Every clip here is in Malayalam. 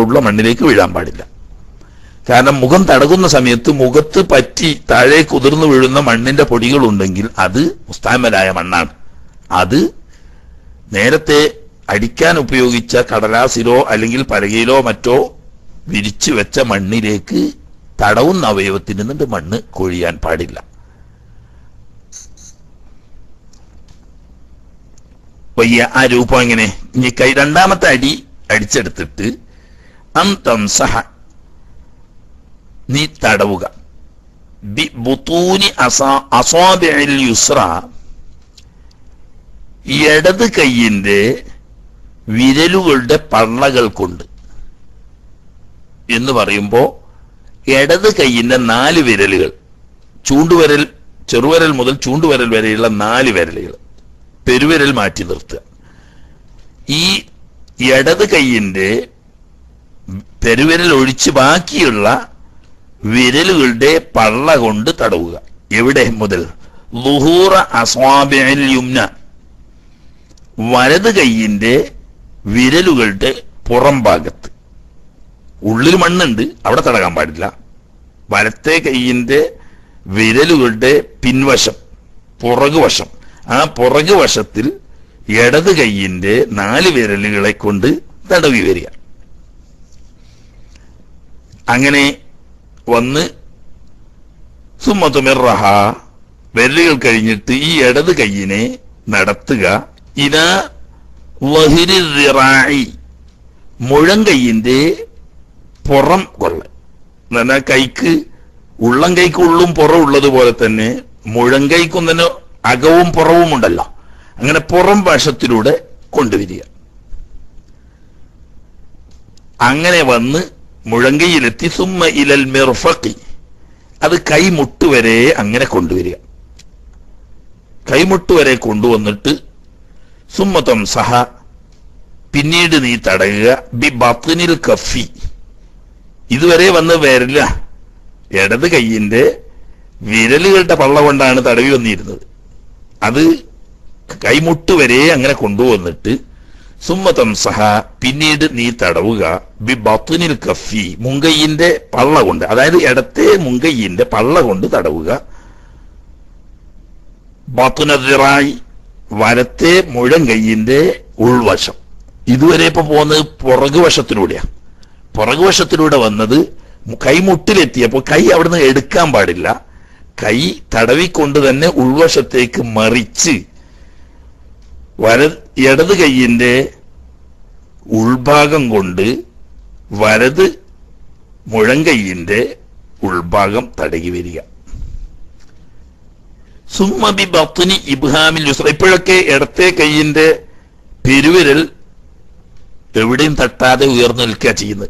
ഉള്ള മണ്ണിലേക്ക് വീഴാൻ പാടില്ല കാരണം മുഖം തടകുന്ന സമയത്ത് മുഖത്ത് പറ്റി താഴേക്ക് ഉതിർന്നു വീഴുന്ന മണ്ണിന്റെ പൊടികളുണ്ടെങ്കിൽ അത് മുസ്താമലായ മണ്ണാണ് അത് നേരത്തെ അടിക്കാൻ ഉപയോഗിച്ച കടലാസിലോ അല്ലെങ്കിൽ പലകയിലോ മറ്റോ വിരിച്ചു വെച്ച മണ്ണിലേക്ക് തടവുന്ന അവയവത്തിൽ നിന്നിട്ട് മണ്ണ് കൊഴിയാൻ പാടില്ല വയ്യ ആ രൂപം എങ്ങനെ ഇനി കൈ രണ്ടാമത്തെ അടി അടിച്ചെടുത്തിട്ട് അം തംസഹ നീ തടവുക ബി ബുത്തൂനി അസാ അസ്വാബിഇൽ യുസ്ര ഇടത് കൈയിന്റെ വിരലുകളുടെ പള്ളകൾ കൊണ്ട് എന്ന് പറയുമ്പോ ഇടത് കൈയിന്റെ നാല് വിരലുകൾ ചൂണ്ടുവിരൽ ചെറുവിരൽ മുതൽ ചൂണ്ടുവിരൽ വരെയുള്ള നാല് വിരലുകൾ പെരുവിരൽ മാറ്റി നിർത്തുക ഈ ഇടത് കൈയിന്റെ പെരുവിരൽ ഒഴിച്ച് ബാക്കിയുള്ള വിരലുകളുടെ പള്ള കൊണ്ട് തടവുക എവിടെ മുതൽ ലുഹൂറ അസ്വാബിഇൽ യുംന വലത് കൈയിന്റെ വിരലുകളുടെ പുറം ഭാഗത്ത് ഉള്ളിൽ മണ്ണുണ്ട് അവിടെ തടകാൻ പാടില്ല വലത്തെ കൈയിന്റെ വിരലുകളുടെ പിൻവശം പുറകുവശം ആ പുറകുവശത്തിൽ ഇടത് കൈയിന്റെ നാല് വിരലുകളെ കൊണ്ട് തടവി വരിക അങ്ങനെ വന്ന് സുമ്മത്തുമിറഹ വിരലുകൾ കഴിഞ്ഞിട്ട് ഈ ഇടത് കൈയിനെ നടത്തുക ഇന വഹിരി മുഴം കൈയിന്റെ പുറം കൊള്ള എന്നാൽ കൈക്ക് ഉള്ളം കൈക്ക് ഉള്ളും പുറം ഉള്ളതുപോലെ തന്നെ മുഴം കൈക്കും തന്നെ അകവും പുറവും ഉണ്ടല്ലോ അങ്ങനെ പുറം വശത്തിലൂടെ കൊണ്ടുവരിക അങ്ങനെ വന്ന് മുഴങ്കയിലെത്തി സുമ്മ ഇലൽ മിർഫക്കി അത് കൈമുട്ട് വരെ അങ്ങനെ കൊണ്ടുവരിക കൈമുട്ട് വരെ കൊണ്ടുവന്നിട്ട് സുമ്മതം സഹ പിന്നീട് നീ തടയുക ബി ബത്തിനിൽ കഫി ഇതുവരെ വന്ന് വരില്ല ഇടത് കൈയിന്റെ വിരലുകളുടെ പള്ള കൊണ്ടാണ് തടവി വന്നിരുന്നത് അത് കൈമുട്ട് വരെ അങ്ങനെ കൊണ്ടുവന്നിട്ട് സുമ്മതം സഹ പിന്നീട് നീ തടവുക ബി ബത്തുനിൽ കഫി മുങ്കയ്യിന്റെ പള്ള കൊണ്ട് അതായത് ഇടത്തെ മുങ്കയ്യിന്റെ പള്ള കൊണ്ട് തടവുക ബത്തുനറായി വലത്തെ മുഴം കയ്യിന്റെ ഉൾവശം ഇതുവരെ ഇപ്പൊ പോകുന്നത് പുറകുവശത്തിലൂടെയാ പുറകുവശത്തിലൂടെ വന്നത് കൈമുട്ടിലെത്തിയപ്പോ കൈ അവിടുന്ന് എടുക്കാൻ പാടില്ല കൈ തടവിക്കൊണ്ട് തന്നെ ഉൾവശത്തേക്ക് മറിച്ച് വല ഇടത് കൈയിന്റെ ഉൾഭാഗം കൊണ്ട് വലത് മുഴങ്കൈയിന്റെ ഉൾഭാഗം തടകി വരിക സുമ്മബി ബത്തുനി ഇബ്ഹാമിൽ യുസ്ര ഇപ്പോഴൊക്കെ ഇടത്തെ കൈയിന്റെ പെരുവിരൽ എവിടെയും തട്ടാതെ ഉയർന്നു നിൽക്കുക ചെയ്യുന്നത്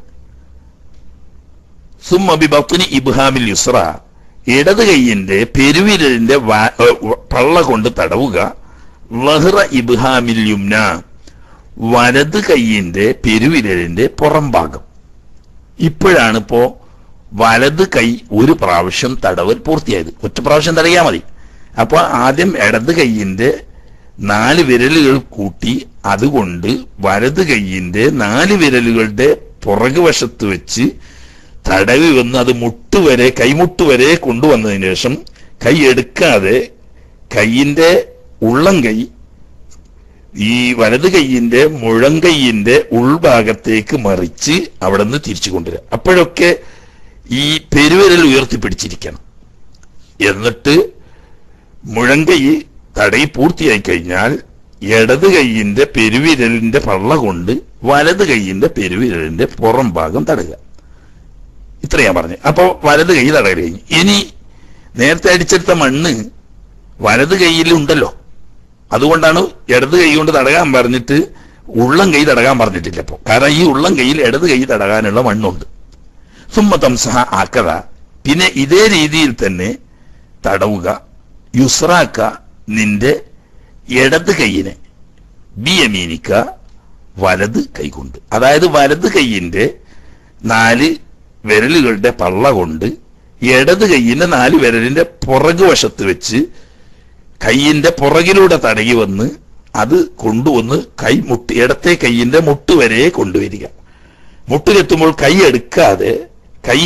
സുമ്മബി ബത്തുനി ഇബ്ഹാമിൽ യുസ്ര ഇടത് കൈയിന്റെ പെരുവിരലിന്റെ വാ- ഏ, വ- പള്ള കൊണ്ട് തടവുക ലഹ്റ ഇബ്ഹാമിൽ യുംന വലത് കൈയിന്റെ പെരുവിരലിന്റെ പുറം ഭാഗം ഇപ്പോഴാണ് ഇപ്പോ വലത് കൈ ഒരു പ്രാവശ്യം തടവൽ പൂർത്തിയായത് ഒറ്റ പ്രാവശ്യം തടയാ മതി അപ്പൊ ആദ്യം ഇടത് കൈയിന്റെ നാല് വിരലുകൾ കൂട്ടി അതുകൊണ്ട് വലത് കൈയിന്റെ നാല് വിരലുകളുടെ പുറകുവശത്ത് വെച്ച് തടവി വന്ന് അത് മുട്ടുവരെ കൈമുട്ട് വരെ കൊണ്ടുവന്നതിന് ശേഷം കൈ എടുക്കാതെ കൈയിന്റെ ഉള്ളം കൈ ഈ വലത് കൈയിന്റെ മുഴങ്കൈയിന്റെ ഉൾഭാഗത്തേക്ക് മറിച്ച് അവിടെ നിന്ന് തിരിച്ചു കൊണ്ടുവരിക അപ്പോഴൊക്കെ ഈ പെരുവിരൽ ഉയർത്തിപ്പിടിച്ചിരിക്കണം എന്നിട്ട് മുഴങ്കൈ തടയി പൂർത്തിയായി കഴിഞ്ഞാൽ ഇടത് കൈയിന്റെ പെരുവിരലിന്റെ പള്ള കൊണ്ട് വലത് കൈയിന്റെ പെരുവിരലിന്റെ പുറം ഭാഗം തടയുക ഇത്രയാ പറഞ്ഞു അപ്പോ വലത് കൈ തടയൽ കഴിഞ്ഞു ഇനി നേരത്തെ അടിച്ചെടുത്ത മണ്ണ് വലത് കൈയിൽ ഉണ്ടല്ലോ അതുകൊണ്ടാണ് ഇടത് കൈ കൊണ്ട് തടകാൻ പറഞ്ഞിട്ട് ഉള്ളം കൈ തടകാൻ പറഞ്ഞിട്ടില്ല ഇപ്പോ കാരണം ഈ ഉള്ളം കൈയിൽ ഇടത് കൈ തടകാനുള്ള മണ്ണുണ്ട് സുമ്മ തംസഹ ആക്കത പിന്നെ ഇതേ രീതിയിൽ തന്നെ തടവുക യുസ്രാക്ക നിന്റെ ഇടത് കൈയിനെ ബിയമീനിക്ക വലത് കൈകൊണ്ട് അതായത് വലത് കൈയിന്റെ നാല് വിരലുകളുടെ പള്ള കൊണ്ട് ഇടത് കൈയിന്റെ നാല് വിരലിന്റെ പുറകുവശത്ത് വെച്ച് കൈയിന്റെ പുറകിലൂടെ തടകി വന്ന് അത് കൊണ്ടുവന്ന് കൈ മുട്ട് ഇടത്തെ കൈയിന്റെ മുട്ട് വരെ കൊണ്ടുവരിക മുട്ടിലെത്തുമ്പോൾ കൈ എടുക്കാതെ കൈ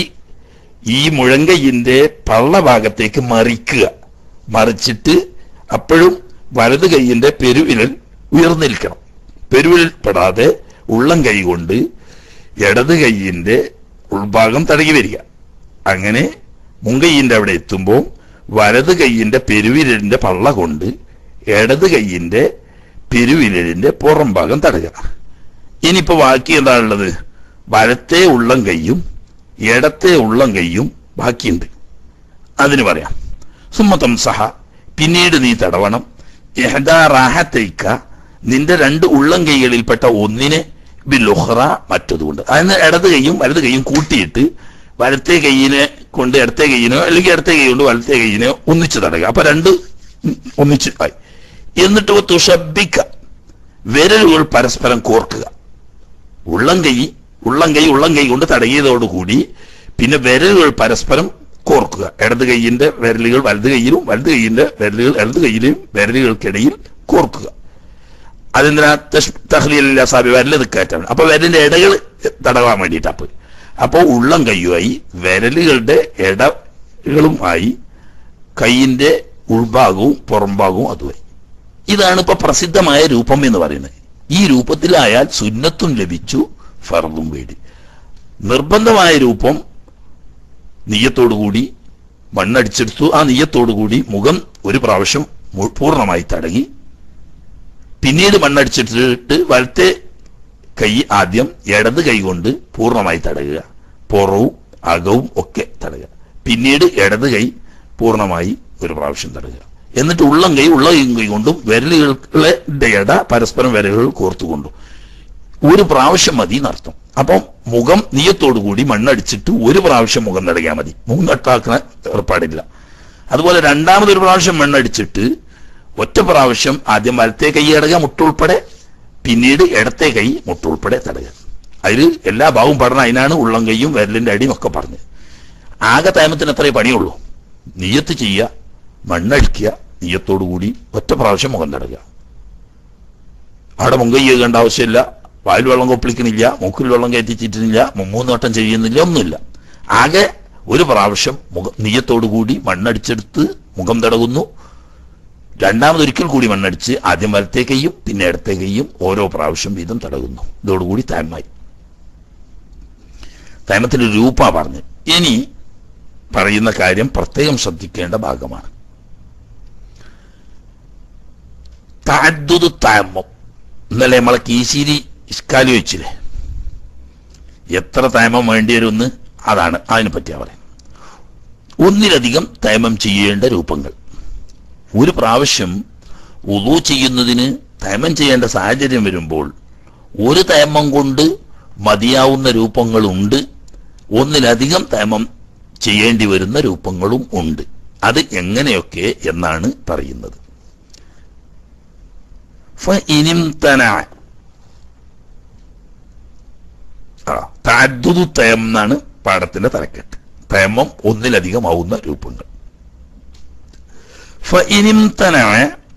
ഈ മുഴങ്കൈയിന്റെ പള്ള ഭാഗത്തേക്ക് മറിക്കുക മറിച്ചിട്ട് അപ്പോഴും വലത് കൈയിന്റെ പെരുവിരൽ ഉയർന്നിരിക്കണം പെരുവിരൽ പെടാതെ ഉള്ളം കൈ കൊണ്ട് ഇടത് കൈയിന്റെ ഉൾഭാഗം തടകി വരിക അങ്ങനെ മുങ്കൈയിന്റെ അവിടെ എത്തുമ്പോൾ വലത് കൈയിന്റെ പെരുവിരലിന്റെ പള്ള കൊണ്ട് ഇടത് കൈയിന്റെ പെരുവിരലിന്റെ പുറം ഭാഗം തടയുക ഇനിയിപ്പോ ബാക്കി എന്താണുള്ളത് വലത്തെ ഉള്ളം കൈയും ഇടത്തെ ഉള്ളം കൈയും ബാക്കിയുണ്ട് അതിന് പറയാം സുമ്മത്തം സഹ പിന്നീട് നീ തടവണം എഹദാ റാഹത്തൈക്ക നിന്റെ രണ്ട് ഉള്ളം കൈകളിൽപ്പെട്ട ഒന്നിനെ ബിലുഹ്റ മറ്റതുകൊണ്ട് അതിന് ഇടത് കൈയും വലത് കൈയും കൂട്ടിയിട്ട് വലത്തെ കൈയിനെ കൊണ്ട് ഇടത്തെ കൈയിനോ അല്ലെങ്കിൽ ഇടത്തെ കൈ കൊണ്ട് വലത്തെ കൈയിനെ ഒന്നിച്ച് തടയുക അപ്പൊ രണ്ട് ഒന്നിച്ച് ആയി എന്നിട്ട് തുഷബിക്ക വിരലുകൾ പരസ്പരം കോർക്കുക ഉള്ളം കൈ ഉള്ളം കൈ ഉള്ളം കൈ കൊണ്ട് തടകിയതോടുകൂടി പിന്നെ വിരലുകൾ പരസ്പരം കോർക്കുക ഇടത് കൈയിന്റെ വിരലുകൾ വലത് കൈയിലും വലത് കൈയിന്റെ വിരലുകൾ ഇടത് കൈയിലും വിരലുകൾക്കിടയിൽ കോർക്കുക അതെന്തിനാ തഹ്ലീല സാബി വിരല് കയറ്റാണ് അപ്പൊ വിരലിന്റെ ഇടകൾ തടവാൻ വേണ്ടിയിട്ട് അപ്പൊ അപ്പോൾ ഉള്ളം കൈയുമായി വിരലുകളുടെ ഇടകളുമായി കൈയിന്റെ ഉൾഭാഗവും പുറംഭാഗവും അതുമായി ഇതാണ് ഇപ്പൊ പ്രസിദ്ധമായ രൂപം എന്ന് പറയുന്നത് ഈ രൂപത്തിലായാൽ സുന്നത്തും ലഭിച്ചു ഫർദും വേടി നിർബന്ധമായ രൂപം നീയത്തോടുകൂടി മണ്ണടിച്ചെടുത്തു ആ നീയത്തോടുകൂടി മുഖം ഒരു പ്രാവശ്യം മു- പൂർണ്ണമായി തടകി പിന്നീട് മണ്ണടിച്ചിട്ടിട്ട് വലത്തെ കൈ ആദ്യം ഇടത് കൈ കൊണ്ട് പൂർണ്ണമായി തടയുക പുറവും അകവും ഒക്കെ തടയുക പിന്നീട് ഇടത് കൈ പൂർണ്ണമായി ഒരു പ്രാവശ്യം തടയുക എന്നിട്ട് ഉള്ളം കൈ ഉള്ള കൈ കൊണ്ടും വിരലുകളുടെ ഇട പരസ്പരം വിരലുകൾ കോർത്തുകൊണ്ടും ഒരു പ്രാവശ്യം മതി എന്നർത്ഥം അപ്പം മുഖം നീയത്തോടു കൂടി മണ്ണടിച്ചിട്ട് ഒരു പ്രാവശ്യം മുഖം തടയാൻ മതി മുഖം തട്ടാക്കുന്ന ഏർപ്പാടില്ല അതുപോലെ രണ്ടാമതൊരു പ്രാവശ്യം മണ്ണടിച്ചിട്ട് ഒറ്റ പ്രാവശ്യം ആദ്യം വലത്തെ കൈ അടക മുട്ടുൾപ്പെടെ പിന്നീട് ഇടത്തെ കൈ മുട്ടുൾപ്പെടെ തടയുക അതിൽ എല്ലാ ഭാവവും പഠനം അതിനാണ് ഉള്ളം കൈയും വിരലിന്റെ അടിയും ഒക്കെ പറഞ്ഞത് ആകെ തേമത്തിന് എത്രയേ പണിയുള്ളൂ നീയത്ത് ചെയ്യുക മണ്ണടിക്കുക നീയത്തോടുകൂടി ഒറ്റ പ്രാവശ്യം മുഖം തടയുക അവിടെ മുങ്കൈ കണ്ട ആവശ്യമില്ല വായിൽ വെള്ളം കൊപ്പിളിക്കണില്ല മൂക്കിൽ വെള്ളം കയറ്റിച്ചിട്ടില്ല മൂന്ന് വട്ടം ചെയ്യുന്നില്ല ഒന്നുമില്ല ആകെ ഒരു പ്രാവശ്യം മുഖം നീയത്തോടുകൂടി മണ്ണടിച്ചെടുത്ത് മുഖം തടകുന്നു രണ്ടാമതൊരിക്കൽ കൂടി മണ്ണടിച്ച് ആദ്യം വലത്തെ കൈയും പിന്നെ ഇടത്തെ കൈയും ഓരോ പ്രാവശ്യം വീതം തടകുന്നു ഇതോടുകൂടി താൻമായി തൈമത്തിന്റെ രൂപ പറഞ്ഞു ഇനി പറയുന്ന കാര്യം പ്രത്യേകം ശ്രദ്ധിക്കേണ്ട ഭാഗമാണ് താദ്ദുദ് താമം ഇന്നലെ നമ്മളെ കീശിരി ഇസ്കാലി വെച്ചില്ലേ എത്ര തൈമം വേണ്ടി വരുമെന്ന് അതാണ് അതിനെ പറ്റിയാ പറയുന്നത് ഒന്നിലധികം തൈമം ചെയ്യേണ്ട രൂപങ്ങൾ ഒരു പ്രാവശ്യം ഉദു ചെയ്യുന്നതിന് തൈമം ചെയ്യേണ്ട സാഹചര്യം വരുമ്പോൾ ഒരു തൈമം കൊണ്ട് മതിയാവുന്ന രൂപങ്ങളുണ്ട് ഒന്നിലധികം തൈമം ചെയ്യേണ്ടി വരുന്ന രൂപങ്ങളും ഉണ്ട് അത് എങ്ങനെയൊക്കെ എന്നാണ് പറയുന്നത് ഫഇനിംതനഅ. ആ തഅദ്ദുദു തയം എന്നാണ് പാഠത്തിന്റെ തലക്കെട്ട് തയമ്മം ഒന്നിലധികമാവുന്ന രൂപങ്ങൾ ഫഇനിംതനഅ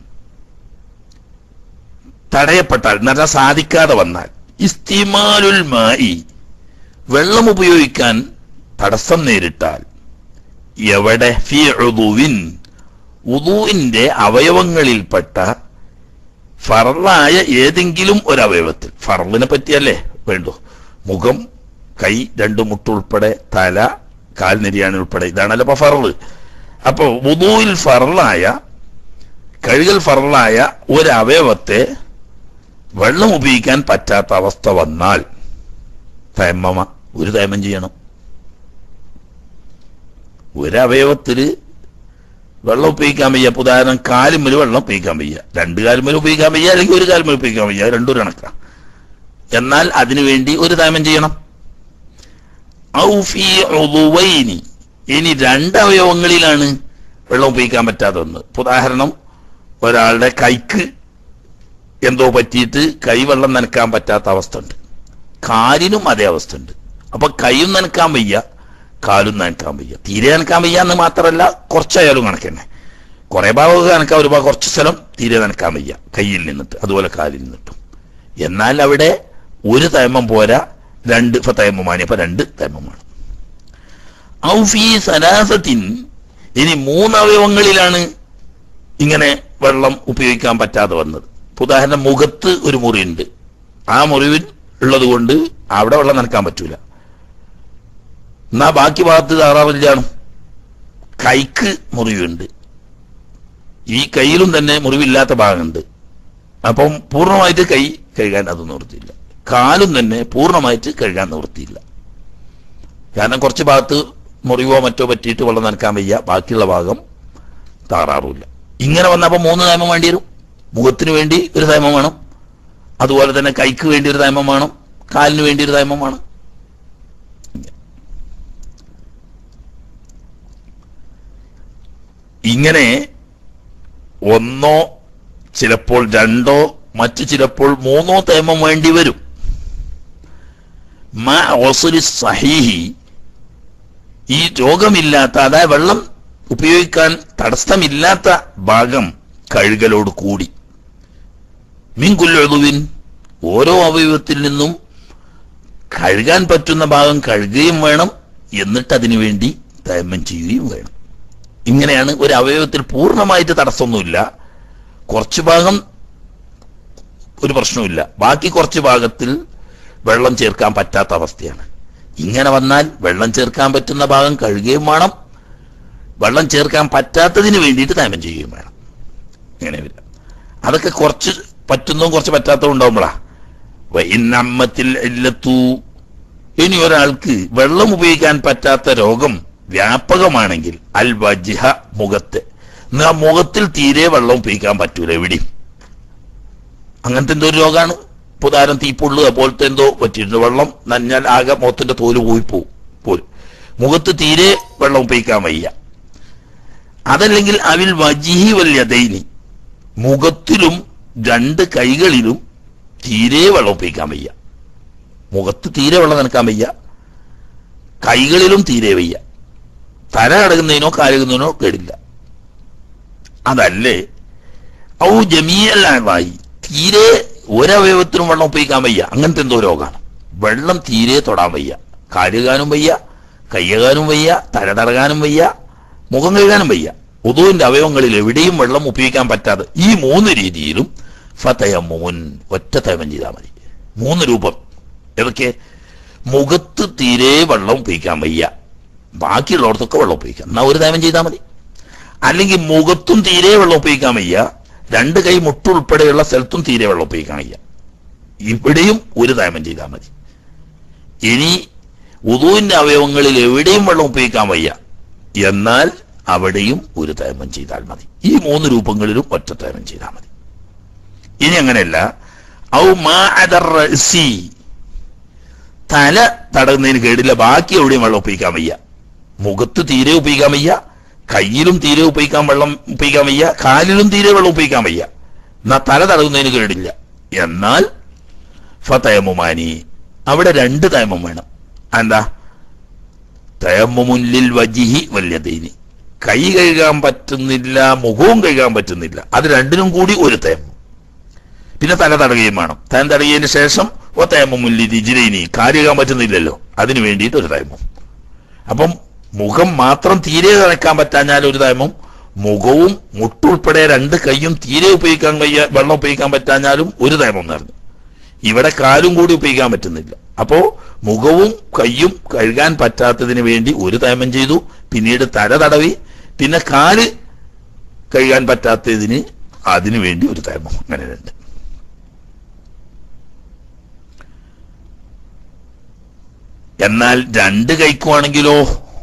തടയപ്പെട്ടാൽ എന്ന് പറഞ്ഞാൽ സാധിക്കാതെ വന്നാൽ ഇസ്തിമാലുൽ മായി വെള്ളം ഉപയോഗിക്കാൻ തടസ്സം നേരിട്ടാൽ എവിടെ ഫി ഉദുവിൻ ഉദുവിന്റെ അവയവങ്ങളിൽപ്പെട്ട ഫറലായ ഏതെങ്കിലും ഒരവയവത്തിൽ ഫറലിനെ പറ്റിയല്ലേ വേണ്ടു മുഖം കൈ രണ്ടു മുട്ടുൾപ്പെടെ തല കാൽ നെരിയാൻ ഉൾപ്പെടെ ഇതാണല്ലോ ഇപ്പൊ ഫറല് അപ്പൊ വുദൂയിൽ ഫറലായ കഴുകൽ ഫറലായ ഒരവയവത്തെ വെള്ളം ഉപയോഗിക്കാൻ പറ്റാത്ത അവസ്ഥ വന്നാൽ തയമ്മമ ഒരു തയമ്മം ചെയ്യണം ഒരവയവത്തില് വെള്ളം ഉപയോഗിക്കാൻ വയ്യ ഇപ്പൊ ഉദാഹരണം കാലുമ്മൽ വെള്ളം ഉപയോഗിക്കാൻ വയ്യ രണ്ട് കാലുമ്മൽ ഉപയോഗിക്കാൻ വയ്യ അല്ലെങ്കിൽ ഒരു കാലുമ്മൽ ഉപയോഗിക്കാൻ വയ്യ രണ്ടു കണക്ക എന്നാൽ അതിനുവേണ്ടി ഒരു തയമം ചെയ്യണം ഔ ഫീ ഉദുവൈനി. ഇനി രണ്ട് അവയവങ്ങളിലാണ് വെള്ളം ഉപയോഗിക്കാൻ പറ്റാതെ ഒന്ന് ഇപ്പൊ ഉദാഹരണം ഒരാളുടെ കൈക്ക് എന്തോ പറ്റിയിട്ട് കൈ വെള്ളം നനക്കാൻ പറ്റാത്ത അവസ്ഥ ഉണ്ട് കാലിനും അതേ അവസ്ഥ ഉണ്ട് അപ്പൊ കൈയും നനക്കാൻ വയ്യ കാലും നനക്കാൻ വയ്യ തീരെ നനക്കാൻ വയ്യ എന്ന് മാത്രമല്ല കുറച്ചായാലും കണക്കന്നെ കുറെ ഭാഗമൊക്കെ നനക്കാൻ ഒരു ഭാഗം കുറച്ച് സ്ഥലം തീരെ നനക്കാൻ വയ്യ കയ്യിൽ നിന്നിട്ട് അതുപോലെ കാലിൽ നിന്നിട്ടും എന്നാൽ അവിടെ ഒരു തൈമം പോരാ രണ്ട് ഫതയമ്മുമാനി അപ്പൊ രണ്ട് തയമ്മുമാണ് ഔഫി സലാസത്തിൻ ഇനി മൂന്ന് അവയവങ്ങളിലാണ് ഇങ്ങനെ വെള്ളം ഉപയോഗിക്കാൻ പറ്റാതെ വന്നത് ഇപ്പൊ ഉദാഹരണം മുഖത്ത് ഒരു മുറിയുണ്ട് ആ മുറിവിൽ ഉള്ളത് കൊണ്ട് അവിടെ വെള്ളം നനക്കാൻ പറ്റൂല എന്നാ ബാക്കി ഭാഗത്ത് താറാവില്ലാണ് കൈക്ക് മുറിവുണ്ട് ഈ കയ്യിലും തന്നെ മുറിവില്ലാത്ത ഭാഗമുണ്ട് അപ്പം പൂർണ്ണമായിട്ട് കൈ കഴുകാൻ അത് നിവൃത്തിയില്ല കാലും തന്നെ പൂർണ്ണമായിട്ട് കഴുകാൻ നിവൃത്തിയില്ല കാരണം കുറച്ച് ഭാഗത്ത് മുറിവോ മറ്റോ പറ്റിയിട്ട് വെള്ളം നനക്കാൻ വയ്യ ബാക്കിയുള്ള ഭാഗം താറാറുമില്ല ഇങ്ങനെ വന്നപ്പോൾ മൂന്ന് നിയമം വേണ്ടി വരും മുഖത്തിന് വേണ്ടി ഒരു നിയമം വേണം അതുപോലെ തന്നെ കൈക്ക് വേണ്ടി ഒരു നിയമം വേണം കാലിന് വേണ്ടി ഒരു നിയമം വേണം ഇങ്ങനെ ഒന്നോ ചിലപ്പോൾ രണ്ടോ മറ്റു ചിലപ്പോൾ മൂന്നോ തേമം വേണ്ടി വരും മാ ഒസുരി സഹീഹി ഈ രോഗമില്ലാത്ത അതായത് വെള്ളം ഉപയോഗിക്കാൻ തടസ്സമില്ലാത്ത ഭാഗം കഴുകലോട് കൂടി മീൻകുല്ലൊഴുവിൻ ഓരോ അവയവത്തിൽ നിന്നും കഴുകാൻ പറ്റുന്ന ഭാഗം കഴുകുകയും വേണം എന്നിട്ട് അതിനു വേണ്ടി തയമ്മം ചെയ്യുകയും വേണം ഇങ്ങനെയാണ് ഒരു അവയവത്തിൽ പൂർണ്ണമായിട്ട് തടസ്സമൊന്നുമില്ല കുറച്ച് ഭാഗം ഒരു പ്രശ്നവുമില്ല ബാക്കി കുറച്ച് ഭാഗത്തിൽ വെള്ളം ചേർക്കാൻ പറ്റാത്ത അവസ്ഥയാണ് ഇങ്ങനെ വന്നാൽ വെള്ളം ചേർക്കാൻ പറ്റുന്ന ഭാഗം കഴുകുകയും വേണം വെള്ളം ചേർക്കാൻ പറ്റാത്തതിന് വേണ്ടിയിട്ട് തയമം ചെയ്യുകയും വേണം ഇങ്ങനെ വരിക അതൊക്കെ കുറച്ച് പറ്റുന്നതും കുറച്ച് പറ്റാത്തതും ഉണ്ടാവുമ്പോഴാ ഇന്നമ്മത്തിൽ ഇല്ലത്തു ഇനി ഒരാൾക്ക് വെള്ളം ഉപയോഗിക്കാൻ പറ്റാത്ത രോഗം വ്യാപകമാണെങ്കിൽ അൽ വജ്ഹ മുഖത്ത് എന്നാ മുഖത്തിൽ തീരെ വെള്ളം ഉപയോഗിക്കാൻ പറ്റൂല എവിടെയും അങ്ങനത്തെ എന്തോ ഒരു രോഗമാണ് പുതാരം തീപ്പൊള്ളു പോലത്തെ എന്തോ പറ്റിയിരുന്നു വെള്ളം നനഞ്ഞാൽ ആകെ മുഖത്തിന്റെ തോല് പോയി പോവും പോലും മുഖത്ത് തീരെ വെള്ളം ഉപയോഗിക്കാൻ വയ്യ അതല്ലെങ്കിൽ അവിൽ വജിഹി വല്യതൈനി മുഖത്തിലും രണ്ട് കൈകളിലും തീരെ വെള്ളം ഉപയോഗിക്കാൻ വയ്യ മുഖത്ത് തീരെ വെള്ളം നനക്കാൻ വയ്യ കൈകളിലും തീരെ വയ്യ തല അടങ്ങുന്നതിനോ കാലുകുന്നതിനോ കേടില്ല അതല്ലേ ഔ ജമീയല്ലായി തീരെ ഒരവയവത്തിനും വെള്ളം ഉപയോഗിക്കാൻ വയ്യ അങ്ങനത്തെ എന്തോ രോഗമാണ് വെള്ളം തീരെ തൊടാൻ വയ്യ കാലുകാനും വയ്യ കയ്യകാനും വയ്യ തല തടകാനും വയ്യ മുഖം കഴുകാനും വയ്യ ഉദുവിന്റെ അവയവങ്ങളിൽ എവിടെയും വെള്ളം ഉപയോഗിക്കാൻ പറ്റാതെ ഈ മൂന്ന് രീതിയിലും ഫതയമ്മുൻ ഒറ്റ തയമം ചെയ്താൽ മതി മൂന്ന് രൂപം ഏതൊക്കെ മുഖത്ത് തീരെ വെള്ളം ഉപയോഗിക്കാൻ വയ്യ ബാക്കിയുള്ളവർക്കൊക്കെ വെള്ളം ഉപയോഗിക്കാം എന്നാ ഒരു തയമം ചെയ്താൽ മതി അല്ലെങ്കിൽ മുഖത്തും തീരെ വെള്ളം ഉപയോഗിക്കാൻ വയ്യ രണ്ട് കൈ മുട്ടുൾപ്പെടെയുള്ള സ്ഥലത്തും തീരെ വെള്ളം ഉപയോഗിക്കാൻ വയ്യ ഇവിടെയും ഒരു തയമം ചെയ്താൽ മതി ഇനി ഉദുവിന്റെ അവയവങ്ങളിൽ എവിടെയും വെള്ളം ഉപയോഗിക്കാൻ വയ്യ എന്നാൽ അവിടെയും ഒരു തയമം ചെയ്താൽ മതി ഈ മൂന്ന് രൂപങ്ങളിലും ഒറ്റ തയമം ചെയ്താൽ മതി ഇനി അങ്ങനെയല്ല ഔ മാ അദർ റഅ്സി. തല തടകുന്നതിന് കേടില്ല ബാക്കി എവിടെയും വെള്ളം ഉപയോഗിക്കാൻ വയ്യ മുഖത്ത് തീരെ ഉപയോഗിക്കാൻ വയ്യ കയ്യിലും തീരെ ഉപയോഗിക്കാൻ വെള്ളം ഉപയോഗിക്കാൻ വയ്യ കാലിലും തീരെ വെള്ളം ഉപയോഗിക്കാൻ വയ്യ എന്നാ തല തടകുന്നതിന് കേടില്ല എന്നാൽ ഫതയമുമാനി അവിടെ രണ്ട് തയമം വേണം എന്താ തയമ്മുമുല്ലിൽ വജിഹി വല്യതീനി കൈ കഴുകാൻ പറ്റുന്നില്ല മുഖവും കഴുകാൻ പറ്റുന്നില്ല അത് രണ്ടിനും കൂടി ഒരു തയമ്മം പിന്നെ തല തടയുകയും വേണം തല തടയതിന് ശേഷം ഓ തയമ്മുല്ലിൽ രിജിലൈനി കാര്യം പറ്റുന്നില്ലല്ലോ അതിനു വേണ്ടിയിട്ട് ഒരു തയമ്മം അപ്പം മുഖം മാത്രം തീരെ നനക്കാൻ പറ്റാഞ്ഞാൽ ഒരു തയമം മുഖവും മുട്ടുൾപ്പെടെ രണ്ട് കൈയും തീരെ ഉപയോഗിക്കാൻ വയ്യ വെള്ളം ഉപയോഗിക്കാൻ പറ്റാഞ്ഞാലും ഒരു തയമം നടന്നു ഇവിടെ കാലും കൂടി ഉപയോഗിക്കാൻ പറ്റുന്നില്ല അപ്പോ മുഖവും കൈയും കഴുകാൻ പറ്റാത്തതിന് വേണ്ടി ഒരു തയമം ചെയ്തു പിന്നീട് തല തടവി പിന്നെ കാല് കഴുകാൻ പറ്റാത്തതിന് അതിനു വേണ്ടി ഒരു തയമം അങ്ങനെ രണ്ട് എന്നാൽ രണ്ട് കൈക്കുവാണെങ്കിലോ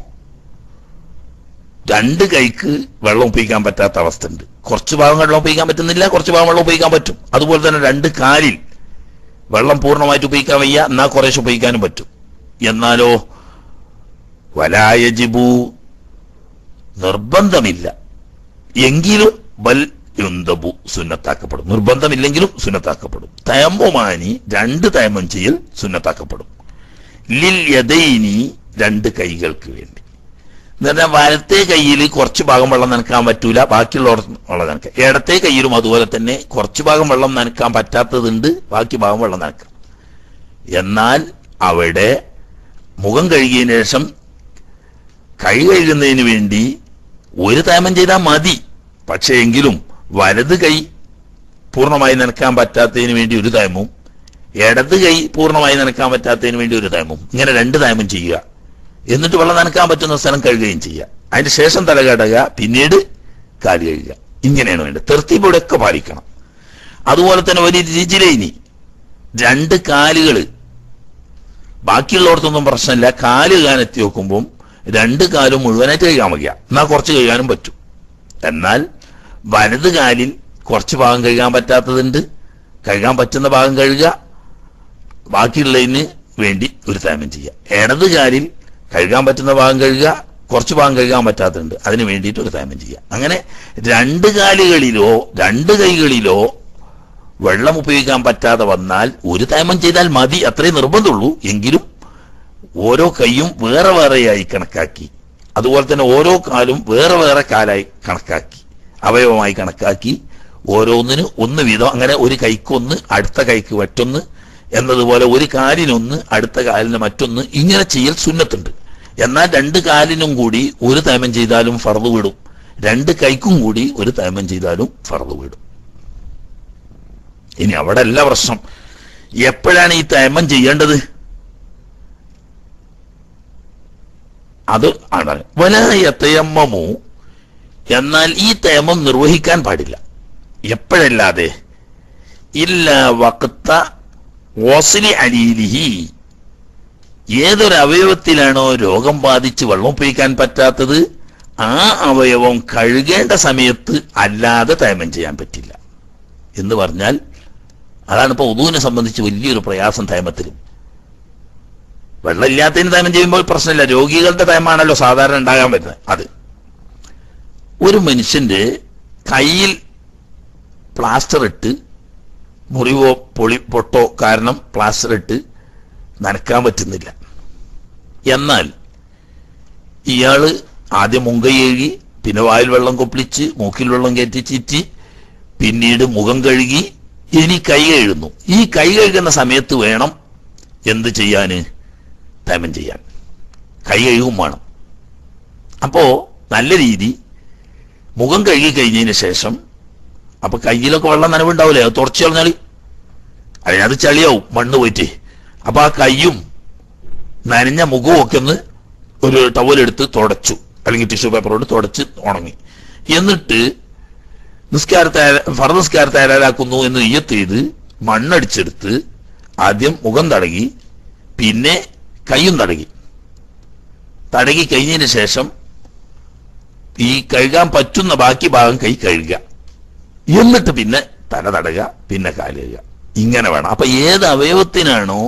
രണ്ട് കൈക്ക് വെള്ളം ഉപയോഗിക്കാൻ പറ്റാത്ത അവസ്ഥ ഉണ്ട് കുറച്ച് ഭാഗം വെള്ളം ഉപയോഗിക്കാൻ പറ്റുന്നില്ല കുറച്ച് ഭാഗം വെള്ളം ഉപയോഗിക്കാൻ പറ്റും അതുപോലെ തന്നെ രണ്ട് കാലിൽ വെള്ളം പൂർണ്ണമായിട്ട് ഉപയോഗിക്കാൻ വയ്യ എന്നാൽ കുറേശ്ശെ ഉപയോഗിക്കാനും പറ്റും എന്നാലോ വലായജിബു നിർബന്ധമില്ല എങ്കിലും ബൽ യുന്തബു സുന്നത്താക്കപ്പെടും നിർബന്ധമില്ലെങ്കിലും സുന്നത്താക്കപ്പെടും തയമ്മുമാനി രണ്ട് തയമ്മം ചെയ്യൽ സുന്നത്താക്കപ്പെടും ലിൽ യദൈനി രണ്ട് കൈകൾക്ക് വേണ്ടി എന്ന് പറഞ്ഞാൽ വലത്തെ കയ്യിൽ കുറച്ച് ഭാഗം വെള്ളം നനക്കാൻ പറ്റൂല ബാക്കിയുള്ള വെള്ളം നനക്കാം ഇടത്തെ കയ്യിലും അതുപോലെ തന്നെ കുറച്ച് ഭാഗം വെള്ളം നനക്കാൻ പറ്റാത്തതുണ്ട് ബാക്കി ഭാഗം വെള്ളം നനക്കാം എന്നാൽ അവിടെ മുഖം കഴുകിയതിനു ശേഷം കൈ കഴുകുന്നതിന് വേണ്ടി ഒരു തേമം ചെയ്താൽ മതി പക്ഷേ എങ്കിലും വലത് കൈ പൂർണ്ണമായി നനക്കാൻ പറ്റാത്തതിന് വേണ്ടി ഒരു തേമും ഇടത് കൈ പൂർണ്ണമായി നനക്കാൻ പറ്റാത്തതിന് വേണ്ടി ഒരു തേമും ഇങ്ങനെ രണ്ട് തേമം ചെയ്യുക എന്നിട്ട് വെള്ളം നനക്കാൻ പറ്റുന്ന സ്ഥലം കഴുകുകയും ചെയ്യുക അതിന് ശേഷം തല കടക പിന്നീട് കാല് കഴുകുക ഇങ്ങനെയാണ് വേണ്ടത് തെർത്തീബ് ഇവിടെയൊക്കെ പാലിക്കണം അതുപോലെ തന്നെ വലിയ രുചിലൈനി രണ്ട് കാലുകള് ബാക്കിയുള്ളവർക്കൊന്നും പ്രശ്നമില്ല കാല് കഴുകാൻ എത്തി നോക്കുമ്പോൾ രണ്ട് കാലും മുഴുവനായിട്ട് കഴുകാൻ വയ്യ എന്നാൽ കുറച്ച് കഴുകാനും പറ്റും എന്നാൽ വലത് കാലിൽ കുറച്ച് ഭാഗം കഴുകാൻ പറ്റാത്തതുണ്ട് കഴുകാൻ പറ്റുന്ന ഭാഗം കഴുകുക ബാക്കിയുള്ളതിന് വേണ്ടി ഒരു തേമം ചെയ്യുക ഇടത് കാലിൽ കഴുകാൻ പറ്റുന്ന ഭാഗം കഴുകുക കുറച്ച് ഭാഗം കഴുകാൻ പറ്റാത്തതുണ്ട് അതിന് വേണ്ടിയിട്ട് ഒരു തേമം ചെയ്യുക അങ്ങനെ രണ്ട് കാലുകളിലോ രണ്ട് കൈകളിലോ വെള്ളം ഉപയോഗിക്കാൻ പറ്റാതെ വന്നാൽ ഒരു തേമം ചെയ്താൽ മതി അത്രേ നിർബന്ധമുള്ളൂ എങ്കിലും ഓരോ കൈയും വേറെ വേറെയായി കണക്കാക്കി അതുപോലെ തന്നെ ഓരോ കാലും വേറെ വേറെ കാലായി കണക്കാക്കി അവയവമായി കണക്കാക്കി ഓരോന്നിന് ഒന്ന് വീതം അങ്ങനെ ഒരു കൈക്കൊന്ന് അടുത്ത കൈക്ക് മറ്റൊന്ന് എന്നതുപോലെ ഒരു കാലിനൊന്ന് അടുത്ത കാലിന് മറ്റൊന്ന് ഇങ്ങനെ ചെയ്യൽ സുന്നത്തുണ്ട് എന്നാൽ രണ്ട് കാലിനും കൂടി ഒരു തേമം ചെയ്താലും ഫറവ് വിടും രണ്ട് കൈക്കും കൂടി ഒരു തേമം ചെയ്താലും ഫറവ് വിടും ഇനി അവിടെ അല്ല പ്രശ്നം എപ്പോഴാണ് ഈ തേമം ചെയ്യേണ്ടത് അത് ആണ് വലയത്തയമ്മമു എന്നാൽ ഈ തേമം നിർവഹിക്കാൻ പാടില്ല എപ്പോഴല്ലാതെ ഇല്ല വക്ത ഓസിലി അലീലിഹി ഏതൊരു അവയവത്തിലാണോ രോഗം ബാധിച്ച് വെള്ളം ഉപയോഗിക്കാൻ പറ്റാത്തത് ആ അവയവം കഴുകേണ്ട സമയത്ത് അല്ലാതെ തേമം ചെയ്യാൻ പറ്റില്ല എന്ന് പറഞ്ഞാൽ അതാണ് ഇപ്പൊ ഉദുവിനെ സംബന്ധിച്ച് വലിയൊരു പ്രയാസം തേമത്തിലും വെള്ളമില്ലാത്തതിന് തേമം ചെയ്യുമ്പോൾ പ്രശ്നമില്ല രോഗികളുടെ തേമാണല്ലോ സാധാരണ ഉണ്ടാകാൻ പറ്റുന്നത് അത് ഒരു മനുഷ്യന്റെ കയ്യിൽ പ്ലാസ്റ്റർ ഇട്ട് മുറിവോ പൊളി പൊട്ടോ കാരണം പ്ലാസ്റ്റർ ഇട്ട് നനക്കാൻ പറ്റുന്നില്ല എന്നാൽ ഇയാള് ആദ്യം മുങ്കൈ കഴുകി പിന്നെ വായിൽ വെള്ളം കൊപ്പിളിച്ച് മൂക്കിൽ വെള്ളം കയറ്റി ചീറ്റി പിന്നീട് മുഖം കഴുകി ഇനി കൈ കഴുകുന്നു ഈ കൈ കഴുകുന്ന സമയത്ത് വേണം എന്ത് ചെയ്യാന് തേമം ചെയ്യാൻ കൈ കഴുകും വേണം അപ്പോ നല്ല രീതി മുഖം കഴുകി കഴിഞ്ഞതിന് ശേഷം അപ്പൊ കയ്യിലൊക്കെ വെള്ളം നനവുണ്ടാവില്ലേ അത് തുടച്ചു കളഞ്ഞാല് അതിനകത്ത് ചളിയാവും മണ്ണ് പോയിട്ട് അപ്പൊ ആ കയ്യും നനഞ്ഞ മുഖവും ഒക്കെ ഒന്ന് ഒരു ടവലെടുത്ത് തുടച്ചു അല്ലെങ്കിൽ ടിഷ്യൂ പേപ്പർ കൊണ്ട് തുടച്ച് ഉണങ്ങി എന്നിട്ട് നിസ്കാരത്തെ ഫറ നിസ്കാരത്തെ തയ്യാറാക്കുന്നു എന്ന് നെയ്യത്ത് ചെയ്ത് മണ്ണടിച്ചെടുത്ത് ആദ്യം മുഖം തടകി പിന്നെ കൈയും തടകി തടകി കഴിഞ്ഞതിന് ശേഷം ഈ കഴുകാൻ പറ്റുന്ന ബാക്കി ഭാഗം കൈ കഴുകുക എന്നിട്ട് പിന്നെ തല തടക പിന്നെ കാല് കഴുകുക ഇങ്ങനെ വേണം അപ്പൊ ഏത് അവയവത്തിനാണോ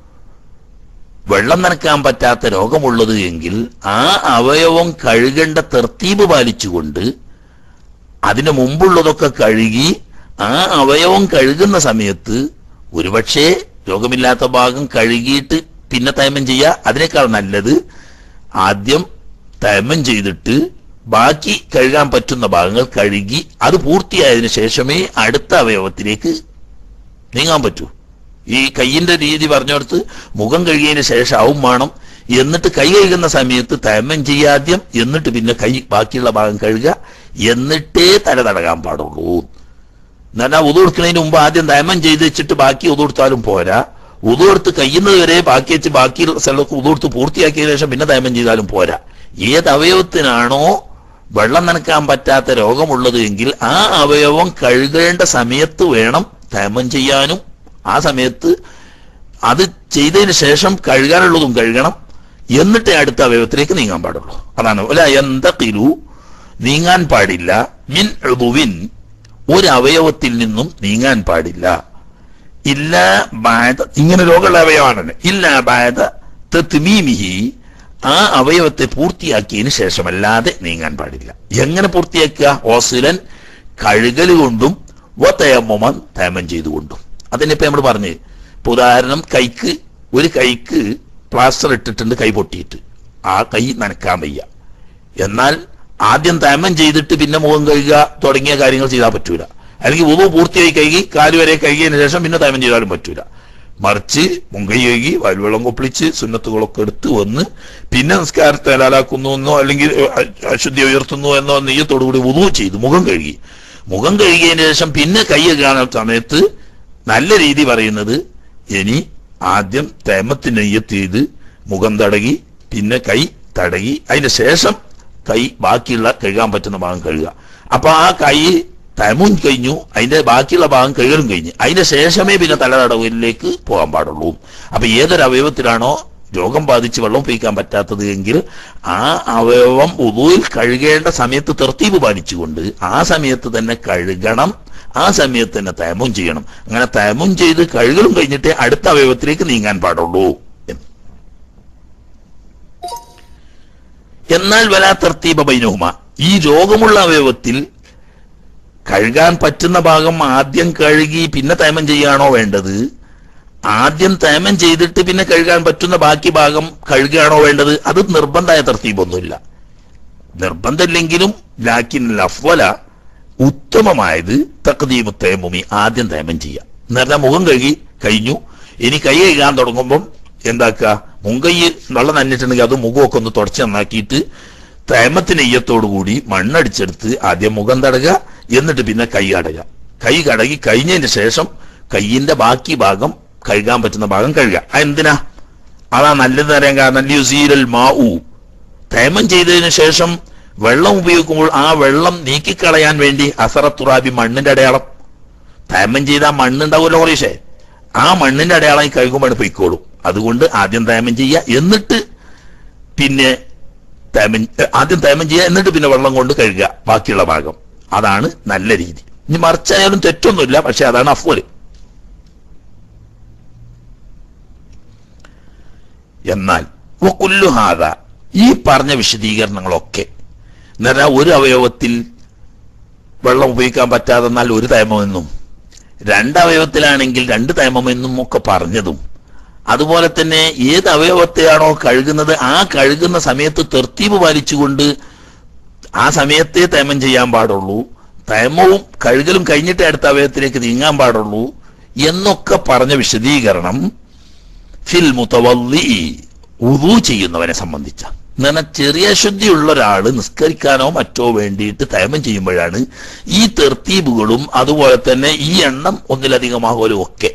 വെള്ളം നനക്കാൻ പറ്റാത്ത രോഗമുള്ളത് എങ്കിൽ ആ അവയവം കഴുകേണ്ട തെർത്തീബ് പാലിച്ചുകൊണ്ട് അതിന് മുമ്പുള്ളതൊക്കെ കഴുകി ആ അവയവം കഴുകുന്ന സമയത്ത് ഒരുപക്ഷെ രോഗമില്ലാത്ത ഭാഗം കഴുകിയിട്ട് പിന്നെ തൈമം ചെയ്യുക അതിനേക്കാൾ നല്ലത് ആദ്യം തൈമം ചെയ്തിട്ട് ബാക്കി കഴുകാൻ പറ്റുന്ന ഭാഗങ്ങൾ കഴുകി അത് പൂർത്തിയായതിനു ശേഷമേ അടുത്ത അവയവത്തിലേക്ക് നീങ്ങാൻ പറ്റൂ ഈ കയ്യിന്റെ രീതി പറഞ്ഞെടുത്ത് മുഖം കഴുകിയതിന് ശേഷമാവും വേണം എന്നിട്ട് കൈ കഴുകുന്ന സമയത്ത് തൈമം ചെയ്യാദ്യം എന്നിട്ട് പിന്നെ കൈ ബാക്കിയുള്ള ഭാഗം കഴുകുക എന്നിട്ടേ തല തടകാൻ പാടുള്ളൂ എന്നാൽ ഉതു കൊടുക്കുന്നതിന് മുമ്പ് ആദ്യം തൈമം ചെയ്ത് വെച്ചിട്ട് ബാക്കി ഉതു കൊടുത്താലും പോരാ ഉതു കൊടുത്ത് കഴിയുന്നത് വരെ ബാക്കി വെച്ച് ബാക്കി സ്ഥലത്ത് ഉതു കൊടുത്ത് പൂർത്തിയാക്കിയതിനു ശേഷം പിന്നെ തൈമം ചെയ്താലും പോരാ ഏത് അവയവത്തിനാണോ വെള്ളം നനക്കാൻ പറ്റാത്ത രോഗമുള്ളത് എങ്കിൽ ആ അവയവം കഴുകേണ്ട സമയത്ത് വേണം തൈമം ചെയ്യാനും ആ സമയത്ത് അത് ചെയ്തതിന് ശേഷം കഴുകാനുള്ളതും കഴുകണം എന്നിട്ടേ അടുത്ത അവയവത്തിലേക്ക് നീങ്ങാൻ പാടുള്ളൂ അതാണ് ഒല എന്തക്കിലു നീങ്ങാൻ പാടില്ല മിൻ ഉദുവിൻ ഒരു അവയവത്തിൽ നിന്നും നീങ്ങാൻ പാടില്ല ഇല്ല ബാധ ഇങ്ങനെ രോഗമുള്ള അവയവമാണല്ലോ ഇല്ല ബാധ തെത്മീമിഹി ആ അവയവത്തെ പൂർത്തിയാക്കിയതിന് ശേഷമല്ലാതെ നീങ്ങാൻ പാടില്ല എങ്ങനെ പൂർത്തിയാക്കുക ഓസുലൻ കഴുകൽ കൊണ്ടും വതയമ്മൻ തേമം ചെയ്തുകൊണ്ടും അതിനിപ്പോ നമ്മൾ പറഞ്ഞു ഇപ്പൊ ഉദാഹരണം കൈക്ക് ഒരു കൈക്ക് പ്ലാസ്റ്റർ ഇട്ടിട്ടുണ്ട് കൈ പൊട്ടിയിട്ട് ആ കൈ നനക്കാൻ വയ്യ എന്നാൽ ആദ്യം തേമം ചെയ്തിട്ട് പിന്നെ മുഖം കഴുകുക തുടങ്ങിയ കാര്യങ്ങൾ ചെയ്താൽ പറ്റൂല അല്ലെങ്കിൽ ഉതു പൂർത്തിയായി കഴുകി കാല് വരെ കഴുകിയതിനു ശേഷം പിന്നെ തേമം ചെയ്താലും പറ്റൂല മറിച്ച് മുങ്കൈ കഴുകി വാൽവെള്ളം കൊപ്പിളിച്ച് സുന്നത്തുകളൊക്കെ എടുത്ത് വന്ന് പിന്നെ നിസ്കാരത്തെ ഹലാലാക്കുന്നു എന്നോ അല്ലെങ്കിൽ അ- അശുദ്ധി ഉയർത്തുന്നു എന്നോ നെയ്യത്തോടുകൂടി ഉദു ചെയ്തു മുഖം കഴുകി മുഖം കഴുകിയതിന് ശേഷം പിന്നെ കൈ കഴുകാൻ സമയത്ത് നല്ല രീതി പറയുന്നത് ഇനി ആദ്യം തേമത്തിന് നെയ്യത്ത് ചെയ്ത് മുഖം തടകി പിന്നെ കൈ തടകി അതിന് ശേഷം കൈ ബാക്കിയുള്ള കഴുകാൻ പറ്റുന്ന ഭാഗം കഴുകുക അപ്പൊ ആ കൈ തൈമും കഴിഞ്ഞു അതിന്റെ ബാക്കിയുള്ള ഭാഗം കഴുകലും കഴിഞ്ഞു അതിന്റെ ശേഷമേ പിന്നെ തലതടവിലേക്ക് പോകാൻ പാടുള്ളൂ അപ്പൊ ഏതൊരു അവയവത്തിലാണോ രോഗം ബാധിച്ച് വെള്ളം ഉപയോഗിക്കാൻ പറ്റാത്തത് എങ്കിൽ ആ അവയവം ഉദുവിൽ കഴുകേണ്ട സമയത്ത് തെർത്തീവ് പാലിച്ചുകൊണ്ട് ആ സമയത്ത് തന്നെ കഴുകണം ആ സമയത്ത് തന്നെ തൈമും ചെയ്യണം അങ്ങനെ തൈമും ചെയ്ത് കഴുകലും കഴിഞ്ഞിട്ടേ അടുത്ത അവയവത്തിലേക്ക് നീങ്ങാൻ പാടുള്ളൂ എന്ന് എന്നാൽ വലാ തർത്തീബ ബൈനഹുമ ഈ രോഗമുള്ള അവയവത്തിൽ കഴുകാൻ പറ്റുന്ന ഭാഗം ആദ്യം കഴുകി പിന്നെ തേമം ചെയ്യാണോ വേണ്ടത് ആദ്യം തേമം ചെയ്തിട്ട് പിന്നെ കഴുകാൻ പറ്റുന്ന ബാക്കി ഭാഗം കഴുകുകയാണോ വേണ്ടത് അത് നിർബന്ധമായ തർത്തീബൊന്നുമില്ല നിർബന്ധമില്ലെങ്കിലും ലാക്കിൻ ലഫ്വല ഉത്തമമായത് തക്തീമു തേമുമി ആദ്യം തേമം ചെയ്യാം നേരത്തെ മുഖം കഴുകി കഴിഞ്ഞു ഇനി കൈ കഴുകാൻ തുടങ്ങുമ്പം എന്താക്കുക മുങ്കൈ വെള്ളം നന്നിട്ടുണ്ടെങ്കിൽ അത് മുഖമൊക്കെ ഒന്ന് തുടച്ച് നന്നാക്കിയിട്ട് തേമത്തിന് നെയ്യത്തോടു കൂടി മണ്ണടിച്ചെടുത്ത് ആദ്യം മുഖം തടക എന്നിട്ട് പിന്നെ കൈ അടക കൈ കടകി കഴിഞ്ഞതിന് ശേഷം കൈയിന്റെ ബാക്കി ഭാഗം കഴുകാൻ പറ്റുന്ന ഭാഗം കഴുകുക ആ എന്തിനാ അതാ നല്ലത് അറിയാൻ കാരണം യുസീരൽ മാവു തേമം ചെയ്തതിനു ശേഷം വെള്ളം ഉപയോഗിക്കുമ്പോൾ ആ വെള്ളം നീക്കിക്കളയാൻ വേണ്ടി അസറത്തുറാബി മണ്ണിന്റെ അടയാളം തേമം ചെയ്ത ആ മണ്ണുണ്ടാവുമല്ലോ കുറേശ്ശേ ആ മണ്ണിന്റെ അടയാളം ഈ കഴുകുമ്പോൾ പൊയ്ക്കോളും അതുകൊണ്ട് ആദ്യം തേമം ചെയ്യുക എന്നിട്ട് പിന്നെ തേമം ആദ്യം തേമം ചെയ്യുക എന്നിട്ട് പിന്നെ വെള്ളം കൊണ്ട് കഴുകുക ബാക്കിയുള്ള ഭാഗം അതാണ് നല്ല രീതി ഇനി മറിച്ചായാലും തെറ്റൊന്നുമില്ല പക്ഷെ അതാണ് അഫ്വല് എന്നാൽ വക്കുല്ലുഹാദ ഈ പറഞ്ഞ വിശദീകരണങ്ങളൊക്കെ എന്നാൽ ഒരു അവയവത്തിൽ വെള്ളം ഉപയോഗിക്കാൻ പറ്റാതെന്നാൽ ഒരു തേമമെന്നും രണ്ട് അവയവത്തിലാണെങ്കിൽ രണ്ട് തേമമെന്നും ഒക്കെ പറഞ്ഞതും അതുപോലെ തന്നെ ഏത് അവയവത്തെയാണോ കഴുകുന്നത് ആ കഴുകുന്ന സമയത്ത് തെർത്തീവ് പാലിച്ചുകൊണ്ട് ആ സമയത്തെ തേമം ചെയ്യാൻ പാടുള്ളൂ തേമവും കഴുകലും കഴിഞ്ഞിട്ടേ അടുത്ത അവയവത്തിലേക്ക് നീങ്ങാൻ പാടുള്ളൂ എന്നൊക്കെ പറഞ്ഞ വിശദീകരണം ഫിൽ മുത്തവല്ലി ഉദു ചെയ്യുന്നവനെ സംബന്ധിച്ച എന്നാൽ ചെറിയ ശുദ്ധിയുള്ള ഒരാൾ നിസ്കരിക്കാനോ മറ്റോ വേണ്ടിയിട്ട് തേമം ചെയ്യുമ്പോഴാണ് ഈ തെർത്തീബുകളും അതുപോലെ തന്നെ ഈ എണ്ണം ഒന്നിലധികമാകലും ഒക്കെ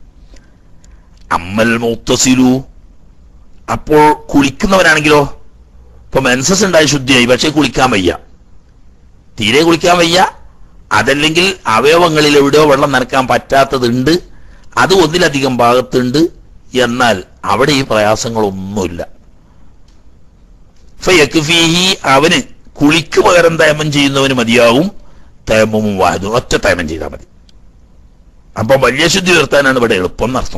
അമ്മൽ മുത്തസിലു അപ്പോൾ കുളിക്കുന്നവനാണെങ്കിലോ ഇപ്പൊ മെൻസസ് ഉണ്ടായി ശുദ്ധിയായി പക്ഷെ കുളിക്കാൻ വയ്യ തീരെ കുളിക്കാൻ വയ്യ അതല്ലെങ്കിൽ അവയവങ്ങളിൽ എവിടെയോ വെള്ളം നനക്കാൻ പറ്റാത്തതുണ്ട് അത് ഒന്നിലധികം ഭാഗത്തുണ്ട് എന്നാൽ അവിടെ ഈ പ്രയാസങ്ങളൊന്നുമില്ല ഫയക്ഫീഹി അവന് കുളിക്ക് പകരം തേമം ചെയ്യുന്നവന് മതിയാവും തേമവും വായതും ഒറ്റ തേമം ചെയ്താൽ മതി അപ്പൊ വലിയ ശുദ്ധി ഉയർത്താനാണ് ഇവിടെ എളുപ്പം എന്നർത്ഥം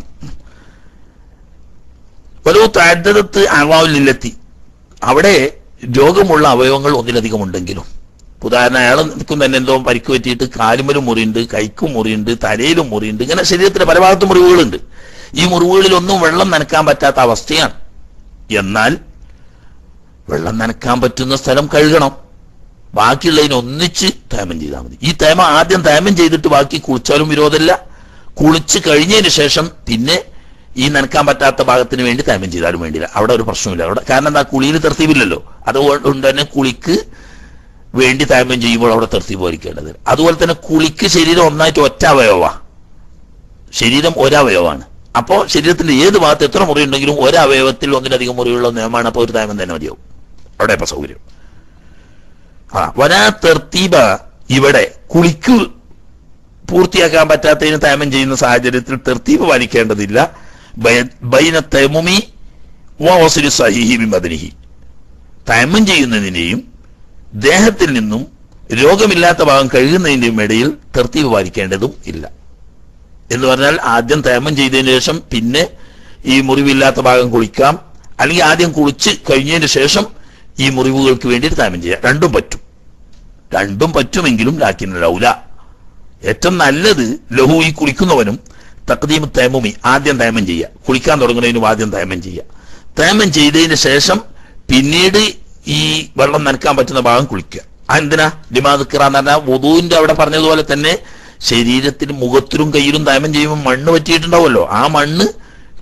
ഒരു താഴ്ത്തത്ത് അവാവിലെത്തി അവിടെ രോഗമുള്ള അവയവങ്ങൾ ഒന്നിലധികം ഉണ്ടെങ്കിലും ഉദാഹരണം അയാൾ നിൽക്കും തന്നെ എന്തോ പരിക്ക് പറ്റിയിട്ട് കാലുമലും മുറിയുണ്ട് കൈക്കും മുറിയുണ്ട് തലയിലും മുറിയുണ്ട് ഇങ്ങനെ ശരീരത്തിന്റെ പല ഭാഗത്തും മുറിവുകളുണ്ട് ഈ മുറിവുകളിലൊന്നും വെള്ളം നനക്കാൻ പറ്റാത്ത അവസ്ഥയാണ് എന്നാൽ വെള്ളം നനക്കാൻ പറ്റുന്ന സ്ഥലം കഴുകണം ബാക്കിയുള്ളതിന് ഒന്നിച്ച് തേമം ചെയ്താൽ മതി ഈ തേമ ആദ്യം തേമം ചെയ്തിട്ട് ബാക്കി കുളിച്ചാലും വിരോധമില്ല കുളിച്ച് കഴിഞ്ഞതിന് ശേഷം പിന്നെ ഈ നനക്കാൻ പറ്റാത്ത ഭാഗത്തിന് വേണ്ടി തേമം ചെയ്താലും വേണ്ടിയില്ല അവിടെ ഒരു പ്രശ്നമില്ല അവിടെ കാരണം എന്താ കുളിയിൽ തെർത്തീവില്ലല്ലോ അതുകൊണ്ട് തന്നെ കുളിക്ക് വേണ്ടി തേമം ചെയ്യുമ്പോൾ അവിടെ തെർത്തീവ് വരിക്കേണ്ടത് അതുപോലെ തന്നെ കുളിക്ക് ശരീരം ഒന്നായിട്ട് ഒറ്റ അവയവ ശരീരം ഒരവയവമാണ് അപ്പോ ശരീരത്തിന്റെ ഏത് ഭാഗത്ത് എത്ര മുറി ഉണ്ടെങ്കിലും ഒരവയവത്തിൽ ഒന്നിലധികം മുറിയുള്ള നിയമമാണ് അപ്പോൾ ഒരു തേമം തന്നെ മതിയാവും അവിടെ ഇപ്പൊ സൗകര്യം ആ വരാ തെർത്തീബ ഇവിടെ കുളിക്ക് പൂർത്തിയാക്കാൻ പറ്റാത്തതിന് തേമം ചെയ്യുന്ന സാഹചര്യത്തിൽ തെർത്തീബ് പാലിക്കേണ്ടതില്ല ബയ- ബൈന തൈമുമി വസിലു സഹിഹി ബിമദനിഹി തൈമം ചെയ്യുന്നതിന്റെയും ദേഹത്തിൽ നിന്നും രോഗമില്ലാത്ത ഭാഗം കഴുകുന്നതിന്റെയും ഇടയിൽ തെർത്തീബ് പാലിക്കേണ്ടതും ഇല്ല എന്ന് പറഞ്ഞാൽ ആദ്യം തേമം ചെയ്തതിന് ശേഷം പിന്നെ ഈ മുറിവില്ലാത്ത ഭാഗം കുളിക്കാം അല്ലെങ്കിൽ ആദ്യം കുളിച്ച് കഴിഞ്ഞതിന് ശേഷം ഈ മുറിവുകൾക്ക് വേണ്ടിയിട്ട് തേമം ചെയ്യാം രണ്ടും പറ്റും രണ്ടും പറ്റുമെങ്കിലും ലാക്കിന് ലൗല ഏറ്റവും നല്ലത് ലഹു ഈ കുളിക്കുന്നവനും തക്തീമ് തേമുമി ആദ്യം തേമം ചെയ്യുക കുളിക്കാൻ തുടങ്ങുന്നതിനും ആദ്യം തേമം ചെയ്യുക തേമം ചെയ്തതിന് ശേഷം പിന്നീട് ഈ വെള്ളം നനക്കാൻ പറ്റുന്ന ഭാഗം കുളിക്കുക ആ എന്തിനാ ലിമാദിക്കറ എന്ന് പറഞ്ഞാൽ വധുവിന്റെ അവിടെ പറഞ്ഞതുപോലെ തന്നെ ശരീരത്തിനും മുഖത്തിലും കയ്യിലും തേമം ചെയ്യുമ്പോൾ മണ്ണ് പറ്റിയിട്ടുണ്ടാവുമല്ലോ ആ മണ്ണ്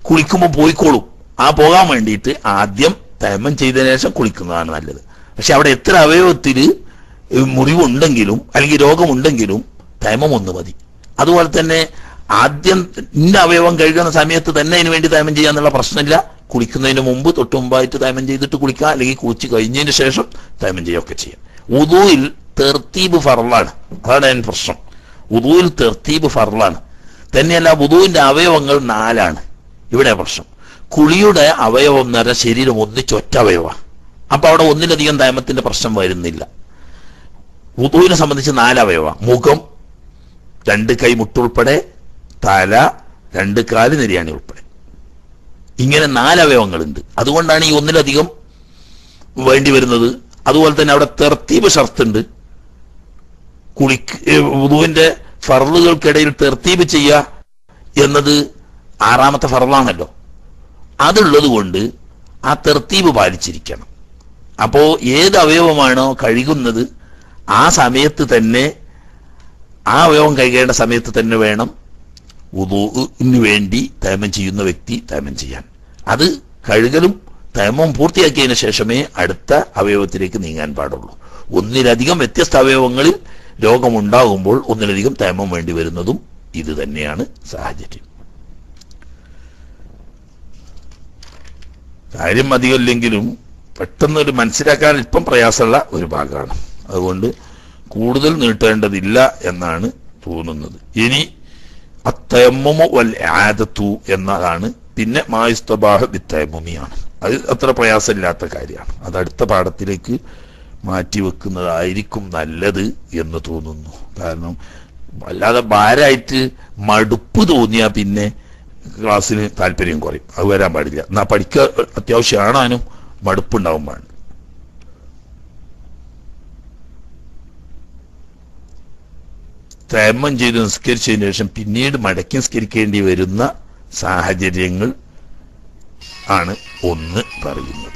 കുളിക്കുമ്പോൾ പോയിക്കോളും ആ പോകാൻ വേണ്ടിയിട്ട് ആദ്യം തേമം ചെയ്തതിനു ശേഷം കുളിക്കുന്നതാണ് നല്ലത് പക്ഷെ അവിടെ എത്ര അവയവത്തില് മുറിവുണ്ടെങ്കിലും അല്ലെങ്കിൽ രോഗമുണ്ടെങ്കിലും തേമം ഒന്ന് മതി അതുപോലെ തന്നെ ആദ്യം ഇന്ന അവയവം കഴുകുന്ന സമയത്ത് തന്നെ അതിന് വേണ്ടി തേമം ചെയ്യാന്നുള്ള പ്രശ്നമില്ല കുളിക്കുന്നതിന് മുമ്പ് തൊട്ട് മുമ്പായിട്ട് തേമം ചെയ്തിട്ട് കുളിക്കാം അല്ലെങ്കിൽ കുളിച്ച് കഴിഞ്ഞതിന് ശേഷം തേമം ചെയ്യുകയൊക്കെ ചെയ്യാം ഉദുവിൽ തെർത്തീബ് ഫറലാണ് അതാണ് അതിന് പ്രശ്നം ഉദുവിൽ തെർത്തീബ് ഫറലാണ് തന്നെയല്ല ഉദുവിന്റെ അവയവങ്ങൾ നാലാണ് ഇവിടെ പ്രശ്നം കുളിയുടെ അവയവം എന്ന് പറഞ്ഞാൽ ശരീരം ഒന്നിച്ച് ഒറ്റ അവയവ അപ്പൊ അവിടെ ഒന്നിലധികം തേമത്തിന്റെ പ്രശ്നം വരുന്നില്ല ഉദുവിനെ സംബന്ധിച്ച് നാല് അവയവ മുഖം രണ്ട് കൈ മുട്ടുൾപ്പെടെ തല രണ്ട് കാല് നെരിയാണി ഉൾപ്പെടെ ഇങ്ങനെ നാല് അവയവങ്ങളുണ്ട് അതുകൊണ്ടാണ് ഈ ഒന്നിലധികം വേണ്ടി വരുന്നത് അതുപോലെ തന്നെ അവിടെ തെർത്തീബ് ഷർത്തുണ്ട് കുളിക്ക് ഉദുവിന്റെ ഫറലുകൾക്കിടയിൽ തെർത്തീബ് ചെയ്യുക എന്നത് ആറാമത്തെ ഫറലാണല്ലോ അതുള്ളത് കൊണ്ട് ആ തെർത്തീബ് പാലിച്ചിരിക്കണം അപ്പോ ഏത് അവയവമാണോ കഴുകുന്നത് ആ സമയത്ത് തന്നെ ആ അവയവം കഴുകേണ്ട സമയത്ത് തന്നെ വേണം ഉദൂന് വേണ്ടി തേമം ചെയ്യുന്ന വ്യക്തി തേമം ചെയ്യാൻ അത് കഴുകലും തേമം പൂർത്തിയാക്കിയതിനു ശേഷമേ അടുത്ത അവയവത്തിലേക്ക് നീങ്ങാൻ പാടുള്ളൂ ഒന്നിലധികം വ്യത്യസ്ത അവയവങ്ങളിൽ രോഗമുണ്ടാകുമ്പോൾ ഒന്നിലധികം തേമം വേണ്ടി വരുന്നതും ഇത് തന്നെയാണ് സാഹചര്യം കാര്യം അധികമില്ലെങ്കിലും പെട്ടെന്ന് ഒരു മനസ്സിലാക്കാൻ ഇപ്പം പ്രയാസമുള്ള ഒരു ഭാഗമാണ് അതുകൊണ്ട് കൂടുതൽ നീട്ടേണ്ടതില്ല എന്നാണ് തോന്നുന്നത് ഇനി അത്തയമ്മു വൽ ആദത്തു എന്നതാണ് പിന്നെ മായുസ്തബാഹ ബിത്തയമ്മിയാണ് അത് അത്ര പ്രയാസമില്ലാത്ത കാര്യമാണ് അത് അടുത്ത പാഠത്തിലേക്ക് മാറ്റിവെക്കുന്നതായിരിക്കും നല്ലത് എന്ന് തോന്നുന്നു കാരണം വല്ലാതെ ഭാരമായിട്ട് മടുപ്പ് തോന്നിയാൽ പിന്നെ ക്ലാസ്സിന് താല്പര്യം കുറയും അത് വരാൻ പാടില്ല എന്നാ പഠിക്കുക അത്യാവശ്യമാണാനും മടുപ്പുണ്ടാവും പാടില്ല തേമം ചെയ്ത് നിസ്കരിച്ചതിന് ശേഷം പിന്നീട് മടക്കി നിസ്കരിക്കേണ്ടി വരുന്ന സാഹചര്യങ്ങൾ ആണ് ഒന്ന് പറയുന്നത്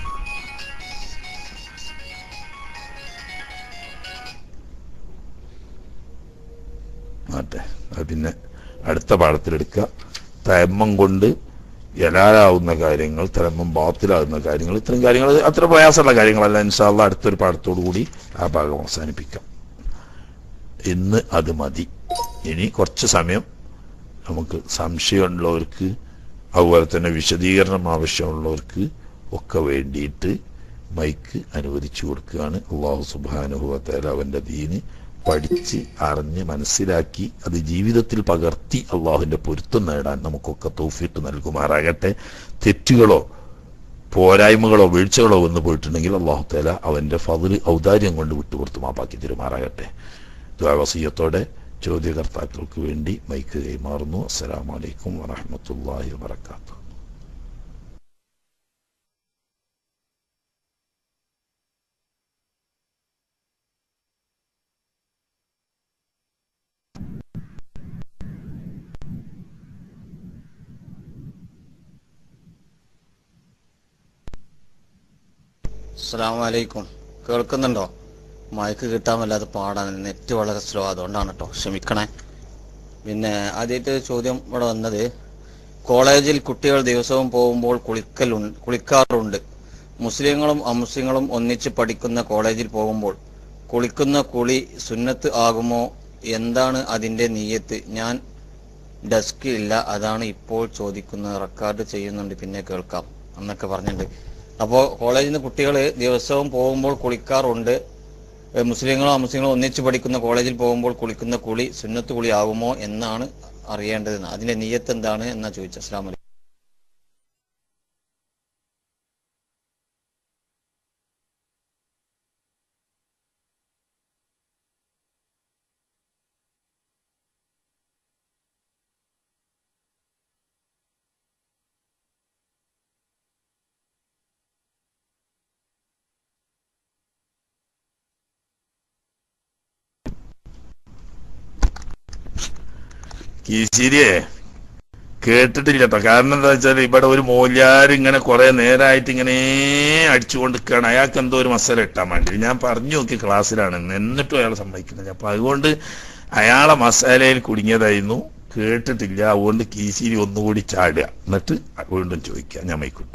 മാറ്റെ അത് പിന്നെ അടുത്ത പാഠത്തിലെടുക്കുക തേമം കൊണ്ട് യലാലാവുന്ന കാര്യങ്ങൾ തലമ്പം ബാത്തിലാകുന്ന കാര്യങ്ങൾ ഇത്തരം കാര്യങ്ങൾ അത്ര പ്രയാസമുള്ള കാര്യങ്ങളല്ല ഇൻഷാല്ല അടുത്തൊരു പാഠത്തോടു കൂടി ആ ഭാഗം അവസാനിപ്പിക്കാം ഇന്ന് അത് മതി ഇനി കുറച്ച് സമയം നമുക്ക് സംശയമുള്ളവർക്ക് അതുപോലെ തന്നെ വിശദീകരണം ആവശ്യമുള്ളവർക്ക് ഒക്കെ വേണ്ടിയിട്ട് മൈക്ക് അനുവദിച്ചു കൊടുക്കുകയാണ് അള്ളാഹു സുബാനുഭവത്തേല അവന്റെ ദീന് പഠിച്ച് അറിഞ്ഞ് മനസ്സിലാക്കി അത് ജീവിതത്തിൽ പകർത്തി അള്ളാഹുവിന്റെ പൊരുത്തം നേടാൻ നമുക്കൊക്കെ തൗഫീട്ട് നൽകുമാറാകട്ടെ തെറ്റുകളോ പോരായ്മകളോ വീഴ്ചകളോ വന്നു പോയിട്ടുണ്ടെങ്കിൽ അള്ളാഹു തേല അവന്റെ ഫതില് ഔദാര്യം കൊണ്ട് വിട്ടുപുറത്ത് മാപ്പാക്കി തരുമാറാകട്ടെ ദ്വാവസീയത്തോടെ ചോദ്യകർത്താക്കൾക്ക് വേണ്ടി മൈക്ക് കൈമാറുന്നു അസ്സലാമലൈക്കും വറഹമത്തല്ലാഹി വാത്തു അസ്സലാമു അലൈക്കും കേൾക്കുന്നുണ്ടോ മയക്ക് കിട്ടാൻ വല്ലാതെ പാടാണ് നെറ്റ് വളരെ സ്ലോ അതുകൊണ്ടാണ് കേട്ടോ ക്ഷമിക്കണേ പിന്നെ ആദ്യമായിട്ട് ചോദ്യം ഇവിടെ വന്നത് കോളേജിൽ കുട്ടികൾ ദിവസവും പോകുമ്പോൾ കുളിക്കലുണ്ട് കുളിക്കാറുണ്ട് മുസ്ലിങ്ങളും അമുസ്ലിങ്ങളും ഒന്നിച്ച് പഠിക്കുന്ന കോളേജിൽ പോകുമ്പോൾ കുളിക്കുന്ന കുളി സുന്നത്ത് ആകുമോ എന്താണ് അതിന്റെ നീയത്ത് ഞാൻ ഡെസ്ക് ഇല്ല അതാണ് ഇപ്പോൾ ചോദിക്കുന്നത് റെക്കോർഡ് ചെയ്യുന്നുണ്ട് പിന്നെ കേൾക്കാം എന്നൊക്കെ പറഞ്ഞിട്ടുണ്ട് അപ്പോൾ കോളേജിൽ നിന്ന് കുട്ടികൾ ദിവസവും പോകുമ്പോൾ കുളിക്കാറുണ്ട് ഏഹ് മുസ്ലിങ്ങളോ അമുസ്ലിങ്ങളോ ഒന്നിച്ച് പഠിക്കുന്ന കോളേജിൽ പോകുമ്പോൾ കുളിക്കുന്ന കുളി സുന്നത്ത് കുളി ആകുമോ എന്നാണ് അറിയേണ്ടത് അതിന്റെ നീയത്ത് എന്താണ് എന്നാ ചോദിച്ചത് അസ്ലാം വലൈക്കും കീശിരിയെ കേട്ടിട്ടില്ല കേട്ടോ കാരണം എന്താ വെച്ചാൽ ഇവിടെ ഒരു മോല്യാർ ഇങ്ങനെ കുറെ നേരമായിട്ട് ഇങ്ങനെ അടിച്ചുകൊണ്ടിരിക്കുകയാണ് അയാൾക്ക് എന്തോ ഒരു മസാല ഇട്ടാൻ വേണ്ടി ഞാൻ പറഞ്ഞു നോക്കി ക്ലാസ്സിലാണ് എന്നിട്ടും അയാൾ സമ്മതിക്കുന്നില്ല അപ്പൊ അതുകൊണ്ട് അയാളെ മസാലയിൽ കുടുങ്ങിയതായിരുന്നു കേട്ടിട്ടില്ല അതുകൊണ്ട് കീശിരി ഒന്നുകൂടി ചാടുക എന്നിട്ട് വീണ്ടും ചോദിക്കുക ഞാൻ മൈക്കിട്ടു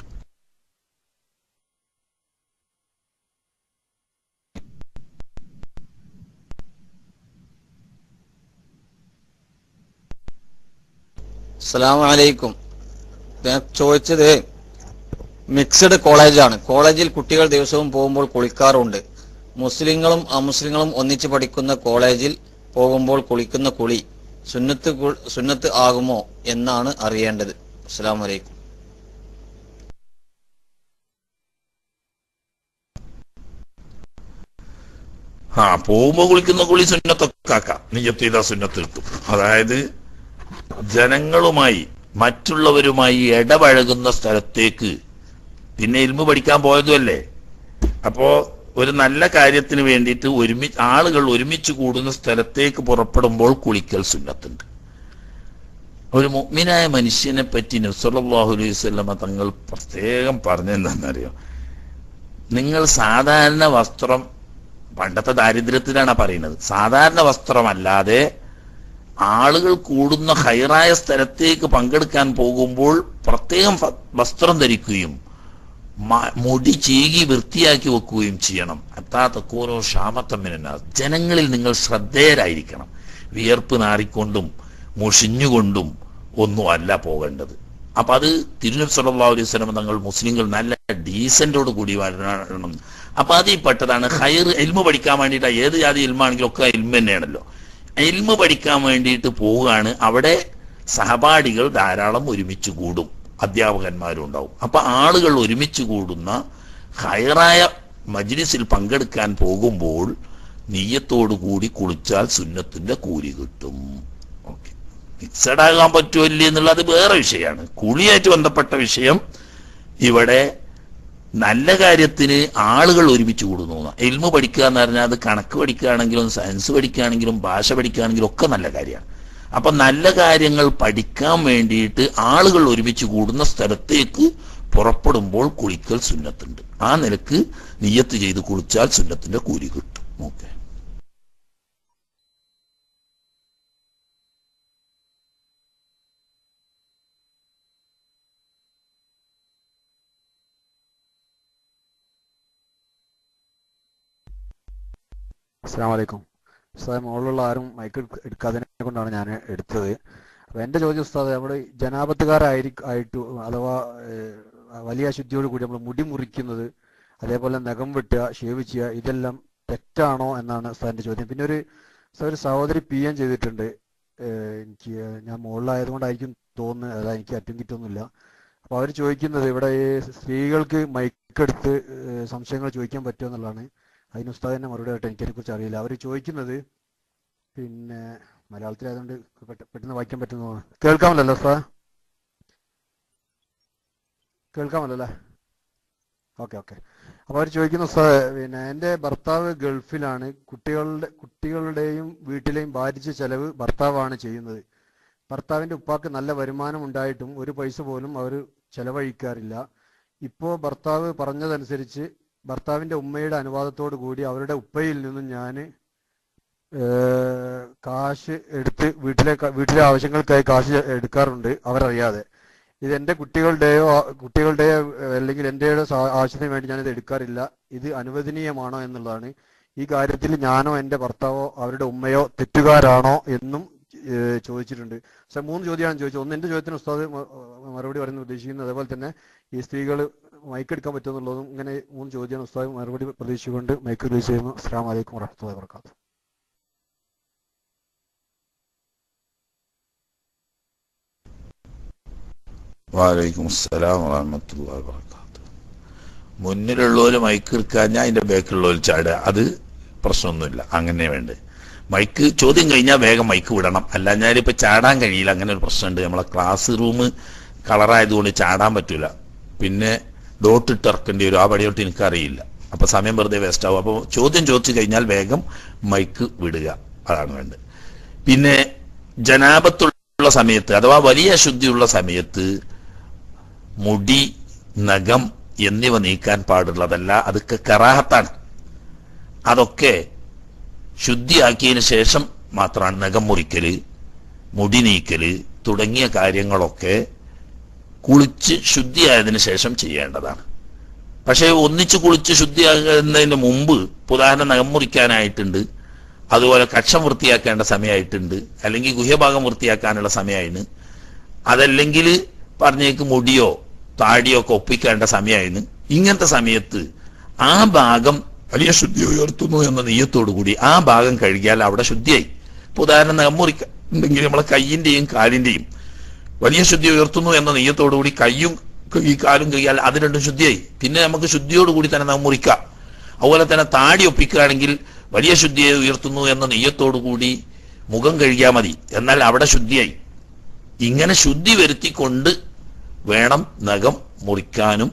അസ്സലാമു അലൈക്കും ഞാൻ ചോദിച്ചത് മിക്സഡ് കോളേജാണ് കോളേജിൽ കുട്ടികൾ ദിവസവും പോകുമ്പോൾ കുളിക്കാറുണ്ട് മുസ്ലിങ്ങളും അമുസ്ലിങ്ങളും ഒന്നിച്ച് പഠിക്കുന്ന കോളേജിൽ പോകുമ്പോൾ കുളിക്കുന്ന കുളി സുന്നത്ത് കു- സുന്നത്ത് ആകുമോ എന്നാണ് അറിയേണ്ടത് അസ്സലാമു അലൈക്കും ആ പോകുമ്പോ കുളിക്കുന്ന കുളി സുന്നത്തൊക്കെ ആക്കാം നിജത്ത് ചെയ്താ സുന്നത്ത് കിട്ടും അതായത് ജനങ്ങളുമായി മറ്റുള്ളവരുമായി ഇടപഴകുന്ന സ്ഥലത്തേക്ക് പിന്നെ ഇൽമു പഠിക്കാൻ പോയതുമല്ലേ അപ്പോ ഒരു നല്ല കാര്യത്തിന് വേണ്ടിയിട്ട് ഒരുമി ആളുകൾ ഒരുമിച്ച് കൂടുന്ന സ്ഥലത്തേക്ക് പുറപ്പെടുമ്പോൾ കുളിക്കൽ സുന്നത്തുണ്ട് ഒരു മുഗ്മിനായ മനുഷ്യനെ പറ്റി നബ്സല്ലാഹു അലൈഹി വസല്ലമ തങ്ങൾ പ്രത്യേകം പറഞ്ഞെന്താണെന്നറിയോ നിങ്ങൾ സാധാരണ വസ്ത്രം പണ്ടത്തെ ദാരിദ്ര്യത്തിലാണ് പറയുന്നത് സാധാരണ വസ്ത്രമല്ലാതെ ആളുകൾ കൂടുന്ന ഹൈറായ സ്ഥലത്തേക്ക് പങ്കെടുക്കാൻ പോകുമ്പോൾ പ്രത്യേകം ഫ- വസ്ത്രം ധരിക്കുകയും മ- മുടി ചീകി വൃത്തിയാക്കി വെക്കുകയും ചെയ്യണം അത്താത്തക്കൂരോ ക്ഷാമത്തമ്മിന ജനങ്ങളിൽ നിങ്ങൾ ശ്രദ്ധേയരായിരിക്കണം വിയർപ്പ് നാറിക്കൊണ്ടും മുഷിഞ്ഞുകൊണ്ടും ഒന്നും അല്ല പോകേണ്ടത് അപ്പൊ അത് തിരുനബി സല്ലല്ലാഹു അലൈഹി വസല്ലം തങ്ങൾ മുസ്ലിങ്ങൾ നല്ല ഡീസന്റോട് കൂടി വരണം അപ്പൊ അതിൽ പെട്ടതാണ് ഹൈർ എൽമ പഠിക്കാൻ വേണ്ടിയിട്ട് ഏത് ജാതി എൽമാണെങ്കിലും ഒക്കെ എൽമ തന്നെയാണല്ലോ എൽമ പഠിക്കാൻ വേണ്ടിയിട്ട് പോവുകയാണ് അവിടെ സഹപാഠികൾ ധാരാളം ഒരുമിച്ച് കൂടും അധ്യാപകന്മാരും ഉണ്ടാവും അപ്പൊ ആളുകൾ ഒരുമിച്ച് കൂടുന്ന ഹൈറായ മജ്ലിസിൽ പങ്കെടുക്കാൻ പോകുമ്പോൾ നീയത്തോടു കൂടി കുളിച്ചാൽ സുന്നത്തിന്റെ കൂലി കിട്ടും ഓക്കെ മിക്സഡ് ആകാൻ പറ്റുമല്ലേ എന്നുള്ളത് വേറെ വിഷയമാണ് കുളിയായിട്ട് ബന്ധപ്പെട്ട വിഷയം ഇവിടെ നല്ല കാര്യത്തിന് ആളുകൾ ഒരുമിച്ച് കൂടുന്നു എൽമ പഠിക്കുക എന്ന് പറഞ്ഞാൽ അത് കണക്ക് പഠിക്കുകയാണെങ്കിലും സയൻസ് പഠിക്കുകയാണെങ്കിലും ഭാഷ പഠിക്കുകയാണെങ്കിലും ഒക്കെ നല്ല കാര്യമാണ് അപ്പൊ നല്ല കാര്യങ്ങൾ പഠിക്കാൻ വേണ്ടിയിട്ട് ആളുകൾ ഒരുമിച്ച് കൂടുന്ന സ്ഥലത്തേക്ക് പുറപ്പെടുമ്പോൾ കുളിക്കൽ സുന്നത്തുണ്ട് ആ നിലക്ക് നിയ്യത്ത് ചെയ്ത് കുളിച്ചാൽ സുന്നത്തിന്റെ കൂലി കിട്ടും ഓക്കെ അസ്സാം വലൈക്കും ഉസ്താദ് മുകളിലുള്ള ആരും മൈക്ക് എടുക്കാതിനെ കൊണ്ടാണ് ഞാൻ എടുത്തത് അപ്പൊ എന്റെ ചോദ്യം ഉസ്താദ് നമ്മുടെ ജനാപത്തുകാരായി ആയിട്ട് അഥവാ ഏഹ്, വലിയ അശുദ്ധിയോട് കൂടി നമ്മൾ മുടി മുറിക്കുന്നത് അതേപോലെ നഖം വെട്ടുക ഷേവ് ചെയ്യുക ഇതെല്ലാം തെറ്റാണോ എന്നാണ് ഉസ്താദിന്റെ ചോദ്യം പിന്നെ ഒരു ഉസ്താദ് ഒരു സഹോദരി പി എം ചെയ്തിട്ടുണ്ട് ഏഹ്, എനിക്ക് ഞാൻ മുകളിലായതുകൊണ്ടായിരിക്കും തോന്നുന്നത് അതാ എനിക്ക് അറ്റും കിട്ടൊന്നുമില്ല അപ്പൊ അവർ ചോദിക്കുന്നത് ഇവിടെ ഈ സ്ത്രീകൾക്ക് മൈക്കെടുത്ത് ഏഹ്, സംശയങ്ങൾ ചോദിക്കാൻ പറ്റുമോ എന്നുള്ളതാണ് അതിന് ഉസ്താദ് തന്നെ മറുപടി ആയിട്ട് എനിക്കതിനെ കുറിച്ച് അറിയില്ല അവർ ചോദിക്കുന്നത് പിന്നെ മലയാളത്തിലായതുകൊണ്ട് പെട്ട- പെട്ടെന്ന് വായിക്കാൻ പറ്റുന്നു കേൾക്കാമല്ലോ ഉസ്താദ് കേൾക്കാമല്ലോ അല്ലേ ഓക്കെ ഓക്കെ അപ്പോൾ അവർ ചോദിക്കുന്ന ഉസ്താദ് പിന്നെ എൻ്റെ ഭർത്താവ് ഗൾഫിലാണ് കുട്ടികളുടെ കുട്ടികളുടെയും വീട്ടിലെയും ഭാരിച്ച ചെലവ് ഭർത്താവാണ് ചെയ്യുന്നത് ഭർത്താവിൻ്റെ ഉപ്പാക്ക് നല്ല വരുമാനം ഉണ്ടായിട്ടും ഒരു പൈസ പോലും അവർ ചെലവഴിക്കാറില്ല ഇപ്പോൾ ഭർത്താവ് പറഞ്ഞതനുസരിച്ച് ഭർത്താവിന്റെ ഉമ്മയുടെ അനുവാദത്തോടു കൂടി അവരുടെ ഉപ്പയിൽ നിന്നും ഞാൻ കാശ് എടുത്ത് വീട്ടിലെ ക- വീട്ടിലെ ആവശ്യങ്ങൾക്കായി കാശ് എടുക്കാറുണ്ട് അവരറിയാതെ ഇത് എൻ്റെ കുട്ടികളുടെയോ ആ- കുട്ടികളുടെയോ ഏഹ്, അല്ലെങ്കിൽ എൻ്റെയോ സാ- ആവശ്യത്തിന് വേണ്ടി ഞാനിത് എടുക്കാറില്ല ഇത് അനുവദനീയമാണോ എന്നുള്ളതാണ് ഈ കാര്യത്തിൽ ഞാനോ എൻ്റെ ഭർത്താവോ അവരുടെ ഉമ്മയോ തെറ്റുകാരാണോ എന്നും ഏഹ്, ചോദിച്ചിട്ടുണ്ട് പക്ഷെ മൂന്ന് ചോദ്യമാണ് ചോദിച്ചത് ഒന്ന് എൻ്റെ ചോദ്യത്തിന് ഉസ്താദ് മ- മറുപടി പറയുന്നത് ഉദ്ദേശിക്കുന്നത് അതേപോലെ തന്നെ ഈ സ്ത്രീകൾ മൈക്ക് എടുക്കാൻ പറ്റുമെന്നുള്ളതും ഇങ്ങനെ മൂന്ന് ചോദ്യമാണ് ഉസ്താദ് മറുപടി പ്രതീക്ഷിച്ചുകൊണ്ട് മൈക്ക് റിലീസ് ചെയ്യുന്നു അസ്സാം വലൈക്കും വറഹമത്തുള്ളാഹി വർക്കാത്തു വാലൈക്കും അസ്സലാം വറഹമത്തുള്ളാഹി വബറകാത്ത് മുന്നിലുള്ളവര് മൈക്ക് എടുക്കാൻ അതിന്റെ ബാക്കിലുള്ളവർ ചാടുക അത് പ്രശ്നമൊന്നുമില്ല അങ്ങനെ വേണ്ടത് മൈക്ക് ചോദ്യം കഴിഞ്ഞാൽ വേഗം മൈക്ക് വിടണം അല്ലാഞ്ഞാൽ ഇപ്പൊ ചാടാൻ കഴിയില്ല അങ്ങനെ ഒരു പ്രശ്നമുണ്ട് നമ്മളെ ക്ലാസ് റൂം കളറായതുകൊണ്ട് ചാടാൻ പറ്റൂല പിന്നെ ഡോട്ട് ഇട്ട് ഇറക്കേണ്ടി വരും ആ പടിയോട്ട് എനിക്കറിയില്ല അപ്പൊ സമയം വെറുതെ വേസ്റ്റ് ആവും അപ്പോൾ ചോദ്യം ചോദിച്ചു കഴിഞ്ഞാൽ വേഗം മൈക്ക് വിടുക അതാണ് വേണ്ടത് പിന്നെ ജനാപത്തുള്ള സമയത്ത് അഥവാ വലിയ അശുദ്ധിയുള്ള സമയത്ത് മുടി നഖം എന്നിവ നീക്കാൻ പാടുള്ളതല്ല അതൊക്കെ കറാഹത്താണ് അതൊക്കെ ശുദ്ധിയാക്കിയതിന് ശേഷം മാത്രമാണ് നഖം മുറിക്കല് മുടി നീക്കല് തുടങ്ങിയ കാര്യങ്ങളൊക്കെ കുളിച്ച് ശുദ്ധിയായതിനു ശേഷം ചെയ്യേണ്ടതാണ് പക്ഷേ ഒന്നിച്ച് കുളിച്ച് ശുദ്ധിയാകുന്നതിന് മുമ്പ് ഉദാഹരണം നഖം മുറിക്കാനായിട്ടുണ്ട് അതുപോലെ കക്ഷം വൃത്തിയാക്കേണ്ട സമയമായിട്ടുണ്ട് അല്ലെങ്കിൽ ഗുഹ്യഭാഗം വൃത്തിയാക്കാനുള്ള സമയമായിരുന്നു അതല്ലെങ്കിൽ പറഞ്ഞേക്ക് മുടിയോ താടിയോ ഒക്കെ ഒപ്പിക്കേണ്ട സമയമായിരുന്നു ഇങ്ങനത്തെ സമയത്ത് ആ ഭാഗം വലിയ ശുദ്ധി ഉയർത്തുന്നു എന്ന നെയ്യത്തോടു കൂടി ആ ഭാഗം കഴുകിയാൽ അവിടെ ശുദ്ധിയായി ഇപ്പൊ ഉദാഹരണം നഖം മുറിക്ക ഉണ്ടെങ്കിൽ നമ്മളെ കയ്യിന്റെയും കാലിന്റെയും വലിയ ശുദ്ധി ഉയർത്തുന്നു എന്ന നെയ്യത്തോടു കൂടി കയ്യും ഈ കാലും കഴിയാൽ അത് രണ്ടും ശുദ്ധിയായി പിന്നെ നമുക്ക് ശുദ്ധിയോടുകൂടി തന്നെ നാം മുറിക്കാം അതുപോലെ തന്നെ താടി ഒപ്പിക്കുകയാണെങ്കിൽ വലിയ ശുദ്ധിയെ ഉയർത്തുന്നു എന്ന നെയ്യത്തോടു കൂടി മുഖം കഴുകിയാൽ മതി എന്നാൽ അവിടെ ശുദ്ധിയായി ഇങ്ങനെ ശുദ്ധി വരുത്തിക്കൊണ്ട് വേണം നഖം മുറിക്കാനും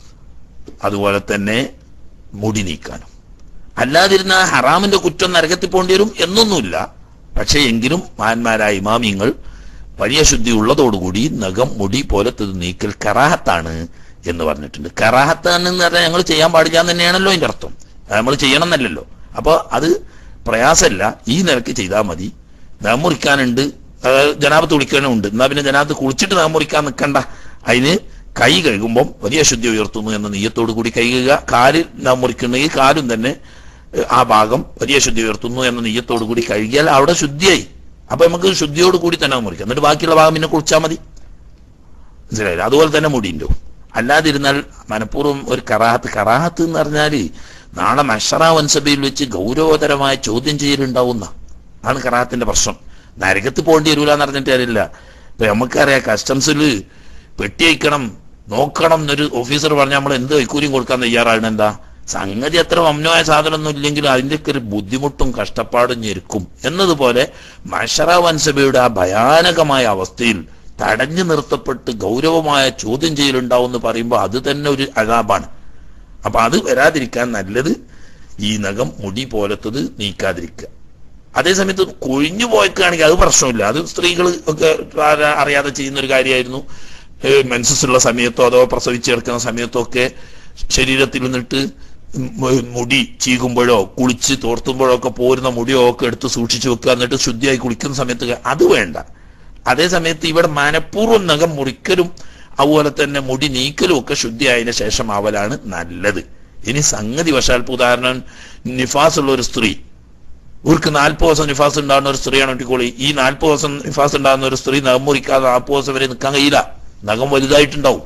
അതുപോലെ തന്നെ മുടി നീക്കാനും അല്ലാതിരുന്ന ഹറാമിന്റെ കുറ്റം നരകത്തിൽ പോകേണ്ടി വരും എന്നൊന്നുമില്ല പക്ഷേ എങ്കിലും മഹാന്മാരായ ഇമാമിങ്ങൾ വലിയ ശുദ്ധി ഉള്ളതോടുകൂടി നഖം മുടി പോലത്തത് നീക്കൽ കറാഹത്താണ് എന്ന് പറഞ്ഞിട്ടുണ്ട് കറാഹത്താണ് എന്ന് പറഞ്ഞാൽ ഞങ്ങൾ ചെയ്യാൻ പാടില്ല എന്ന് തന്നെയാണല്ലോ അതിന്റെ അർത്ഥം നമ്മൾ ചെയ്യണം എന്നല്ലല്ലോ അപ്പൊ അത് പ്രയാസമല്ല ഈ നിലക്ക് ചെയ്താൽ മതി നഖം മുറിക്കാനുണ്ട് അതായത് ജനാപത്ത് കുളിക്കാനുണ്ട് എന്നാ പിന്നെ ജനാപത്ത് കുളിച്ചിട്ട് നഖം മുറിക്കാൻ നിൽക്കണ്ട അതിന് കൈ കഴുകുമ്പം വലിയ ശുദ്ധി ഉയർത്തുന്നു എന്ന നെയ്യത്തോടു കൂടി കൈ കഴുകുക കാലിൽ നഖം മുറിക്കണമെങ്കിൽ കാലും തന്നെ ഏഹ്, ആ ഭാഗം വലിയ ശുദ്ധി ഉയർത്തുന്നു എന്ന നെയ്യത്തോടു കൂടി കഴുകിയാൽ അവിടെ ശുദ്ധിയായി അപ്പൊ നമുക്ക് ശുദ്ധിയോട് കൂടി തന്നെ അത് മുറിക്കാം എന്നിട്ട് ബാക്കിയുള്ള ഭാഗം പിന്നെ കുളിച്ചാൽ മതി മനസ്സിലായില്ല അതുപോലെ തന്നെ മുടിയുണ്ടോ അല്ലാതിരുന്നാൽ മനഃപൂർവ്വം ഒരു കറാഹത്ത് കറാഹത്ത് എന്ന് പറഞ്ഞാല് നാളെ മഷറ വൻസഭയിൽ വെച്ച് ഗൗരവതരമായ ചോദ്യം ചെയ്യലുണ്ടാവുന്ന ആണ് കറാഹത്തിന്റെ പ്രശ്നം നരകത്ത് പോകേണ്ടി വരൂല എന്ന് പറഞ്ഞിട്ട് കാര്യമില്ല ഇപ്പൊ നമുക്കറിയാം കസ്റ്റംസിൽ പെട്ടി അയക്കണം നോക്കണം എന്നൊരു ഓഫീസർ പറഞ്ഞാൽ നമ്മൾ എന്ത് കൈക്കൂലിയും കൊടുക്കാൻ തയ്യാറാണ് എന്താ സംഗതി അത്ര വമ്നമായ സാധനമൊന്നും ഇല്ലെങ്കിലും അതിൻ്റെയൊക്കെ ഒരു ബുദ്ധിമുട്ടും കഷ്ടപ്പാടും ഞെരുക്കും എന്നതുപോലെ മഷറ വൻസഭയുടെ ആ ഭയാനകമായ അവസ്ഥയിൽ തടഞ്ഞു നിർത്തപ്പെട്ട് ഗൗരവമായ ചോദ്യം ചെയ്യലുണ്ടാവും എന്ന് പറയുമ്പോൾ അത് തന്നെ ഒരു അതാപാണ് അപ്പൊ അത് വരാതിരിക്കാൻ നല്ലത് ഈ നഖം മുടി പോലത്തത് നീക്കാതിരിക്കുക അതേസമയത്ത് കൊഴിഞ്ഞു പോയിക്കുകയാണെങ്കിൽ അത് പ്രശ്നമില്ല അത് സ്ത്രീകൾ ഒക്കെ ആരാ- അറിയാതെ ചെയ്യുന്ന ഒരു കാര്യമായിരുന്നു മെൻസസ് ഉള്ള സമയത്തോ അതോ പ്രസവിച്ച് കിടക്കുന്ന സമയത്തോ ഒക്കെ ശരീരത്തിൽ നിന്നിട്ട് മു- മുടി ചീകുമ്പോഴോ കുളിച്ച് തോർത്തുമ്പോഴോ ഒക്കെ പോരുന്ന മുടിയോ ഒക്കെ എടുത്ത് സൂക്ഷിച്ചു വെക്കുക എന്നിട്ട് ശുദ്ധിയായി കുളിക്കുന്ന സമയത്ത് അത് വേണ്ട അതേ സമയത്ത് ഇവിടെ മനഃപൂർവ്വം നഖം മുറിക്കലും അതുപോലെ തന്നെ മുടി നീക്കലും ഒക്കെ ശുദ്ധിയായതിനു ശേഷം ആവലാണ് നല്ലത് ഇനി സംഗതി വശാൽ ഇപ്പൊ ഉദാഹരണം നിഫാസ് ഉള്ള ഒരു സ്ത്രീ ഇവർക്ക് നാൽപ്പത് ദിവസം നിഫാസ് ഉണ്ടാകുന്ന ഒരു സ്ത്രീയാണ് ഒട്ടിക്കോളി ഈ നാൽപ്പത് ദിവസം നിഫാസ് ഉണ്ടാകുന്ന ഒരു സ്ത്രീ നഖം മുറിക്കാതെ നാൽപ്പത് ദിവസം വരെ നിൽക്കാൻ കഴിയില്ല നഖം വലുതായിട്ടുണ്ടാവും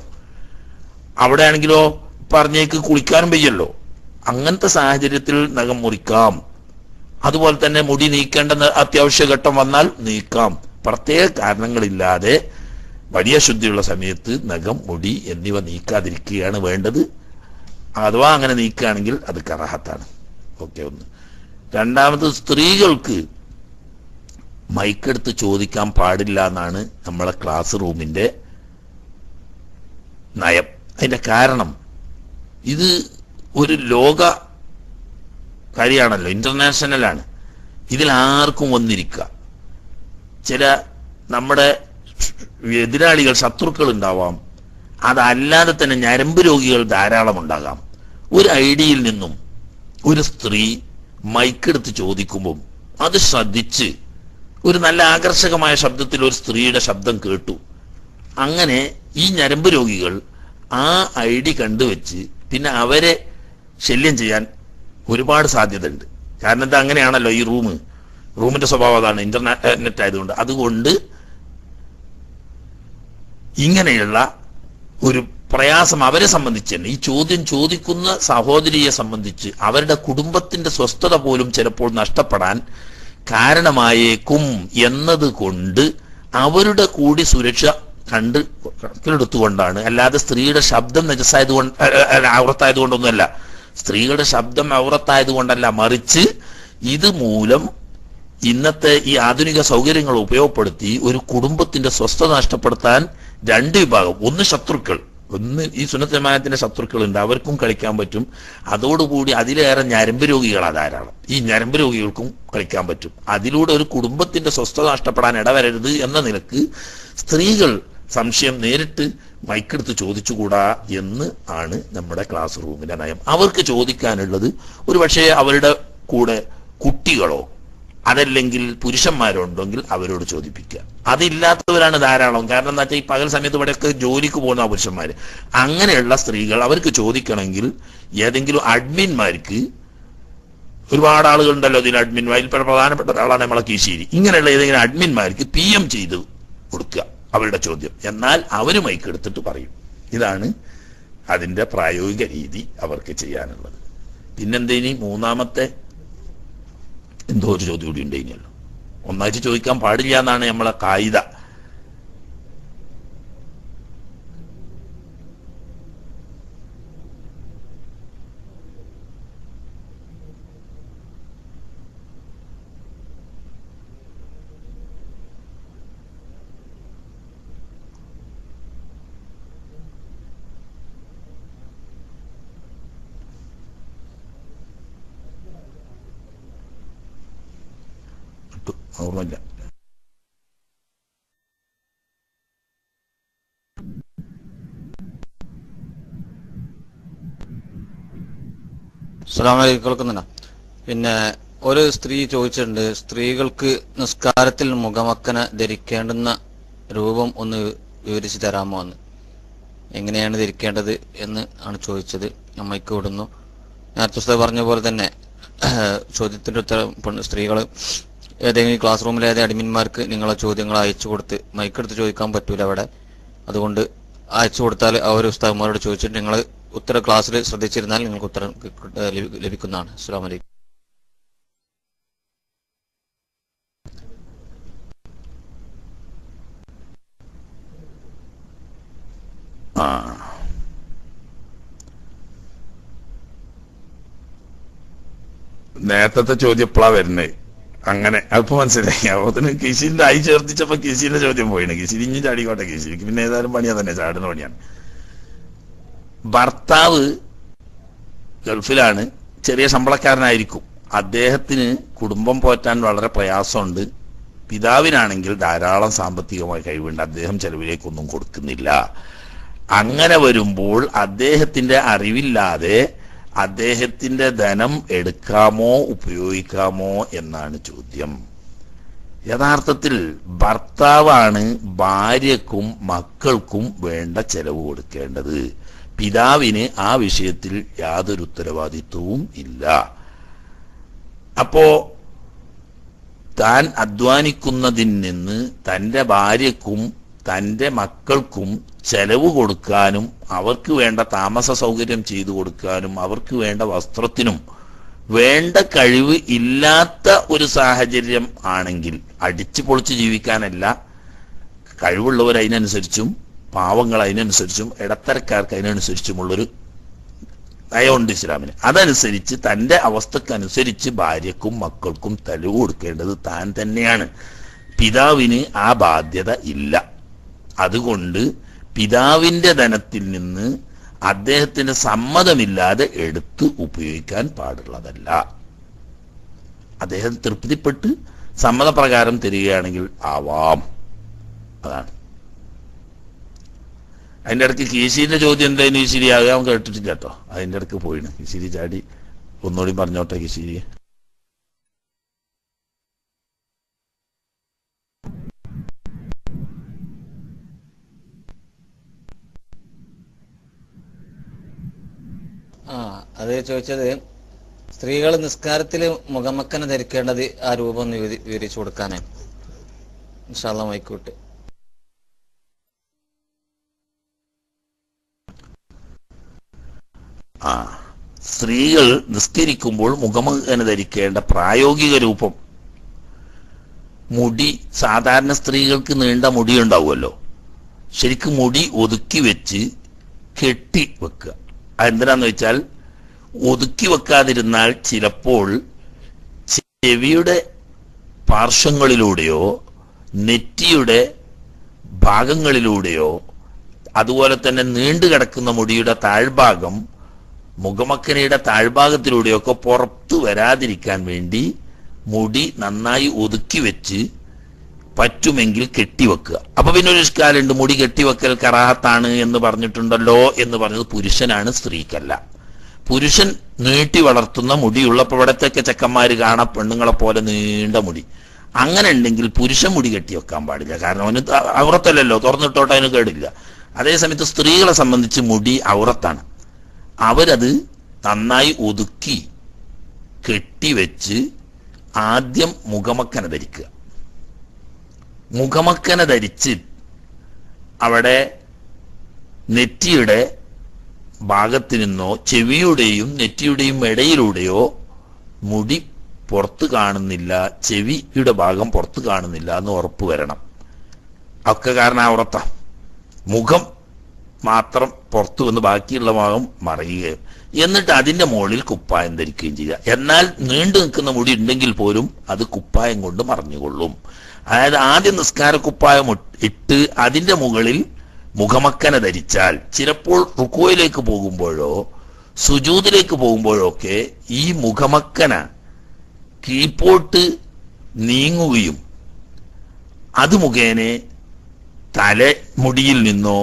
അവിടെ ആണെങ്കിലോ പറഞ്ഞേക്ക് കുളിക്കാനും വയ്യല്ലോ അങ്ങനത്തെ സാഹചര്യത്തിൽ നഖം മുറിക്കാം അതുപോലെ തന്നെ മുടി നീക്കേണ്ട ന- അത്യാവശ്യ ഘട്ടം വന്നാൽ നീക്കാം പ്രത്യേക കാരണങ്ങളില്ലാതെ വലിയ ശുദ്ധിയുള്ള സമയത്ത് നഖം മുടി എന്നിവ നീക്കാതിരിക്കുകയാണ് വേണ്ടത് അഥവാ അങ്ങനെ നീക്കുകയാണെങ്കിൽ അത് കറാഹത്താണ് ഓക്കെ ഒന്ന് രണ്ടാമത് സ്ത്രീകൾക്ക് മൈക്കെടുത്ത് ചോദിക്കാൻ പാടില്ല എന്നാണ് നമ്മളെ ക്ലാസ് റൂമിന്റെ നയം അതിന്റെ കാരണം ഇത് ഒരു ലോക കാര്യമാണല്ലോ ഇന്റർനാഷണലാണ് ഇതിൽ ആർക്കും വന്നിരിക്കുക ചില നമ്മുടെ എതിരാളികൾ ശത്രുക്കൾ ഉണ്ടാവാം അതല്ലാതെ തന്നെ ഞരമ്പ് രോഗികൾ ധാരാളം ഉണ്ടാകാം ഒരു ഐഡിയയിൽ നിന്നും ഒരു സ്ത്രീ മൈക്കെടുത്ത് ചോദിക്കുമ്പോൾ അത് ശ്രദ്ധിച്ച് ഒരു നല്ല ആകർഷകമായ ശബ്ദത്തിൽ ഒരു സ്ത്രീയുടെ ശബ്ദം കേട്ടു അങ്ങനെ ഈ ഞരമ്പ് രോഗികൾ ആ ഐ ഡി കണ്ടുവച്ച് പിന്നെ അവരെ ശല്യം ചെയ്യാൻ ഒരുപാട് സാധ്യതയുണ്ട് കാരണം ഇത് അങ്ങനെയാണല്ലോ ഈ റൂം റൂമിന്റെ സ്വഭാവം അതാണ് ഇന്റർനെറ്റ് ആയതുകൊണ്ട് അതുകൊണ്ട് ഇങ്ങനെയുള്ള ഒരു പ്രയാസം അവരെ സംബന്ധിച്ച് തന്നെ ഈ ചോദ്യം ചോദിക്കുന്ന സഹോദരിയെ സംബന്ധിച്ച് അവരുടെ കുടുംബത്തിന്റെ സ്വസ്ഥത പോലും ചിലപ്പോൾ നഷ്ടപ്പെടാൻ കാരണമായേക്കും എന്നതുകൊണ്ട് അവരുടെ കൂടി സുരക്ഷ കണ്ട് കണക്കിലെടുത്തുകൊണ്ടാണ് അല്ലാതെ സ്ത്രീയുടെ ശബ്ദം നജസായതുകൊണ്ട് ഔറത്തായതുകൊണ്ടൊന്നുമല്ല സ്ത്രീകളുടെ ശബ്ദം ഔറത്തായതുകൊണ്ടല്ല മറിച്ച് ഇത് മൂലം ഇന്നത്തെ ഈ ആധുനിക സൗകര്യങ്ങൾ ഉപയോഗപ്പെടുത്തി ഒരു കുടുംബത്തിന്റെ സ്വസ്ഥത നഷ്ടപ്പെടുത്താൻ രണ്ട് വിഭാഗം ഒന്ന് ശത്രുക്കൾ ഒന്ന് ഈ സുന്നത്ത് ജമാഅത്തിന്റെ ശത്രുക്കളുണ്ട് അവർക്കും കളിക്കാൻ പറ്റും അതോടുകൂടി അതിലേറെ ഞരമ്പ് രോഗികളാണ് ധാരാളം ഈ ഞരമ്പ് രോഗികൾക്കും കളിക്കാൻ പറ്റും അതിലൂടെ ഒരു കുടുംബത്തിന്റെ സ്വസ്ഥത നഷ്ടപ്പെടാൻ ഇടവരരുത് എന്ന നിലക്ക് സ്ത്രീകൾ സംശയം നേരിട്ട് മൈക്കെടുത്ത് ചോദിച്ചുകൂടാ എന്ന് ആണ് നമ്മുടെ ക്ലാസ് റൂമിന്റെ നയം അവർക്ക് ചോദിക്കാനുള്ളത് ഒരു പക്ഷേ അവരുടെ കൂടെ കുട്ടികളോ അതല്ലെങ്കിൽ പുരുഷന്മാരുണ്ടെങ്കിൽ അവരോട് ചോദിപ്പിക്കുക അതില്ലാത്തവരാണ് ധാരാളം കാരണം എന്താ വെച്ചാൽ ഈ പകൽ സമയത്ത് ഇവിടെയൊക്കെ ജോലിക്ക് പോകുന്ന പുരുഷന്മാര് അങ്ങനെയുള്ള സ്ത്രീകൾ അവർക്ക് ചോദിക്കണമെങ്കിൽ ഏതെങ്കിലും അഡ്മിന്മാർക്ക് ഒരുപാട് ആളുകളുണ്ടല്ലോ ഇതിൽ അഡ്മിൻ അതിൽ പ്രധാനപ്പെട്ട ഒരാളാണ് നമ്മളെ കീശേരി ഇങ്ങനെയുള്ള ഏതെങ്കിലും അഡ്മിന്മാർക്ക് പി എം ചെയ്ത് കൊടുക്കുക അവരുടെ ചോദ്യം എന്നാൽ അവര് മൈക്ക് എടുത്തിട്ട് പറയും ഇതാണ് അതിന്റെ പ്രായോഗിക രീതി അവർക്ക് ചെയ്യാനുള്ളത് പിന്നെന്തേനി മൂന്നാമത്തെ എന്തോ ഒരു ചോദ്യം കൂടി ഉണ്ടായിനല്ലോ ഒന്നായിട്ട് ചോദിക്കാൻ പാടില്ല എന്നാണ് നമ്മളെ കായിക ഓർമ്മയില്ല അസ്സലാമലൈക്കും കേൾക്കുന്നുണ്ടോ പിന്നെ ഒരു സ്ത്രീ ചോദിച്ചിട്ടുണ്ട് സ്ത്രീകൾക്ക് നിസ്കാരത്തിൽ മുഖമക്കന ധരിക്കേണ്ടുന്ന രൂപം ഒന്ന് വിവരിച്ചു തരാമോ എന്ന് എങ്ങനെയാണ് ധരിക്കേണ്ടത് എന്ന് ആണ് ചോദിച്ചത് അമ്മയ്ക്ക് വിടുന്നു നേരത്തെ ഉസ്താദ് പറഞ്ഞ പോലെ തന്നെ ചോദ്യത്തിന്റെ ഉത്തരം പെണ്ണ് സ്ത്രീകൾ ഏതെങ്കിലും ക്ലാസ് റൂമിലെ ഏതെങ്കിലും അഡ്മിന്മാർക്ക് നിങ്ങളെ ചോദ്യങ്ങൾ അയച്ചു കൊടുത്ത് മൈക്കെടുത്ത് ചോദിക്കാൻ പറ്റൂല അവിടെ അതുകൊണ്ട് അയച്ചു കൊടുത്താൽ അവർ ഉസ്താദ്മാരോട് ചോദിച്ചിട്ട് നിങ്ങൾ ഉത്തര ക്ലാസ്സിൽ ശ്രദ്ധിച്ചിരുന്നാൽ നിങ്ങൾക്ക് ഉത്തരം കി- ഏഹ് ലഭി- ലഭിക്കുന്നതാണ് അസ്സാം വലൈക്കും ആ നേരത്തെ ചോദ്യം എപ്പോഴാ വരുന്നത് അങ്ങനെ അപ്പൊ മനസ്സിലായി അപ്പത്തിന് കിശിന്റെ ആയി ചേർത്തിച്ചപ്പോ കിശിന്റെ ചോദ്യം പോയിന് കിശിരി ഇഞ്ഞ് ചാടിക്കോട്ടെ കിശിരിക്ക് പിന്നെ ഏതായാലും പണിയാ തന്നെ ചാടുന്ന പണിയാണ് ഭർത്താവ് ഗൾഫിലാണ് ചെറിയ ശമ്പളക്കാരനായിരിക്കും അദ്ദേഹത്തിന് കുടുംബം പോറ്റാൻ വളരെ പ്രയാസമുണ്ട് പിതാവിനാണെങ്കിൽ ധാരാളം സാമ്പത്തികമായ കഴിവുണ്ട് അദ്ദേഹം ചെലവിലേക്കൊന്നും കൊടുക്കുന്നില്ല അങ്ങനെ വരുമ്പോൾ അദ്ദേഹത്തിന്റെ അറിവില്ലാതെ അദ്ദേഹത്തിന്റെ ധനം എടുക്കാമോ ഉപയോഗിക്കാമോ എന്നാണ് ചോദ്യം യഥാർത്ഥത്തിൽ ഭർത്താവാണ് ഭാര്യക്കും മക്കൾക്കും വേണ്ട ചെലവ് കൊടുക്കേണ്ടത് പിതാവിന് ആ വിഷയത്തിൽ യാതൊരു ഉത്തരവാദിത്വവും ഇല്ല അപ്പോ താൻ അധ്വാനിക്കുന്നതിൽ നിന്ന് തന്റെ ഭാര്യക്കും തന്റെ മക്കൾക്കും ചെലവ് കൊടുക്കാനും അവർക്ക് വേണ്ട താമസ സൗകര്യം ചെയ്തു കൊടുക്കാനും അവർക്ക് വേണ്ട വസ്ത്രത്തിനും വേണ്ട കഴിവ് ഇല്ലാത്ത ഒരു സാഹചര്യം ആണെങ്കിൽ അടിച്ചു പൊളിച്ച് ജീവിക്കാനല്ല കഴിവുള്ളവർ അതിനനുസരിച്ചും പാവങ്ങൾ അതിനനുസരിച്ചും ഇടത്തരക്കാർക്ക് അതിനനുസരിച്ചുമുള്ളൊരു നയമുണ്ട് ഇസ്ലാമിന് അതനുസരിച്ച് തന്റെ അവസ്ഥക്കനുസരിച്ച് ഭാര്യക്കും മക്കൾക്കും തെളിവ് കൊടുക്കേണ്ടത് താൻ തന്നെയാണ് പിതാവിന് ആ ബാധ്യത ഇല്ല അതുകൊണ്ട് പിതാവിന്റെ ധനത്തിൽ നിന്ന് അദ്ദേഹത്തിന്റെ സമ്മതമില്ലാതെ എടുത്ത് ഉപയോഗിക്കാൻ പാടുള്ളതല്ല അദ്ദേഹം തൃപ്തിപ്പെട്ട് സമ്മതപ്രകാരം തരികയാണെങ്കിൽ ആവാം അതാണ് അതിന്റെ ഇടയ്ക്ക് കീശിന്റെ ചോദ്യം എന്തായാലും ഈശ്വരി ആകാൻ കേട്ടിട്ടില്ല കേട്ടോ അതിന്റെ ഇടയ്ക്ക് പോയിണ് കീശിരി ചാടി ഒന്നുകൂടി പറഞ്ഞോട്ടെ കീശിരി ആ അത് ചോദിച്ചത് സ്ത്രീകൾ നിസ്കാരത്തിൽ മുഖമക്കന ധരിക്കേണ്ടത് ആ രൂപം ഒന്ന് വിവരി- വിവരിച്ചു കൊടുക്കാനാണ് ഇൻഷാല്ല മൈക്കൂട്ട് ആ സ്ത്രീകൾ നിസ്കരിക്കുമ്പോൾ മുഖമകന ധരിക്കേണ്ട പ്രായോഗിക രൂപം മുടി സാധാരണ സ്ത്രീകൾക്ക് നീണ്ട മുടി ഉണ്ടാവുമല്ലോ ശരിക്കും മുടി ഒതുക്കി വെച്ച് കെട്ടി വെക്കുക അതെന്തിനാന്ന് വെച്ചാൽ ഒതുക്കി വെക്കാതിരുന്നാൽ ചിലപ്പോൾ ചെവിയുടെ പാർശ്വങ്ങളിലൂടെയോ നെറ്റിയുടെ ഭാഗങ്ങളിലൂടെയോ അതുപോലെ തന്നെ നീണ്ടു കിടക്കുന്ന മുടിയുടെ താഴ്ഭാഗം മുഖമക്കനയുടെ താഴ്ഭാഗത്തിലൂടെയൊക്കെ പുറത്തു വരാതിരിക്കാൻ വേണ്ടി മുടി നന്നായി ഒതുക്കി വെച്ച് പറ്റുമെങ്കിൽ കെട്ടിവെക്കുക അപ്പൊ പിന്നെ ഒരു ഇഷ്കാലുണ്ട് മുടി കെട്ടിവെക്കൽ കറാഹത്താണ് എന്ന് പറഞ്ഞിട്ടുണ്ടല്ലോ എന്ന് പറഞ്ഞത് പുരുഷനാണ് സ്ത്രീക്കല്ല പുരുഷൻ നീട്ടി വളർത്തുന്ന മുടിയുള്ള ഇപ്പൊ ഇവിടത്തെയൊക്കെ ചെക്കന്മാര് കാണാം പെണ്ണുങ്ങളെ പോലെ നീണ്ട മുടി അങ്ങനെ ഉണ്ടെങ്കിൽ പുരുഷ മുടി കെട്ടി വെക്കാൻ പാടില്ല കാരണം അവന് ത- ഔറത്തല്ലല്ലോ തുറന്നിട്ടോട്ട് അതിന് കേടില്ല അതേസമയത്ത് സ്ത്രീകളെ സംബന്ധിച്ച് മുടി ഔറത്താണ് അവരത് നന്നായി ഒതുക്കി കെട്ടിവെച്ച് ആദ്യം മുഖമക്കന ധരിക്കുക മുഖമക്കന ധരിച്ച് അവിടെ നെറ്റിയുടെ ഭാഗത്ത് നിന്നോ ചെവിയുടെയും നെറ്റിയുടെയും ഇടയിലൂടെയോ മുടി പുറത്ത് കാണുന്നില്ല ചെവിയുടെ ഭാഗം പുറത്ത് കാണുന്നില്ല എന്ന് ഉറപ്പ് വരണം ഒക്കെ കാരണം അവിടത്ത മുഖം മാത്രം പുറത്തു വന്ന് ബാക്കിയുള്ള ഭാഗം മറയുകയും എന്നിട്ട് അതിന്റെ മുകളിൽ കുപ്പായം ധരിക്കുകയും ചെയ്യുക എന്നാൽ നീണ്ടു നിൽക്കുന്ന മുടി ഉണ്ടെങ്കിൽ പോലും അത് കുപ്പായം കൊണ്ട് മറഞ്ഞുകൊള്ളും അതായത് ആദ്യം നിസ്കാര കുപ്പായം ഇട്ട് ഇട്ട് അതിന്റെ മുകളിൽ മുഖമക്കന ധരിച്ചാൽ ചിലപ്പോൾ റുക്കോയിലേക്ക് പോകുമ്പോഴോ സുജൂദിലേക്ക് പോകുമ്പോഴോ ഒക്കെ ഈ മുഖമക്കന കീഴ്പോട്ട് നീങ്ങുകയും അത് മുഖേന തലമുടിയിൽ നിന്നോ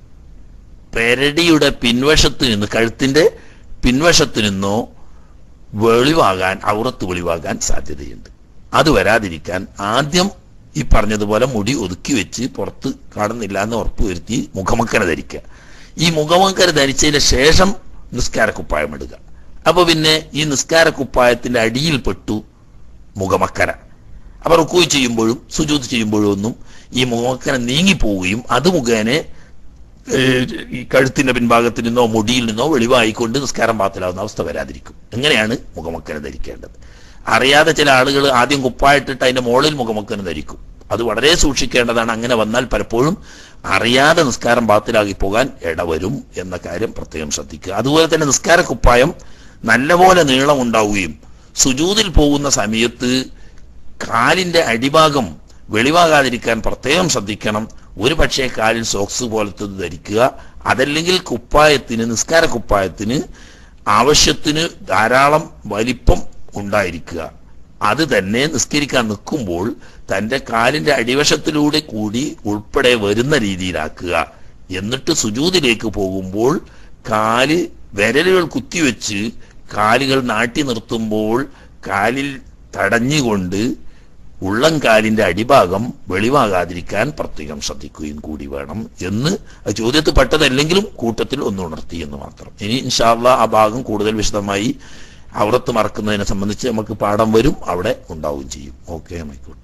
പെരടിയുടെ പിൻവശത്ത് നിന്ന് കഴുത്തിന്റെ പിൻവശത്ത് നിന്നോ വെളിവാകാൻ ഔറത്ത് വെളിവാകാൻ സാധ്യതയുണ്ട് അത് വരാതിരിക്കാൻ ആദ്യം ഈ പറഞ്ഞതുപോലെ മുടി ഒതുക്കി വെച്ച് പുറത്ത് കാണുന്നില്ല എന്ന് ഉറപ്പുവരുത്തി മുഖമക്കര ധരിക്കുക ഈ മുഖമക്കര ധരിച്ചതിന് ശേഷം നിസ്കാര കുപ്പായം ഇടുക അപ്പൊ പിന്നെ ഈ നിസ്കാര കുപ്പായത്തിന്റെ അടിയിൽ പെട്ടു മുഖമക്കര അപ്പൊ റുക്കോയ് ചെയ്യുമ്പോഴും സുജൂത് ചെയ്യുമ്പോഴും ഒന്നും ഈ മുഖമക്കര നീങ്ങിപ്പോവുകയും അത് മുഖേന ഏഹ്, ഈ കഴുത്തിന്റെ പിൻഭാഗത്തിൽ നിന്നോ മുടിയിൽ നിന്നോ വെളിവായിക്കൊണ്ട് നിസ്കാരം പാത്തിലാവുന്ന അവസ്ഥ വരാതിരിക്കും എങ്ങനെയാണ് മുഖമക്കന ധരിക്കേണ്ടത് അറിയാതെ ചില ആളുകൾ ആദ്യം കുപ്പായിട്ടിട്ട് അതിന്റെ മുകളിൽ മുഖമക്കന ധരിക്കും അത് വളരെ സൂക്ഷിക്കേണ്ടതാണ് അങ്ങനെ വന്നാൽ പലപ്പോഴും അറിയാതെ നിസ്കാരം പാത്തിലാകി പോകാൻ ഇടവരും എന്ന കാര്യം പ്രത്യേകം ശ്രദ്ധിക്കുക അതുപോലെ തന്നെ നിസ്കാര കുപ്പായം നല്ലപോലെ നീളം ഉണ്ടാവുകയും സുജൂതിൽ പോകുന്ന സമയത്ത് കാലിന്റെ അടിഭാഗം വെളിവാകാതിരിക്കാൻ പ്രത്യേകം ശ്രദ്ധിക്കണം ഒരു പക്ഷേ കാലിൽ സോക്സ് പോലത്തത് ധരിക്കുക അതല്ലെങ്കിൽ കുപ്പായത്തിന് നിസ്കാര കുപ്പായത്തിന് ആവശ്യത്തിന് ധാരാളം വലിപ്പം ഉണ്ടായിരിക്കുക അത് തന്നെ നിസ്കരിക്കാൻ നിൽക്കുമ്പോൾ തന്റെ കാലിന്റെ അടിവശത്തിലൂടെ കൂടി ഉൾപ്പെടെ വരുന്ന രീതിയിലാക്കുക എന്നിട്ട് സുജൂതിലേക്ക് പോകുമ്പോൾ കാല് വിരലുകൾ കുത്തിവെച്ച് കാലുകൾ നാട്ടി നിർത്തുമ്പോൾ കാലിൽ തടഞ്ഞുകൊണ്ട് ഉള്ളംകാലിന്റെ അടിഭാഗം വെളിവാകാതിരിക്കാൻ പ്രത്യേകം ശ്രദ്ധിക്കുകയും കൂടി വേണം എന്ന് ആ ചോദ്യത്തിൽ പെട്ടതല്ലെങ്കിലും കൂട്ടത്തിൽ ഒന്ന് ഉണർത്തി എന്ന് മാത്രം ഇനി ഇൻഷാല്ല ആ ഭാഗം കൂടുതൽ വിശദമായി അവിടത്ത് മറക്കുന്നതിനെ സംബന്ധിച്ച് നമുക്ക് പാഠം വരും അവിടെ ഉണ്ടാവുകയും ചെയ്യും ഓക്കെ മൈക്കോട്ടെ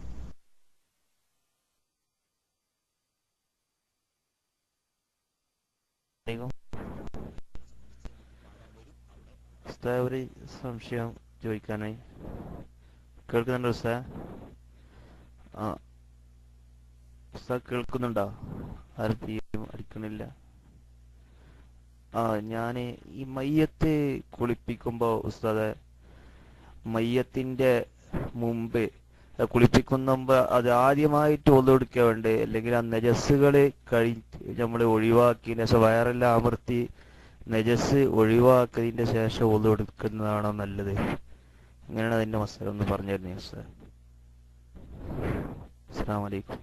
ഉസ്താദ് ഒരു സംശയം ചോദിക്കാനായി കേൾക്കുന്നുണ്ടോ ഉസ്താദ് ആ ഉസ്താദ് കേൾക്കുന്നുണ്ടോ ആരും തീയും അടിക്കണില്ല ആ ഞാന് ഈ മയ്യത്ത് കുളിപ്പിക്കുമ്പോ ഉസ്താദ് മയ്യത്തിന്റെ മുമ്പ് അത് കുളിപ്പിക്കുന്ന മുമ്പ് അത് ആദ്യമായിട്ട് ഒന്നെടുക്കുക വേണ്ടേ അല്ലെങ്കിൽ ആ നജസ്സുകള് കഴി നമ്മൾ ഒഴിവാക്കിയതിന് ശേഷം വയറെല്ലാം അമർത്തി നജസ് ഒഴിവാക്കിയതിന്റെ ശേഷം ഒതു എടുക്കുന്നതാണോ നല്ലത് അങ്ങനെയാണ് അതിന്റെ മസാല ഒന്ന് പറഞ്ഞു തരുന്നേ സാർ അസ്സാം വലൈക്കും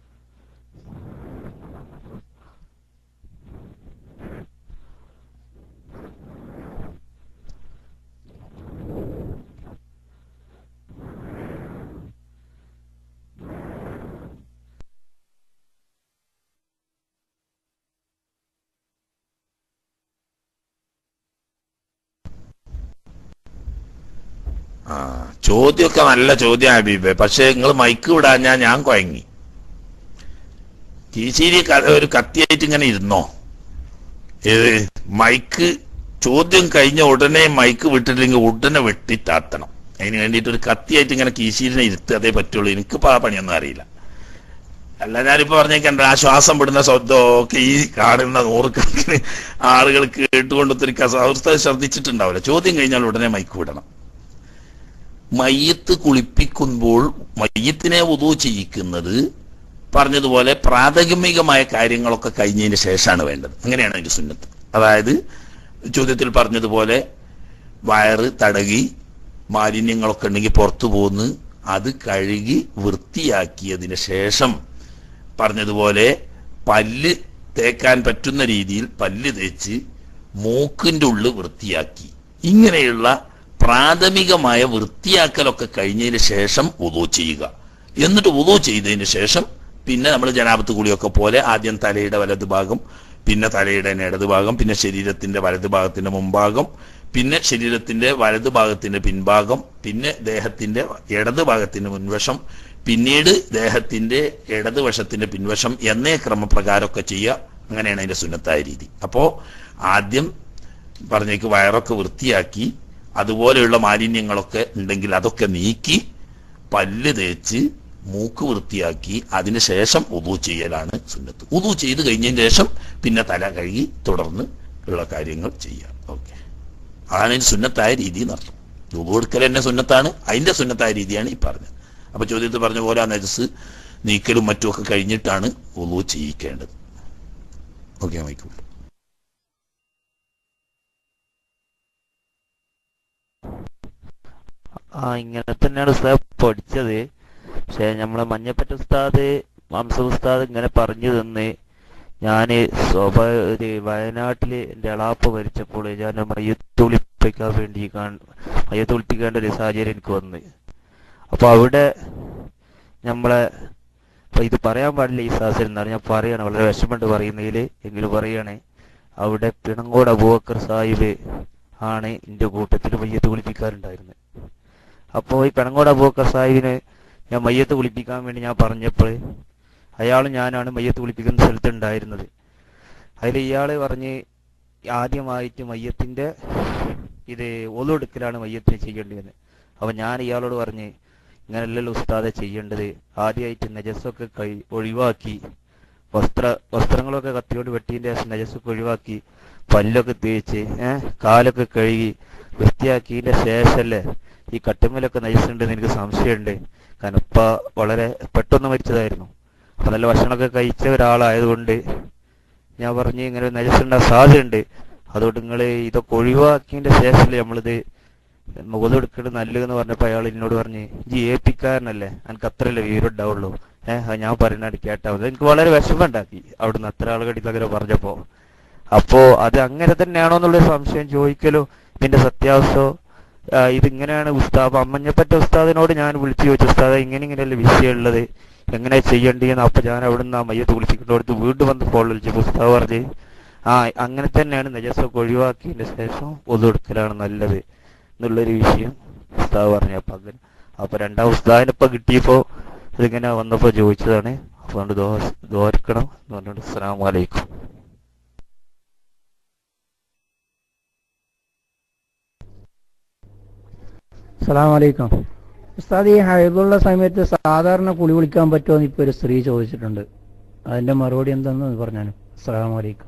ആ ചോദ്യമൊക്കെ നല്ല ചോദ്യം ഹബീബെ പക്ഷെ നിങ്ങൾ മൈക്ക് വിടാഞ്ഞാ ഞാൻ കുഴങ്ങി കീശേരി ക- ഒരു കത്തിയായിട്ട് ഇങ്ങനെ ഇരുന്നോ ഏത് മൈക്ക് ചോദ്യം കഴിഞ്ഞ ഉടനെ മൈക്ക് വിട്ടില്ലെങ്കിൽ ഉടനെ വെട്ടിത്താത്തണം അതിന് വേണ്ടിയിട്ട് ഒരു കത്തിയായിട്ട് ഇങ്ങനെ കീശീരിനെ ഇരുത്ത് അതേ പറ്റുള്ളൂ എനിക്കിപ്പോ ആ പണിയൊന്നും അറിയില്ല അല്ല ഞാനിപ്പോ പറഞ്ഞേക്കണ്ട ആ ശ്വാസം വിടുന്ന ശബ്ദമൊക്കെ ഈ കാണുന്ന നൂറുകണക്കിന് ആളുകൾ കേട്ടുകൊണ്ടൊത്തിരിക്കാൻ അവസ്ഥ ശ്രദ്ധിച്ചിട്ടുണ്ടാവില്ല ചോദ്യം കഴിഞ്ഞാൽ ഉടനെ മൈക്ക് വിടണം മയ്യത്ത് കുളിപ്പിക്കുമ്പോൾ മയ്യത്തിനെ ഉദു ചെയ്യിക്കുന്നത് പറഞ്ഞതുപോലെ പ്രാഥമികമായ കാര്യങ്ങളൊക്കെ കഴിഞ്ഞതിന് ശേഷമാണ് വേണ്ടത് അങ്ങനെയാണ് അതിന്റെ സുന്നത്ത് അതായത് ചോദ്യത്തിൽ പറഞ്ഞതുപോലെ വയറ് തടകി മാലിന്യങ്ങളൊക്കെ ഉണ്ടെങ്കിൽ പുറത്തു പോന്ന് അത് കഴുകി വൃത്തിയാക്കിയതിന് ശേഷം പറഞ്ഞതുപോലെ പല്ല് തേക്കാൻ പറ്റുന്ന രീതിയിൽ പല്ല് തേച്ച് മൂക്കിന്റെ ഉള്ളിൽ വൃത്തിയാക്കി ഇങ്ങനെയുള്ള പ്രാഥമികമായ വൃത്തിയാക്കലൊക്കെ കഴിഞ്ഞതിന് ശേഷം ഉദു ചെയ്യുക എന്നിട്ട് ഉദു ചെയ്തതിന് ശേഷം പിന്നെ നമ്മൾ ജനാപത്ത് കുളിയൊക്കെ പോലെ ആദ്യം തലയുടെ വലത് ഭാഗം പിന്നെ തലയുടെ ഇടത് ഭാഗം പിന്നെ ശരീരത്തിന്റെ വലത് ഭാഗത്തിന്റെ മുൻഭാഗം പിന്നെ ശരീരത്തിന്റെ വലത് ഭാഗത്തിന്റെ പിൻഭാഗം പിന്നെ ദേഹത്തിന്റെ ഇടത് ഭാഗത്തിന്റെ മുൻവശം പിന്നീട് ദേഹത്തിന്റെ ഇടത് വശത്തിന്റെ പിൻവശം എന്നേ ക്രമപ്രകാരമൊക്കെ ചെയ്യുക അങ്ങനെയാണ് അതിന്റെ സുന്നത്തായ രീതി അപ്പോ ആദ്യം പറഞ്ഞേക്ക് വയറൊക്കെ വൃത്തിയാക്കി അതുപോലെയുള്ള മാലിന്യങ്ങളൊക്കെ ഉണ്ടെങ്കിൽ അതൊക്കെ നീക്കി പല്ല് തേച്ച് മൂക്ക് വൃത്തിയാക്കി അതിനുശേഷം ഉദു ചെയ്യലാണ് സുന്നത്ത് ഉദു ചെയ്ത് കഴിഞ്ഞതിന് ശേഷം പിന്നെ തല കഴുകി തുടർന്ന് ഉള്ള കാര്യങ്ങൾ ചെയ്യാം ഓക്കെ അതാണ് ഇതിന് സുന്നത്തായ രീതി എന്നർത്ഥം ഉദു എടുക്കൽ തന്നെ സുന്നത്താണ് അതിന്റെ സുന്നത്തായ രീതിയാണ് ഈ പറഞ്ഞത് അപ്പൊ ചോദ്യത്തിൽ പറഞ്ഞ പോലെ ആ നജസ് നീക്കലും മറ്റുമൊക്കെ കഴിഞ്ഞിട്ടാണ് ഉദു ചെയ്യിക്കേണ്ടത് ഓക്കെ മൈക്കൂ ആ ഇങ്ങനെ തന്നെയാണ് ഉസ്താദ് പഠിച്ചത് പക്ഷെ നമ്മളെ മഞ്ഞപ്പറ്റ ഉസ്താദ് മംസ ഉസ്താദ് ഇങ്ങനെ പറഞ്ഞു തന്ന് ഞാന് സ്വഭാ ഒരു വയനാട്ടില് എന്റെ എളാപ്പ മരിച്ചപ്പോൾ ഞാൻ മയ്യത്ത് ഒളിപ്പിക്കാൻ വേണ്ടി കാൺ- മയ്യത്ത് ഒളിപ്പിക്കേണ്ട ഒരു സാഹചര്യം എനിക്ക് വന്ന് അപ്പൊ അവിടെ നമ്മളെ അപ്പൊ ഇത് പറയാൻ പാടില്ല ഈ സാഹചര്യം എന്നാണ് ഞാൻ പറയാണ് വളരെ വിഷമമുണ്ട് പറയുന്നതില് എങ്കിലും പറയണേ അവിടെ പിണങ്കോട് അബൂബക്കർ സാഹിബ് ആണ് എന്റെ കൂട്ടത്തിൽ മയ്യത്ത് കുളിപ്പിക്കാറുണ്ടായിരുന്നത് അപ്പോൾ ഈ പിണങ്കോട് അബൂബക്കർ സാഹിബിന് ഞാൻ മയ്യത്ത് കുളിപ്പിക്കാൻ വേണ്ടി ഞാൻ പറഞ്ഞപ്പോൾ അയാളും ഞാനാണ് മയ്യത്ത് കുളിപ്പിക്കുന്ന സ്ഥലത്ത് ഉണ്ടായിരുന്നത് അതിൽ ഇയാള് പറഞ്ഞ് ആദ്യമായിട്ട് മയ്യത്തിന്റെ ഇത് ഒലെടുക്കലാണ് മയ്യത്തിന് ചെയ്യേണ്ടതെന്ന് അപ്പൊ ഞാൻ ഇയാളോട് പറഞ്ഞ് ഇങ്ങനെയല്ലല്ലോ ഉസ്താദെ ചെയ്യേണ്ടത് ആദ്യമായിട്ട് നജസ്സൊക്കെ കൈ ഒഴിവാക്കി വസ്ത്ര വസ്ത്രങ്ങളൊക്കെ കത്തിയോണ്ട് വെട്ടിയതിന്റെ ശേഷം നജസ്സൊക്കെ ഒഴിവാക്കി പല്ലൊക്കെ തേച്ച് ഏഹ് കാലൊക്കെ കഴുകി വൃത്തിയാക്കിയതിന്റെ ശേഷല്ലേ ഈ കട്ടുമ്മലൊക്കെ നജസ്സുണ്ടെന്ന് എനിക്ക് സംശയമുണ്ട് കാരണം ഉപ്പ വളരെ പെട്ടെന്ന് മരിച്ചതായിരുന്നു അപ്പൊ നല്ല ഭക്ഷണമൊക്കെ കഴിച്ച ഒരാളായതുകൊണ്ട് ഞാൻ പറഞ്ഞു ഇങ്ങനെ ഒരു നജസ്സുണ്ടാകാൻ സാധ്യതയുണ്ട് അതുകൊണ്ട് നിങ്ങൾ ഇതൊക്കെ ഒഴിവാക്കിയതിന്റെ ശേഷമല്ലേ നമ്മളിത് മുഖത്തെടുക്കേണ്ടത് നല്ലതെന്ന് പറഞ്ഞപ്പോ അയാൾ എന്നോട് പറഞ്ഞ് ജി ഏപ്പിക്കാരനല്ലേ എനിക്ക് അത്രയല്ലേ വിവരം ഉണ്ടാവുള്ളൂ ഏഹ് അത് ഞാൻ പറയുന്നത് കേട്ടാ മതി എനിക്ക് വളരെ വിഷമം ഉണ്ടാക്കി അവിടുന്ന് അത്ര ആളുകൾ ഇതങ്ങനെ പറഞ്ഞപ്പോ അപ്പോ അത് അങ്ങനെ തന്നെയാണോ എന്നുള്ള സംശയം ചോദിക്കലോ ഇതിന്റെ സത്യാവസ്ഥ ആ, ഇതിങ്ങനെയാണ് ഉസ്താദ് അപ്പൊ അമ്മഞ്ഞപ്പറ്റ ഉസ്താദിനോട് ഞാൻ വിളിച്ചു ചോദിച്ചു ഉസ്താദ് ഇങ്ങനെ ഇങ്ങനെയല്ലേ വിഷയം ഉള്ളത് എങ്ങനെ ചെയ്യേണ്ടിയെന്ന് അപ്പൊ ഞാൻ അവിടുന്ന് ആ മയ്യത്ത് വിളിച്ചിട്ടുണ്ടോടത്ത് വീണ്ടും വന്ന് ഫോൺ വിളിച്ചു ഉസ്താദ് പറഞ്ഞ് ആ അങ്ങനെ തന്നെയാണ് നജസൊക്കെ ഒഴിവാക്കിയതിന്റെ ശേഷം ഒതുകൊടുക്കലാണ് നല്ലത് എന്നുള്ളൊരു വിഷയം ഉസ്താദ് പറഞ്ഞു അപ്പൊ അങ്ങനെ അപ്പൊ രണ്ടാം ഉസ്താദിനിപ്പൊ കിട്ടിയപ്പോ ഇതിങ്ങനെ വന്നപ്പോ ചോദിച്ചതാണ് അപ്പൊ അതുകൊണ്ട് ദോ- ദോർക്കണം എന്ന് പറഞ്ഞിട്ട് അസ്സലാമു അലൈക്കും അസ്സലാമു അലൈക്കും ഉസ്താദ് ഈ ഹൈദുള്ള സമയത്ത് സാധാരണ കുളി കുളിക്കാൻ പറ്റുമോ എന്ന് ഇപ്പൊ ഒരു സ്ത്രീ ചോദിച്ചിട്ടുണ്ട് അതിന്റെ മറുപടി എന്താന്ന് പറഞ്ഞാലും അസ്സലാമു അലൈക്കും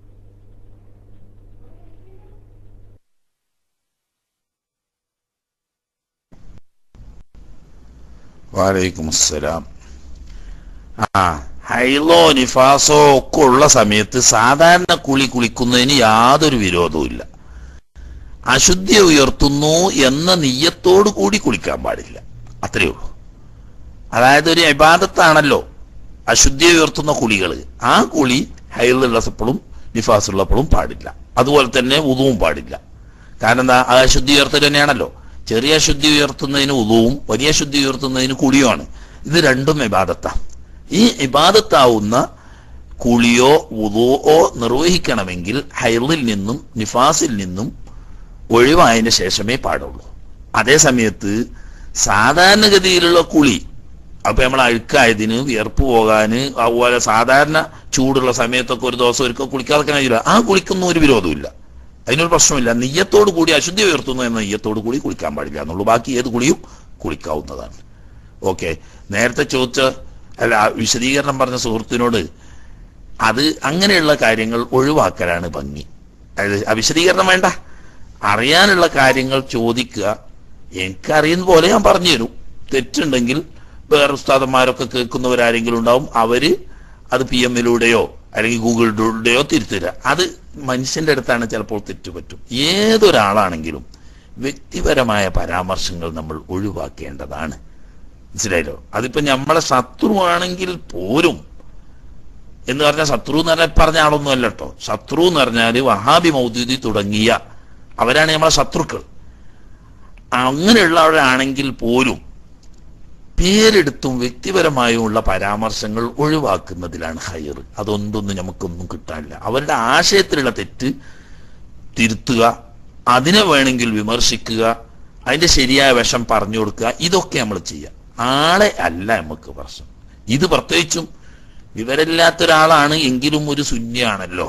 വാലൈക്കും അസ്സലാം ആ ഹൈലോ നിഫാസോ ഒക്കെ ഉള്ള സമയത്ത് സാധാരണ കുളി കുളിക്കുന്നതിന് യാതൊരു വിരോധവുമില്ല അശുദ്ധി ഉയർത്തുന്നു എന്ന നീയത്തോടു കൂടി കുളിക്കാൻ പാടില്ല അത്രയേ ഉള്ളൂ അതായത് ഒരു ഇബാദത്താണല്ലോ അശുദ്ധി ഉയർത്തുന്ന കുളികൾ ആ കുളി ഹൈലുള്ളപ്പോഴും നിഫാസ് ഉള്ളപ്പോഴും പാടില്ല അതുപോലെ തന്നെ ഉതുവും പാടില്ല കാരണം എന്താ ആ അശുദ്ധി ഉയർത്തൽ തന്നെയാണല്ലോ ചെറിയ ശുദ്ധി ഉയർത്തുന്നതിന് ഉതുവും വലിയ ശുദ്ധി ഉയർത്തുന്നതിന് കുളിയുമാണ് ഇത് രണ്ടും ഇബാദത്താ ഈ ഇബാദത്താവുന്ന കുളിയോ ഉതുവോ നിർവഹിക്കണമെങ്കിൽ ഹൈറിൽ നിന്നും നിഫാസിൽ നിന്നും ഒഴിവായതിന് ശേഷമേ പാടുള്ളൂ അതേ സമയത്ത് സാധാരണഗതിയിലുള്ള കുളി അപ്പൊ നമ്മൾ അഴുക്കായതിന് വിയർപ്പ് പോകാന് അതുപോലെ സാധാരണ ചൂടുള്ള സമയത്തൊക്കെ ഒരു ദിവസം ഒരിക്കൽ കുളിക്കാതെ കഴിയില്ല ആ കുളിക്കൊന്നും ഒരു വിരോധമില്ല അതിനൊരു പ്രശ്നമില്ല നെയ്യത്തോട് കൂടി അശുദ്ധി ഉയർത്തുന്നു എന്ന നെയ്യത്തോട് കൂടി കുളിക്കാൻ പാടില്ല എന്നുള്ളൂ ബാക്കി ഏത് കുളിയും കുളിക്കാവുന്നതാണ് ഓക്കെ നേരത്തെ ചോദിച്ച അല്ല ആ വിശദീകരണം പറഞ്ഞ സുഹൃത്തിനോട് അത് അങ്ങനെയുള്ള കാര്യങ്ങൾ ഒഴിവാക്കലാണ് ഭംഗി അതായത് ആ വിശദീകരണം വേണ്ട അറിയാനുള്ള കാര്യങ്ങൾ ചോദിക്കുക എനിക്കറിയുന്ന പോലെ ഞാൻ പറഞ്ഞു തരും തെറ്റുണ്ടെങ്കിൽ വേറെ ഉസ്താദന്മാരൊക്കെ കേൾക്കുന്നവരാരെങ്കിലും ഉണ്ടാവും അവര് അത് പി എമ്മിലൂടെയോ അല്ലെങ്കിൽ ഗൂഗിളിലൂടെയോ തിരുത്തുക അത് മനുഷ്യന്റെ അടുത്താണ് ചിലപ്പോൾ തെറ്റുപറ്റും ഏതൊരാളാണെങ്കിലും വ്യക്തിപരമായ പരാമർശങ്ങൾ നമ്മൾ ഒഴിവാക്കേണ്ടതാണ് മനസ്സിലായല്ലോ അതിപ്പോ നമ്മളെ ശത്രുവാണെങ്കിൽ പോലും എന്ന് പറഞ്ഞാൽ ശത്രു എന്ന് പറഞ്ഞാൽ പറഞ്ഞ ആളൊന്നും അല്ല കേട്ടോ ശത്രു എന്ന് പറഞ്ഞാൽ വഹാബി മൗദൂദി തുടങ്ങിയ അവരാണ് നമ്മളെ ശത്രുക്കൾ അങ്ങനെയുള്ളവരാണെങ്കിൽ പോലും പേരെടുത്തും വ്യക്തിപരമായും ഉള്ള പരാമർശങ്ങൾ ഒഴിവാക്കുന്നതിലാണ് ഹയർ അതൊന്നും നമുക്കൊന്നും കിട്ടാനില്ല അവരുടെ ആശയത്തിലുള്ള തെറ്റ് തിരുത്തുക അതിനെ വേണമെങ്കിൽ വിമർശിക്കുക അതിന്റെ ശരിയായ വശം പറഞ്ഞു കൊടുക്കുക ഇതൊക്കെ നമ്മൾ ചെയ്യുക ആളെ അല്ല നമുക്ക് പ്രശ്നം ഇത് പ്രത്യേകിച്ചും വിവരമില്ലാത്ത ഒരാളാണ് എങ്കിലും ഒരു ശൂന്യാണല്ലോ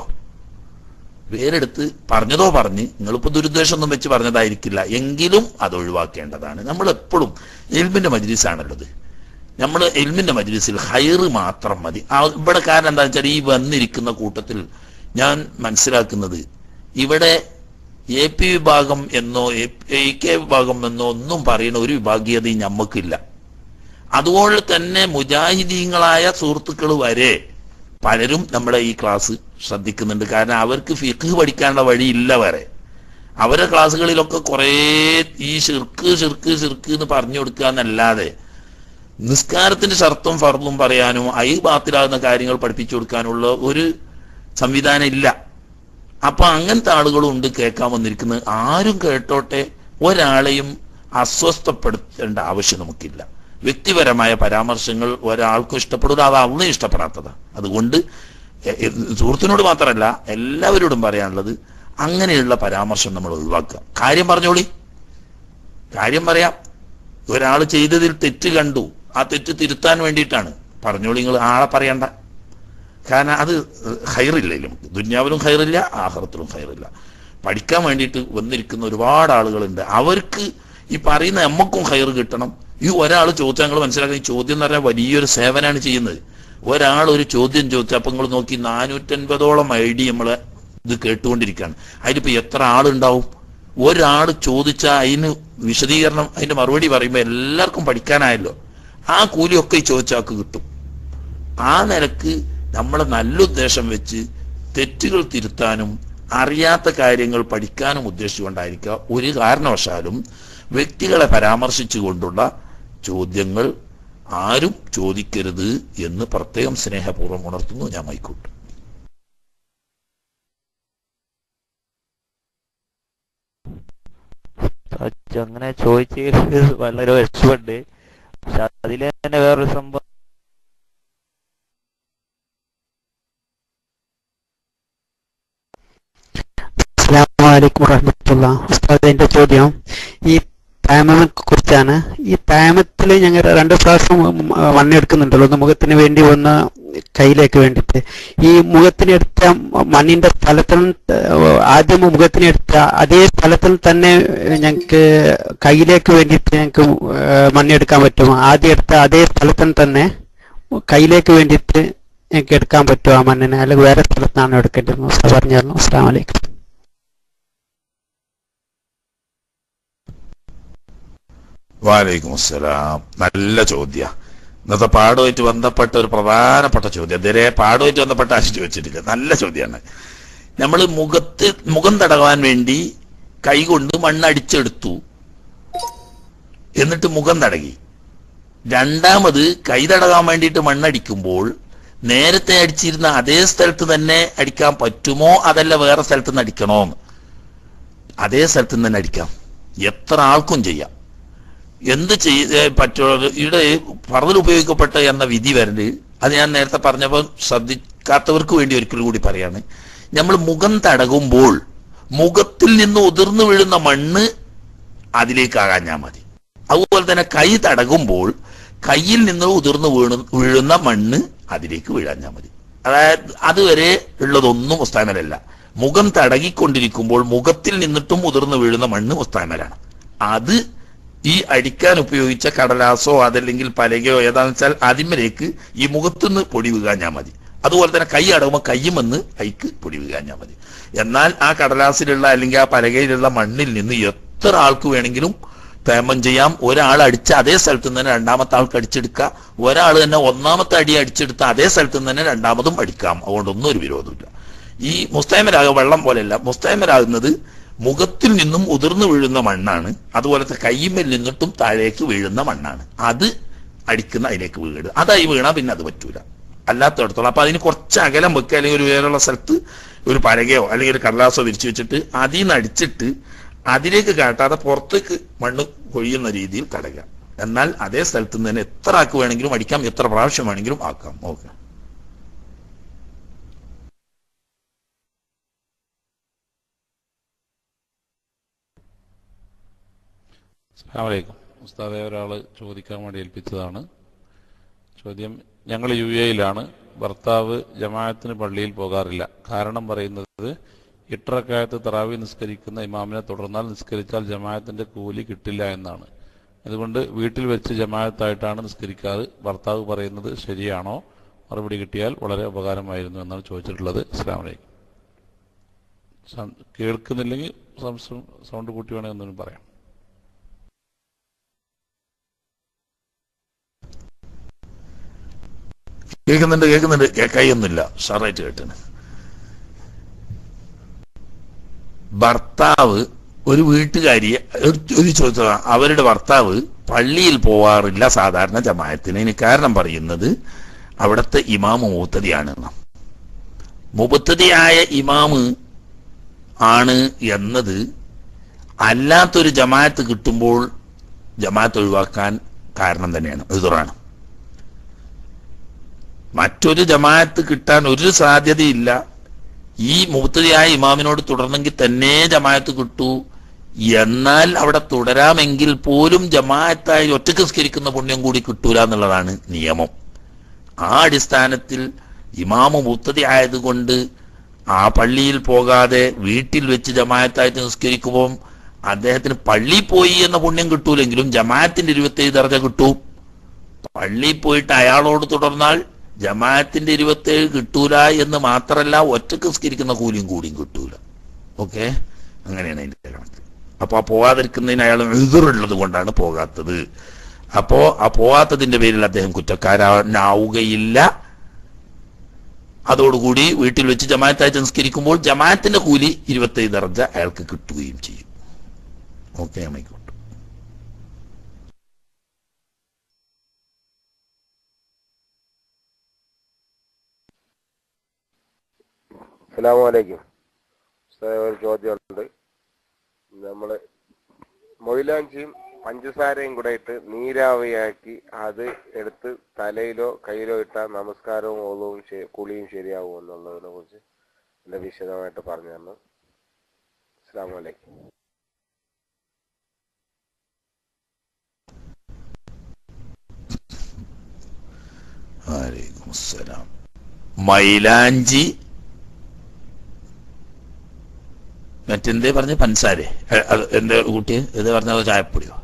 പേരെടുത്ത് പറഞ്ഞതോ പറഞ്ഞ് നിങ്ങളിപ്പോ ദുരുദ്ദേശമൊന്നും വെച്ച് പറഞ്ഞതായിരിക്കില്ല എങ്കിലും അത് ഒഴിവാക്കേണ്ടതാണ് നമ്മൾ എപ്പോഴും എൽമിന്റെ മജ്ലിസാണുള്ളത് നമ്മൾ എൽമിന്റെ മജ്ലിസിൽ ഹൈറ് മാത്രം മതി ആ ഇവിടെ കാരണം എന്താ വെച്ചാൽ ഈ വന്നിരിക്കുന്ന കൂട്ടത്തിൽ ഞാൻ മനസ്സിലാക്കുന്നത് ഇവിടെ എ പി വിഭാഗം എന്നോ എ കെ വിഭാഗം എന്നോ ഒന്നും പറയുന്ന ഒരു വിഭാഗീയതയും ഞമ്മക്കില്ല അതുപോലെ തന്നെ മുജാഹിദീങ്ങളായ സുഹൃത്തുക്കൾ വരെ പലരും നമ്മുടെ ഈ ക്ലാസ് ശ്രദ്ധിക്കുന്നുണ്ട് കാരണം അവർക്ക് ഫിഖ് പഠിക്കാനുള്ള വഴിയില്ല വരെ അവരുടെ ക്ലാസ്സുകളിലൊക്കെ കുറേ ഈ ഷിർക്ക് ഷിർക്ക് ഷിർക്ക് എന്ന് പറഞ്ഞു കൊടുക്കുക എന്നല്ലാതെ നിസ്കാരത്തിന്റെ ഷർത്തും ഫർദും പറയാനും ഐ ബാത്തിലാകുന്ന കാര്യങ്ങൾ പഠിപ്പിച്ചു കൊടുക്കാനുള്ള ഒരു സംവിധാനം ഇല്ല അപ്പൊ അങ്ങനത്തെ ആളുകളും ഉണ്ട് കേൾക്കാൻ വന്നിരിക്കുന്നത് ആരും കേട്ടോട്ടെ ഒരാളെയും അസ്വസ്ഥപ്പെടുത്തേണ്ട ആവശ്യം നമുക്കില്ല വ്യക്തിപരമായ പരാമർശങ്ങൾ ഒരാൾക്കും ഇഷ്ടപ്പെടില്ല അത് അന്ന് ഇഷ്ടപ്പെടാത്തതാണ് അതുകൊണ്ട് എ- എ- സുഹൃത്തിനോട് മാത്രമല്ല എല്ലാവരോടും പറയാനുള്ളത് അങ്ങനെയുള്ള പരാമർശം നമ്മൾ ഒഴിവാക്കുക കാര്യം പറഞ്ഞോളി കാര്യം പറയാം ഒരാൾ ചെയ്തതിൽ തെറ്റ് കണ്ടു ആ തെറ്റ് തിരുത്താൻ വേണ്ടിയിട്ടാണ് പറഞ്ഞോളി നിങ്ങൾ ആളെ പറയണ്ട കാരണം അത് ഹൈറില്ല നമുക്ക് ദുന്യാവിലും ഹൈറില്ല ആഹ്റത്തിലും ഹൈറില്ല പഠിക്കാൻ വേണ്ടിയിട്ട് വന്നിരിക്കുന്ന ഒരുപാട് ആളുകളുണ്ട് അവർക്ക് ഈ പറയുന്ന എമ്മക്കും ഹൈർ കിട്ടണം ഈ ഒരാൾ ചോദിച്ചാൽ നിങ്ങൾ മനസ്സിലാക്കുന്ന ഈ ചോദ്യം എന്ന് പറഞ്ഞാൽ വലിയൊരു സേവനമാണ് ചെയ്യുന്നത് ഒരാൾ ഒരു ചോദ്യം ചോദിച്ചാൽ അപ്പൊ നിങ്ങൾ നോക്കി നാനൂറ്റൻപതോളം ഐ ഡി നമ്മളെ ഇത് കേട്ടുകൊണ്ടിരിക്കുകയാണ് അതിലിപ്പോ എത്ര ആളുണ്ടാവും ഒരാൾ ചോദിച്ചാൽ അതിന് വിശദീകരണം അതിന്റെ മറുപടി പറയുമ്പോൾ എല്ലാവർക്കും പഠിക്കാനായല്ലോ ആ കൂലിയൊക്കെ ഈ ചോദിച്ചാൾക്ക് കിട്ടും ആ നിലക്ക് നമ്മളെ നല്ല ഉദ്ദേശം വെച്ച് തെറ്റുകൾ തിരുത്താനും അറിയാത്ത കാര്യങ്ങൾ പഠിക്കാനും ഉദ്ദേശിച്ചുകൊണ്ടായിരിക്കുക ഒരു കാരണവശാലും വ്യക്തികളെ പരാമർശിച്ചുകൊണ്ടുള്ള ചോദ്യങ്ങൾ ആരും ചോദിക്കരുത് എന്ന് പ്രത്യേകം സ്നേഹപൂർവ്വം ഉണർത്തുന്നു ഞാൻ മൈക്കൂട്ട് സച്ച് അങ്ങനെ ചോദിച്ച് വളരെ വിഷമുണ്ട് പക്ഷെ അതിൽ തന്നെ വേറൊരു സംഭവം അസ്സാമലൈക്കും വറഹമത്തുള്ള ഉസ്താദ് എന്റെ ചോദ്യം ഈ താമനെ കുറിച്ചാണ് ഈ താമത്തിൽ ഞങ്ങൾ രണ്ട് പ്രാവശ്യം മണ്ണെടുക്കുന്നുണ്ടല്ലോ ഒന്ന് മുഖത്തിന് വേണ്ടി ഒന്ന് കയ്യിലേക്ക് വേണ്ടിയിട്ട് ഈ മുഖത്തിന് എടുത്ത മണ്ണിന്റെ സ്ഥലത്തിൽ ആദ്യം മുഖത്തിന് എടുത്ത അതേ സ്ഥലത്തിൽ തന്നെ ഞങ്ങൾക്ക് കയ്യിലേക്ക് വേണ്ടിയിട്ട് ഞങ്ങൾക്ക് മണ്ണെടുക്കാൻ പറ്റുമോ ആദ്യം എടുത്ത അതേ സ്ഥലത്തിൽ തന്നെ കയ്യിലേക്ക് വേണ്ടിയിട്ട് ഞങ്ങൾക്ക് എടുക്കാൻ പറ്റുമോ ആ മണ്ണിനെ അല്ലെങ്കിൽ വേറെ സ്ഥലത്താണ് എടുക്കേണ്ടത് ഉസ്താദ് പറഞ്ഞു തരണം അസ്സാം വലൈക്കും വാലൈക്കും അസ്സലാം നല്ല ചോദ്യ ഇന്നത്തെ പാടുമായിട്ട് ബന്ധപ്പെട്ട ഒരു പ്രധാനപ്പെട്ട ചോദ്യം ഇതുവരെ പാടുമായിട്ട് ബന്ധപ്പെട്ട ആശയം ചോദിച്ചിട്ടില്ല നല്ല ചോദ്യമാണ് നമ്മൾ മുഖത്ത് മുഖം തടവാൻ വേണ്ടി കൈകൊണ്ട് മണ്ണടിച്ചെടുത്തു എന്നിട്ട് മുഖം തടകി രണ്ടാമത് കൈ തടകാൻ വേണ്ടിയിട്ട് മണ്ണടിക്കുമ്പോൾ നേരത്തെ അടിച്ചിരുന്ന അതേ സ്ഥലത്ത് തന്നെ അടിക്കാൻ പറ്റുമോ അതല്ല വേറെ സ്ഥലത്ത് നിന്ന് അടിക്കണോ എന്ന് അതേ സ്ഥലത്ത് നിന്ന് തന്നെ അടിക്കാം എത്ര ആൾക്കും ചെയ്യാം എന്ത് ചെയ്ത് പറ്റുള്ളത് ഇവിടെ പറഞ്ഞിൽ ഉപയോഗിക്കപ്പെട്ട എന്ന വിധി വരല് അത് ഞാൻ നേരത്തെ പറഞ്ഞപ്പോൾ ശ്രദ്ധിക്കാത്തവർക്ക് വേണ്ടി ഒരിക്കൽ കൂടി പറയാണ് നമ്മൾ മുഖം തടകുമ്പോൾ മുഖത്തിൽ നിന്ന് ഉതിർന്നു വീഴുന്ന മണ്ണ് അതിലേക്കാകാഞ്ഞാൽ മതി അതുപോലെ തന്നെ കൈ തടകുമ്പോൾ കയ്യിൽ നിന്ന് ഉതിർന്നു വീണു വീഴുന്ന മണ്ണ് അതിലേക്ക് വീഴാഞ്ഞാൽ മതി അതായത് അതുവരെ ഉള്ളതൊന്നും മുസ്താമലല്ല മുഖം തടകിക്കൊണ്ടിരിക്കുമ്പോൾ മുഖത്തിൽ നിന്നിട്ടും ഉതിർന്നു വീഴുന്ന മണ്ണ് മുസ്താമലാണ് അത് ഈ അടിക്കാൻ ഉപയോഗിച്ച കടലാസോ അതല്ലെങ്കിൽ പലകയോ ഏതാണെന്ന് വെച്ചാൽ അതിന്മേലേക്ക് ഈ മുഖത്തുനിന്ന് പൊടി വീകാഞ്ഞാൽ മതി അതുപോലെ തന്നെ കൈ അടവുമ്പോൾ കയ്യുമെന്ന് കൈക്ക് പൊടി വീകാഞ്ഞാൽ മതി എന്നാൽ ആ കടലാസിലുള്ള അല്ലെങ്കിൽ ആ പലകയിലുള്ള മണ്ണിൽ നിന്ന് എത്ര ആൾക്ക് വേണമെങ്കിലും തേമം ചെയ്യാം ഒരാൾ അടിച്ച അതേ സ്ഥലത്ത് നിന്ന് തന്നെ രണ്ടാമത്തെ ആൾക്ക് അടിച്ചെടുക്കുക ഒരാൾ തന്നെ ഒന്നാമത്തെ അടി അടിച്ചെടുത്ത അതേ സ്ഥലത്ത് നിന്ന് തന്നെ രണ്ടാമതും അടിക്കാം അതുകൊണ്ടൊന്നും ഒരു വിരോധമില്ല ഈ മുസ്തൈമരാകുക വെള്ളം പോലെയല്ല മുസ്തൈമരാകുന്നത് മുഖത്തിൽ നിന്നും ഉതിർന്നു വീഴുന്ന മണ്ണാണ് അതുപോലത്തെ കയ്യുമ്മൽ നിന്നിട്ടും താഴേക്ക് വീഴുന്ന മണ്ണാണ് അത് അടിക്കുന്ന അതിലേക്ക് വീട് അതായി വീണാ പിന്നെ അത് പറ്റൂല അല്ലാത്തടത്തോളം അപ്പൊ അതിന് കുറച്ച് അകലം വെക്കുക അല്ലെങ്കിൽ ഒരു വേറെയുള്ള സ്ഥലത്ത് ഒരു പലകയോ അല്ലെങ്കിൽ ഒരു കടലാസോ വിരിച്ചു വെച്ചിട്ട് അതിൽ നിന്ന് അടിച്ചിട്ട് അതിലേക്ക് കാട്ടാതെ പുറത്തേക്ക് മണ്ണ് കൊഴിയുന്ന രീതിയിൽ തടയുക എന്നാൽ അതേ സ്ഥലത്ത് നിന്ന് തന്നെ എത്ര ആക്ക് വേണമെങ്കിലും അടിക്കാം എത്ര പ്രാവശ്യം വേണമെങ്കിലും ആക്കാം ഓക്കെ അസ്സാമലൈക്കും ഉസ്താദെ ഒരാൾ ചോദിക്കാൻ വേണ്ടി ഏൽപ്പിച്ചതാണ് ചോദ്യം ഞങ്ങൾ യു എയിലാണ് ഭർത്താവ് ജമാഅത്തിന് പള്ളിയിൽ പോകാറില്ല കാരണം പറയുന്നത് ഇട്ടറക്കായത്ത് തറാവി നിസ്കരിക്കുന്ന ഇമാമിനെ തുടർന്നാൽ നിസ്കരിച്ചാൽ ജമാഅത്തിന്റെ കൂലി കിട്ടില്ല എന്നാണ് അതുകൊണ്ട് വീട്ടിൽ വെച്ച് ജമാഅത്തായിട്ടാണ് നിസ്കരിക്കാറ് ഭർത്താവ് പറയുന്നത് ശരിയാണോ മറുപടി കിട്ടിയാൽ വളരെ ഉപകാരമായിരുന്നു എന്നാണ് ചോദിച്ചിട്ടുള്ളത് അസ്സാം വലൈക്കും സം- കേൾക്കുന്നില്ലെങ്കിൽ സംസം- സൗണ്ട് കൂട്ടി വേണമെങ്കിൽ എന്തെങ്കിലും പറയാം കേൾക്കുന്നുണ്ട് കേൾക്കുന്നുണ്ട് കേൾക്കായൊന്നുമില്ല ഉഷാറായിട്ട് കേട്ടാണ് ഭർത്താവ് ഒരു വീട്ടുകാരിയെ ഒരു ഒരു ചോദിച്ചതാ അവരുടെ ഭർത്താവ് പള്ളിയിൽ പോവാറില്ല സാധാരണ ജമായത്തിന് ഇതിന് കാരണം പറയുന്നത് അവിടുത്തെ ഇമാമ് മൂത്തതിയാണെന്ന് മുബത്തതിയായ ഇമാമ് ആണ് എന്നത് അല്ലാത്തൊരു ജമാഅത്ത് കിട്ടുമ്പോൾ ജമാഅത്ത് ഒഴിവാക്കാൻ കാരണം തന്നെയാണ് എതിറാണ് മറ്റൊരു ജമാഅത്ത് കിട്ടാൻ ഒരു സാധ്യതയില്ല ഈ മുത്തതിയായ ഇമാമിനോട് തുടർന്നെങ്കിൽ തന്നെ ജമാഅത്ത് കിട്ടൂ എന്നാൽ അവിടെ തുടരാമെങ്കിൽ പോലും ജമാഅത്തായി ഒറ്റക്ക് സ്കരിക്കുന്ന പുണ്യം കൂടി കിട്ടൂല എന്നുള്ളതാണ് നിയമം ആ അടിസ്ഥാനത്തിൽ ഇമാമ മുത്തതി ആയതുകൊണ്ട് ആ പള്ളിയിൽ പോകാതെ വീട്ടിൽ വെച്ച് ജമാഅത്തായിട്ട് നിസ്കരിക്കുമ്പോൾ അദ്ദേഹത്തിന് പള്ളി പോയി എന്ന പുണ്യം കിട്ടൂലെങ്കിലും ജമാഅത്തിന്റെ ഇരുപത്തേഴ് ദർജ കിട്ടും പള്ളിയിൽ പോയിട്ട് അയാളോട് തുടർന്നാൽ ജമാഅത്തിന്റെ ഇരുപത്തേഴ് കിട്ടൂല എന്ന് മാത്രമല്ല ഒറ്റക്ക് സ്കരിക്കുന്ന കൂലിയും കൂടിയും കിട്ടൂല ഓക്കെ അങ്ങനെയാണ് അതിന്റെ കണക്ക് അപ്പൊ ആ പോവാതിരിക്കുന്നതിന് അയാൾ എതിറുള്ളത് കൊണ്ടാണ് പോകാത്തത് അപ്പോ ആ പോവാത്തതിന്റെ പേരിൽ അദ്ദേഹം കുറ്റക്കാരനാവുകയില്ല അതോടുകൂടി വീട്ടിൽ വെച്ച് ജമാഅത്തായിട്ട് സംസ്കരിക്കുമ്പോൾ ജമാഅത്തിന്റെ കൂലി ഇരുപത്തേഴ് ദർജ അയാൾക്ക് കിട്ടുകയും ചെയ്യും ഓക്കെ ആയിക്കോട്ടെ അസ്സലാമലൈക്കും ഉസ്താദേ, ഒരു ചോദ്യമുണ്ട് നമ്മൾ മൊയിലാഞ്ചിയും പഞ്ചസാരയും കൂടെ ഇട്ട് നീരാവിയാക്കി അത് എടുത്ത് തലയിലോ കയ്യിലോ ഇട്ടാൽ നമസ്കാരവും ഓളവും കുളിയും ശരിയാവും എന്നുള്ളതിനെ കുറിച്ച് എന്റെ വിശദമായിട്ട് പറഞ്ഞു തരണം അസ്സാം വലൈക്കും വലൈക്കും അസ്സലാം മൈലാഞ്ചി മറ്റെന്തേ പറഞ്ഞ പഞ്ചസാരെ എ- അത് എന്റെ കുട്ടി ഇത് പറഞ്ഞ ചായപ്പൊടിയോ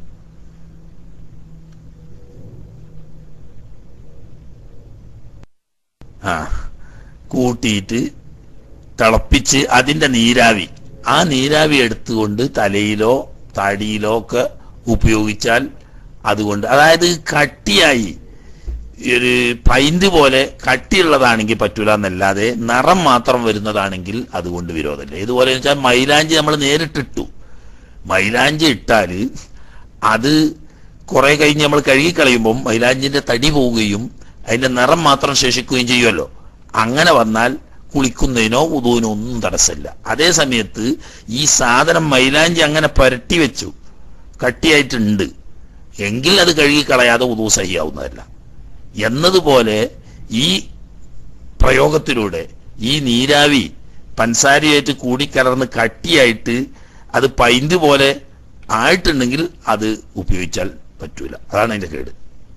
ആ കൂട്ടിയിട്ട് തിളപ്പിച്ച് അതിന്റെ നീരാവി ആ നീരാവി എടുത്തുകൊണ്ട് തലയിലോ താടിയിലോ ഒക്കെ ഉപയോഗിച്ചാൽ അതുകൊണ്ട് അതായത് കട്ടിയായി ഒരു പൈന്റ് പോലെ കട്ടിയുള്ളതാണെങ്കിൽ പറ്റൂല എന്നല്ലാതെ നിറം മാത്രം വരുന്നതാണെങ്കിൽ അതുകൊണ്ട് വിരോധമില്ല ഇതുപോലെ വെച്ചാൽ മൈലാഞ്ചി നമ്മൾ നേരിട്ടിട്ടു മൈലാഞ്ചി ഇട്ടാൽ അത് കുറെ കഴിഞ്ഞ് നമ്മൾ കഴുകിക്കളയുമ്പം മൈലാഞ്ചിന്റെ തടി പോവുകയും അതിന്റെ നിറം മാത്രം ശേഷിക്കുകയും ചെയ്യുമല്ലോ അങ്ങനെ വന്നാൽ കുളിക്കുന്നതിനോ ഉതുവിനോ ഒന്നും തടസ്സമില്ല അതേ സമയത്ത് ഈ സാധനം മൈലാഞ്ചി അങ്ങനെ പരട്ടി വെച്ചു കട്ടിയായിട്ടുണ്ട് എങ്കിൽ അത് കഴുകിക്കളയാതെ ഉതു സഹിയാവുന്നതല്ല എന്നതുപോലെ ഈ പ്രയോഗത്തിലൂടെ ഈ നീരാവി പൻസാരയായിട്ട് കൂടിക്കലർന്ന് കട്ടിയായിട്ട് അത് പൈന്റ് പോലെ ആയിട്ടുണ്ടെങ്കിൽ അത് ഉപയോഗിച്ചാൽ പറ്റൂല അതാണ് അതിന്റെ കേട്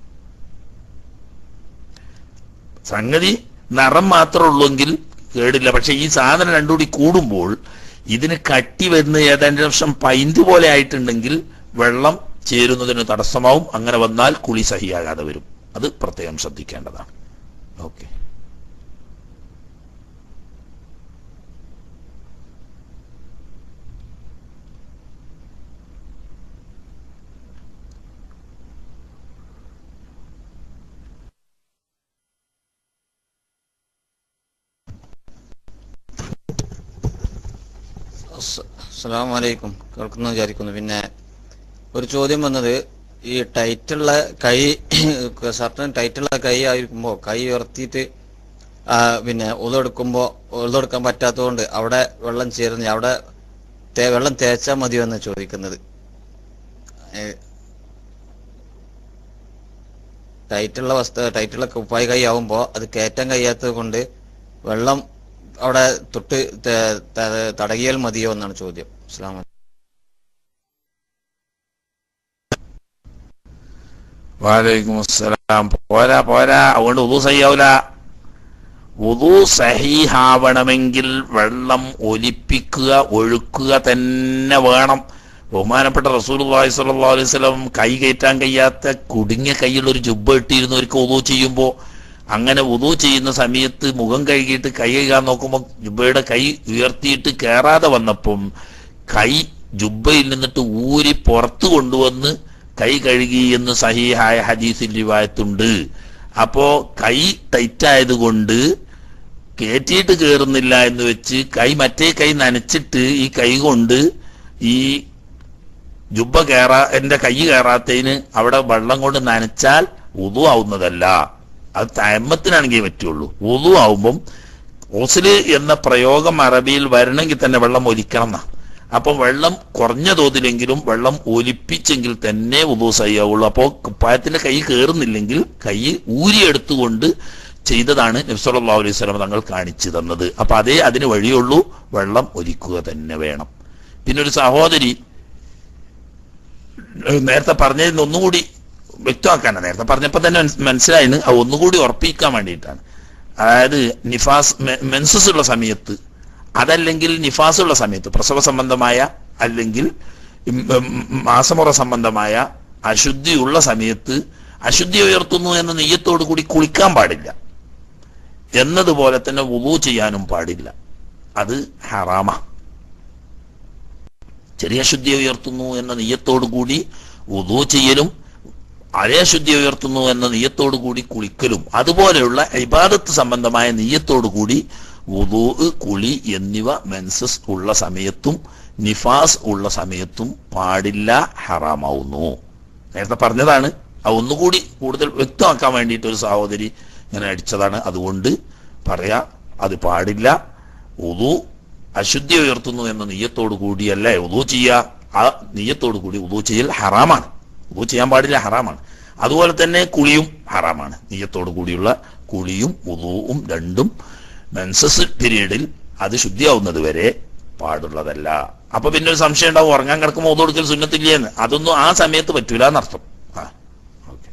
സംഗതി നിറം മാത്രമേ ഉള്ളൂവെങ്കിൽ കേടില്ല പക്ഷെ ഈ സാധനം രണ്ടുകൂടി കൂടുമ്പോൾ ഇതിന് കട്ടി വരുന്ന ഏതാണ്ട് വർഷം പൈന്റ് പോലെ ആയിട്ടുണ്ടെങ്കിൽ വെള്ളം ചേരുന്നതിന് തടസ്സമാവും അങ്ങനെ വന്നാൽ കുളി സഹിയാകാതെ വരും അത് പ്രത്യേകം ശ്രദ്ധിക്കേണ്ടതാണ് ഓക്കെ അസ്സാം വലൈക്കും കേൾക്കുന്നു വിചാരിക്കുന്നു പിന്നെ ഒരു ചോദ്യം വന്നത് ഈ ടൈറ്റുള്ള കൈ ഷർട്ടിന് ടൈറ്റുള്ള കൈ ആയിരിക്കുമ്പോൾ കൈ ഉയർത്തിയിട്ട് ആ, പിന്നെ ഉതെടുക്കുമ്പോൾ ഉതെടുക്കാൻ പറ്റാത്തതുകൊണ്ട് അവിടെ വെള്ളം ചേരുന്ന അവിടെ തേ വെള്ളം തേച്ചാൽ മതിയോ എന്ന് ചോദിക്കുന്നത് ഏ, ടൈറ്റുള്ള വസ്തു ടൈറ്റുള്ള കുപ്പായി കൈ ആവുമ്പോ അത് കയറ്റാൻ കഴിയാത്തത് കൊണ്ട് വെള്ളം അവിടെ തൊട്ട് ത- ത- തടകിയാൽ മതിയോ എന്നാണ് ചോദ്യം അസ്സലാമു അലൈക്കും. വാലൈക്കും അസ്സലാം പോരാ പോരാ അതുകൊണ്ട് ഉദു സയ്യാവൂല ഉദു സഹീഹാവണമെങ്കിൽ വെള്ളം ഒലിപ്പിക്കുക ഒഴുക്കുക തന്നെ വേണം ബഹുമാനപ്പെട്ട റസൂൽ സ്വല്ലല്ലാഹു അലൈഹി വസല്ലം കൈ കയറ്റാൻ കഴിയാത്ത കുടുങ്ങിയ കൈയുള്ള ഒരു ജുബ്ബ ഇട്ടിരുന്നു ഒരിക്കൽ ഉദു ചെയ്യുമ്പോൾ അങ്ങനെ ഉദു ചെയ്യുന്ന സമയത്ത് മുഖം കഴുകിയിട്ട് കൈ കഴുകാൻ നോക്കുമ്പോൾ ജുബ്ബയുടെ കൈ ഉയർത്തിയിട്ട് കയറാതെ വന്നപ്പം കൈ ജുബ്ബയിൽ നിന്നിട്ട് ഊരി പുറത്തു കൊണ്ടുവന്ന് കൈ കഴുകി എന്ന് സഹീഹായ ഹദീസിൽ റിവായത്തുണ്ട് അപ്പോ കൈ ടൈറ്റ് ആയതുകൊണ്ട് കയറ്റിയിട്ട് കയറുന്നില്ല എന്ന് വെച്ച് കൈ മറ്റേ കൈ നനച്ചിട്ട് ഈ കൈ കൊണ്ട് ഈ ജുബ്ബ കയറാ എന്റെ കൈ കയറാത്തതിന് അവിടെ വെള്ളം കൊണ്ട് നനച്ചാൽ ഉതു ആവുന്നതല്ല അത് തയമ്മത്തിനാണെങ്കിൽ പറ്റുള്ളൂ ഉതു ആവുമ്പം ഓസില് എന്ന പ്രയോഗം അറബിയിൽ വരണമെങ്കിൽ തന്നെ വെള്ളം ഒലിക്കണം എന്നാ അപ്പം വെള്ളം കുറഞ്ഞ തോതിലെങ്കിലും വെള്ളം ഒലിപ്പിച്ചെങ്കിൽ തന്നെ ഉദു സയ്യാവുള്ളൂ അപ്പോൾ കുപ്പായത്തിന്റെ കൈ കയറുന്നില്ലെങ്കിൽ കൈ ഊരിയെടുത്തുകൊണ്ട് ചെയ്തതാണ് നബ്സല്ലാ അലൈഹി സ്വലം തങ്ങൾ കാണിച്ചു തന്നത് അപ്പൊ അതേ അതിന് വഴിയുള്ളൂ വെള്ളം ഒലിക്കുക തന്നെ വേണം പിന്നെ ഒരു സഹോദരി ഏഹ് നേരത്തെ പറഞ്ഞതിന് ഒന്നുകൂടി വ്യക്തമാക്കാനാണ് നേരത്തെ പറഞ്ഞപ്പോ തന്നെ മനസ് മനസ്സിലായിന് അത് ഒന്നുകൂടി ഉറപ്പിക്കാൻ വേണ്ടിയിട്ടാണ് അതായത് നിഫാസ് മെ- മെൻസസ് ഉള്ള സമയത്ത് അതല്ലെങ്കിൽ നിഫാസ് ഉള്ള സമയത്ത് പ്രസവ സംബന്ധമായ അല്ലെങ്കിൽ ഉം, ഉം, മാസമുറ സംബന്ധമായ അശുദ്ധിയുള്ള സമയത്ത് അശുദ്ധി ഉയർത്തുന്നു എന്ന നെയ്യത്തോടു കൂടി കുളിക്കാൻ പാടില്ല എന്നതുപോലെ തന്നെ വുളു ചെയ്യാനും പാടില്ല അത് ഹറാമ ചെറിയ ശുദ്ധി ഉയർത്തുന്നു എന്ന നെയ്യത്തോടു കൂടി വുളു ചെയ്യലും അതേ ശുദ്ധി ഉയർത്തുന്നു എന്ന നെയ്യത്തോടു കൂടി കുളിക്കലും അതുപോലെയുള്ള ഇബാദത്ത് സംബന്ധമായ നെയ്യത്തോടു കൂടി വുളു കുളി എന്നിവ മെൻസസ് ഉള്ള സമയത്തും നിഫാസ് ഉള്ള സമയത്തും പാടില്ല ഹറാമാവുന്നു നേരത്തെ പറഞ്ഞതാണ് അത് ഒന്നുകൂടി കൂടുതൽ വ്യക്തമാക്കാൻ വേണ്ടിയിട്ട് ഒരു സഹോദരി ഇങ്ങനെ അടിച്ചതാണ് അതുകൊണ്ട് പറയാ അത് പാടില്ല ഉദു അശുദ്ധി ഉയർത്തുന്നു എന്ന നെയ്യത്തോടു കൂടിയല്ലേ ഉദു ചെയ്യുക ആ നെയ്യത്തോടു കൂടി ഉദു ചെയ്യൽ ഹറാമാണ് ഉദു ചെയ്യാൻ പാടില്ല ഹറാമാണ് അതുപോലെ തന്നെ കുളിയും ഹറാമാണ് നെയ്യത്തോടു കൂടിയുള്ള കുളിയും ഉദുവും രണ്ടും മെൻസസ് പീരീഡിൽ അത് ശുദ്ധിയാവുന്നത് വരെ പാടുള്ളതല്ല അപ്പൊ പിന്നെ ഒരു സംശയം ഉണ്ടാവും ഉറങ്ങാൻ കിടക്കുമ്പോൾ ഒതു കൊടുക്കൽ സുന്നത്തില്ലേന്ന് അതൊന്നും ആ സമയത്ത് പറ്റൂല എന്നർത്ഥം ആ ഓക്കെ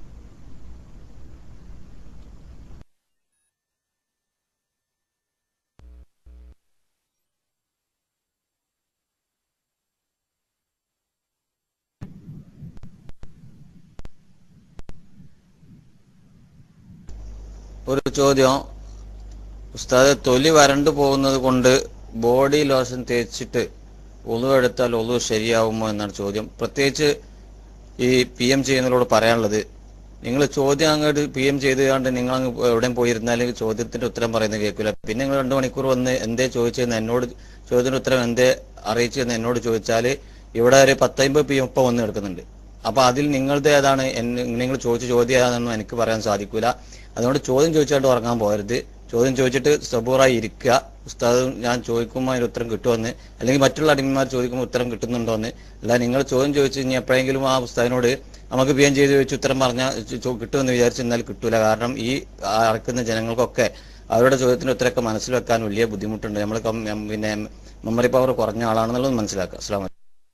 ഒരു ചോദ്യം ഉസ്താദ് തൊലി വരണ്ടു പോകുന്നത് കൊണ്ട് ബോഡി ലോഷൻ തേച്ചിട്ട് ഒളു എടുത്താൽ ഒളു ശരിയാവുമോ എന്നാണ് ചോദ്യം പ്രത്യേകിച്ച് ഈ പി എം ചെയ്യുന്നതിനോട് പറയാനുള്ളത് നിങ്ങൾ ചോദ്യം അങ്ങോട്ട് പി എം ചെയ്ത് കണ്ട് നിങ്ങൾ അങ്ങ് എവിടെയും പോയിരുന്നാൽ ചോദ്യത്തിന്റെ ഉത്തരം പറയുന്നത് കേൾക്കില്ല പിന്നെ നിങ്ങൾ രണ്ടു മണിക്കൂർ വന്ന് എന്തേ ചോദിച്ചതെന്ന് എന്നോട് ചോദ്യത്തിന്റെ ഉത്തരം എന്തേ അറിയിച്ചതെന്ന് എന്നോട് ചോദിച്ചാൽ ഇവിടെ ഒരു പത്തമ്പത് പി എം ഇപ്പൊ വന്ന് കിടക്കുന്നുണ്ട് അപ്പൊ അതിൽ നിങ്ങളുടെ ഏതാണ് എന്നെ- നിങ്ങൾ ചോദിച്ച ചോദ്യം ഏതാണെന്നും എനിക്ക് പറയാൻ സാധിക്കൂല അതുകൊണ്ട് ചോദ്യം ചോദിച്ചായിട്ട് ഉറങ്ങാൻ പോകരുത് ചോദ്യം ചോദിച്ചിട്ട് സബൂറായി ഇരിക്കുക ഉസ്താദ് ഞാൻ ചോദിക്കുമ്പോൾ അതിന് ഉത്തരം കിട്ടുമെന്ന് അല്ലെങ്കിൽ മറ്റുള്ള അടിമന്മാർ ചോദിക്കുമ്പോൾ ഉത്തരം കിട്ടുന്നുണ്ടോന്ന് അല്ല നിങ്ങൾ ചോദ്യം ചോദിച്ചു ഇനി എപ്പോഴെങ്കിലും ആ ഉസ്താദിനോട് നമുക്ക് പി എം ചെയ്ത് ചോദിച്ച് ഉത്തരം പറഞ്ഞാൽ കിട്ടുമെന്ന് വിചാരിച്ചെന്നാൽ കിട്ടൂല കാരണം ഈ അറക്കുന്ന ജനങ്ങൾക്കൊക്കെ അവരുടെ ചോദ്യത്തിന്റെ ഉത്തരമൊക്കെ മനസ്സിൽ വെക്കാൻ വലിയ ബുദ്ധിമുട്ടുണ്ട് നമ്മൾ പിന്നെ മെമ്മറി പവർ കുറഞ്ഞ ആളാണെന്നുള്ളത് മനസ്സിലാക്കുക അസ്ലാം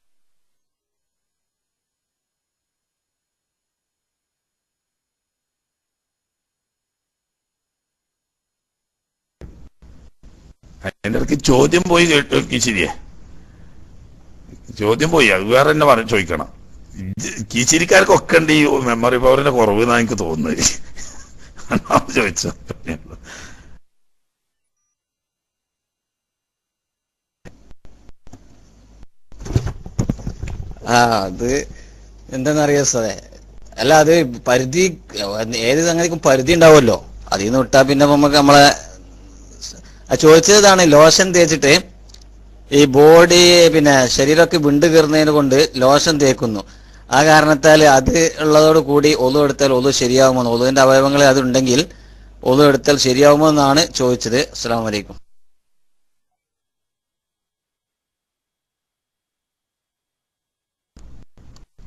അതിന്റെ ഇടയ്ക്ക് ചോദ്യം പോയി കേട്ടു കിച്ചിരിയെ ചോദ്യം പോയി അത് വേറെ തന്നെ പറ ചോദിക്കണം ഇത് കീച്ചിരിക്കാർക്കൊക്കെ ഉണ്ട് ഈ മെമ്മറി പവറിന്റെ കുറവ് എന്നാണ് എനിക്ക് തോന്നുന്നത് അതാണ് ചോദിച്ചത് ആ അത് എന്താണെന്നറിയാ സാറേ അല്ല അത് പരിധി ഏത് സംഗതിക്കും പരിധി ഉണ്ടാവുമല്ലോ അതിൽ നിന്ന് വിട്ടാ പിന്നെ നമുക്ക് നമ്മളെ ആ ചോദിച്ചതാണ് ലോഷൻ തേച്ചിട്ട് ഈ ബോഡി പിന്നെ ശരീരമൊക്കെ വിണ്ട് കീറുന്നതിന് കൊണ്ട് ലോഷൻ തേക്കുന്നു ആ കാരണത്താൽ അത് ഉള്ളതോട് കൂടി ഒതു എടുത്താൽ ഒതു ശരിയാവുമോ ഒതുവിന്റെ അവയവങ്ങൾ അതുണ്ടെങ്കിൽ ഒതു എടുത്താൽ ശരിയാവുമോ എന്നാണ് ചോദിച്ചത് അസ്സാം വലൈക്കും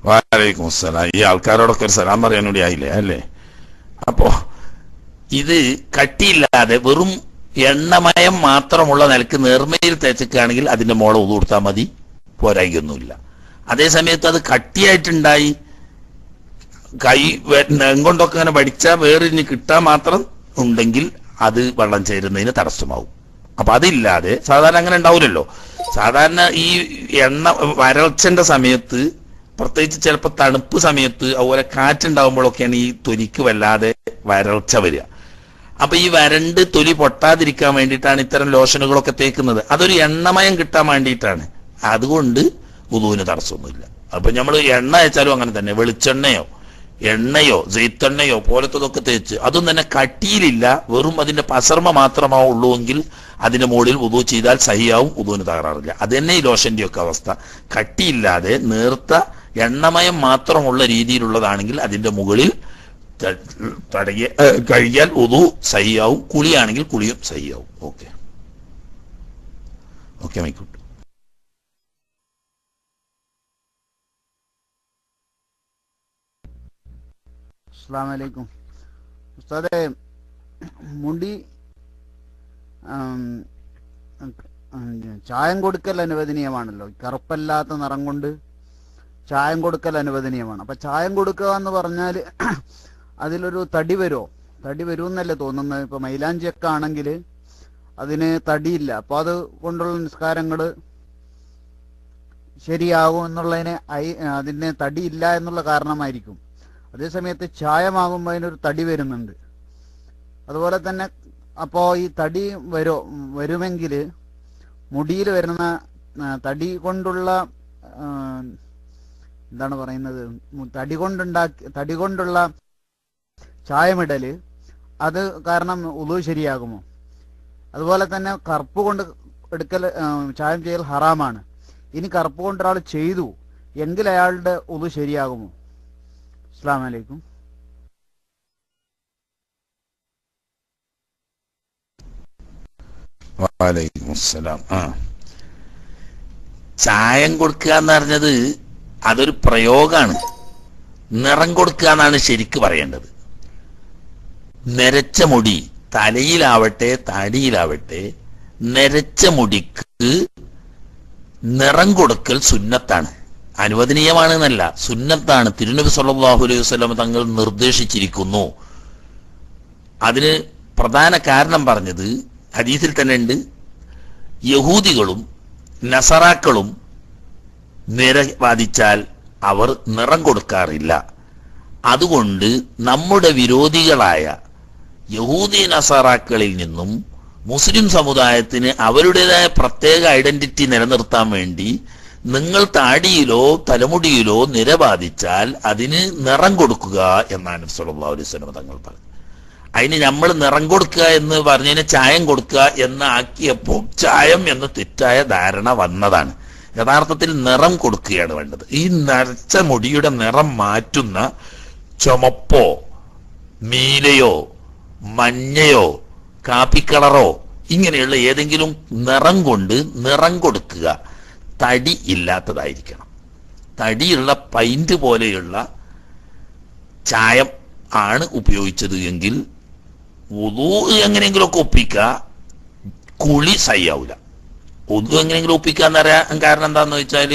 വാലൈക്കും അസ്സലാം ഈ ആൾക്കാരോടൊക്കെ ഒരു സലാം പറയാൻ കൂടി ആയില്ലേ അല്ലേ അപ്പോ ഇത് കട്ടിയില്ലാതെ വെറും എണ്ണമയം മാത്രമുള്ള നിലക്ക് നേർമയിൽ തേച്ചക്കുകയാണെങ്കിൽ അതിന്റെ മോളെ ഉതു കൊടുത്താൽ മതി പോരായിക്കൊന്നുമില്ല അതേ സമയത്ത് അത് കട്ടിയായിട്ടുണ്ടായി കൈ കൊണ്ടൊക്കെ അങ്ങനെ പഠിച്ചാൽ വേറിന് കിട്ടാൻ മാത്രം ഉണ്ടെങ്കിൽ അത് വെള്ളം ചേരുന്നതിന് തടസ്സമാവും അപ്പൊ അതില്ലാതെ സാധാരണ അങ്ങനെ ഉണ്ടാവില്ലല്ലോ സാധാരണ ഈ എണ്ണ വരൾച്ചന്റെ സമയത്ത് പ്രത്യേകിച്ച് ചിലപ്പോൾ തണുപ്പ് സമയത്ത് അതുപോലെ കാറ്റുണ്ടാകുമ്പോഴൊക്കെയാണ് ഈ തൊലിക്ക് വല്ലാതെ വരൾച്ച വരിക അപ്പൊ ഈ വരണ്ട് തൊലി പൊട്ടാതിരിക്കാൻ വേണ്ടിയിട്ടാണ് ഇത്തരം ലോഷനുകളൊക്കെ തേക്കുന്നത് അതൊരു എണ്ണമയം കിട്ടാൻ വേണ്ടിയിട്ടാണ് അതുകൊണ്ട് ഉദുവിന് തടസ്സമൊന്നുമില്ല അപ്പൊ നമ്മൾ എണ്ണ അയച്ചാലും അങ്ങനെ തന്നെ വെളിച്ചെണ്ണയോ എണ്ണയോ ജെയ്ത്തെണ്ണയോ പോലത്തതൊക്കെ തേച്ച് അതും തന്നെ കട്ടിയിലില്ല വെറും അതിന്റെ പസർമ മാത്രമാ ഉള്ളൂവെങ്കിൽ അതിന്റെ മുകളിൽ ഉദു ചെയ്താൽ സഹിയാവും ഉദുവിന് തകരാറില്ല അത് തന്നെ ഈ ലോഷന്റെ ഒക്കെ അവസ്ഥ കട്ടിയില്ലാതെ നേർത്ത എണ്ണമയം മാത്രമുള്ള രീതിയിലുള്ളതാണെങ്കിൽ അതിന്റെ മുകളിൽ ത- തടയ ഏ, കഴുകിയാൽ ഉദു സഹിയാവും കുളിയാണെങ്കിൽ കുളിയും സഹിയാവും ഓക്കെ ഓക്കെ മൈക്കൂട്ട് അസ്സാം വലൈക്കും ഉസ്താദെ മുടി ആം, ഉം, ചായം കൊടുക്കൽ അനുവദനീയമാണല്ലോ കറുപ്പല്ലാത്ത നിറം കൊണ്ട് ചായം കൊടുക്കൽ അനുവദനീയമാണ് അപ്പൊ ചായം കൊടുക്കുക എന്ന് പറഞ്ഞാൽ അതിലൊരു തടി വരുമോ തടി വരുമെന്നല്ലേ തോന്നുന്നത് ഇപ്പൊ മൈലാഞ്ചിയൊക്കെ ആണെങ്കിൽ അതിന് തടിയില്ല അപ്പൊ അത് കൊണ്ടുള്ള നിസ്കാരങ്ങൾ ശരിയാകും എന്നുള്ളതിന് ഐ- അതിന് തടിയില്ല എന്നുള്ള കാരണമായിരിക്കും അതേസമയത്ത് ചായമാകുമ്പോൾ അതിനൊരു തടി വരുന്നുണ്ട് അതുപോലെ തന്നെ അപ്പോൾ ഈ തടി വരോ വരുമെങ്കിൽ മുടിയിൽ വരുന്ന ആ, തടി കൊണ്ടുള്ള ആ, എന്താണ് പറയുന്നത് മു- തടി കൊണ്ടുണ്ടാക്കി തടി കൊണ്ടുള്ള ചായമിടല് അത് കാരണം ഉളു ശരിയാകുമോ അതുപോലെ തന്നെ കറുപ്പ് കൊണ്ട് എടുക്കൽ ആ, ചായം ചെയ്യൽ ഹറാമാണ് ഇനി കറുപ്പ് കൊണ്ട് ഒരാൾ ചെയ്തു എങ്കിൽ അയാളുടെ ഉളു ശരിയാകുമോ അസ്സാം വലൈക്കും വാലൈക്കും അസ്സലാം ആ ചായം കൊടുക്കുക എന്ന് പറഞ്ഞത് അതൊരു പ്രയോഗമാണ് നിറം കൊടുക്കുക എന്നാണ് ശരിക്ക് പറയേണ്ടത് നരച്ച മുടി തലയിലാവട്ടെ താടിയിലാവട്ടെ നരച്ച മുടിക്ക് നിറം കൊടുക്കൽ സുന്നത്താണ് അനുവദനീയമാണ് എന്നല്ല സുന്നത്താണ് തിരുനബി സല്ലല്ലാഹു അലൈഹി വസല്ലം തങ്ങൾ നിർദ്ദേശിച്ചിരിക്കുന്നു അതിന് പ്രധാന കാരണം പറഞ്ഞത് ഹദീസിൽ തന്നെ ഉണ്ട് യഹൂദികളും നസറാക്കളും നിര ബാധിച്ചാൽ അവർ നിറം കൊടുക്കാറില്ല അതുകൊണ്ട് നമ്മുടെ വിരോധികളായ യഹൂദി നസറാക്കളിൽ നിന്നും മുസ്ലിം സമുദായത്തിന് അവരുടേതായ പ്രത്യേക ഐഡന്റിറ്റി നിലനിർത്താൻ വേണ്ടി നിങ്ങൾ താടിയിലോ തലമുടിയിലോ നിര ബാധിച്ചാൽ അതിന് നിറം കൊടുക്കുക എന്നാണ് സല്ലല്ലാഹു അലൈഹി വസല്ലം തങ്ങൾ പറഞ്ഞത് അതിന് നമ്മൾ നിറം കൊടുക്കുക എന്ന് പറഞ്ഞതിന് ചായം കൊടുക്കുക എന്ന് ആക്കിയപ്പോൾ ചായം എന്ന തെറ്റായ ധാരണ വന്നതാണ് യഥാർത്ഥത്തിൽ നിറം കൊടുക്കുകയാണ് വേണ്ടത് ഈ നരച്ച മുടിയുടെ നിറം മാറ്റുന്ന ചുമപ്പോ നീലയോ മഞ്ഞയോ കാപ്പിക്കളറോ ഇങ്ങനെയുള്ള ഏതെങ്കിലും നിറം കൊണ്ട് നിറം കൊടുക്കുക തടി ഇല്ലാത്തതായിരിക്കണം തടിയുള്ള പൈന്റ് പോലെയുള്ള ചായം ആണ് ഉപയോഗിച്ചത് എങ്കിൽ ഉദു എങ്ങനെയെങ്കിലുമൊക്കെ ഒപ്പിക്കുക കുളി സയ്യാവൂല ഉദു എങ്ങനെയെങ്കിലും ഒപ്പിക്കാന്ന് പറയാൻ കാരണം എന്താന്ന് വെച്ചാല്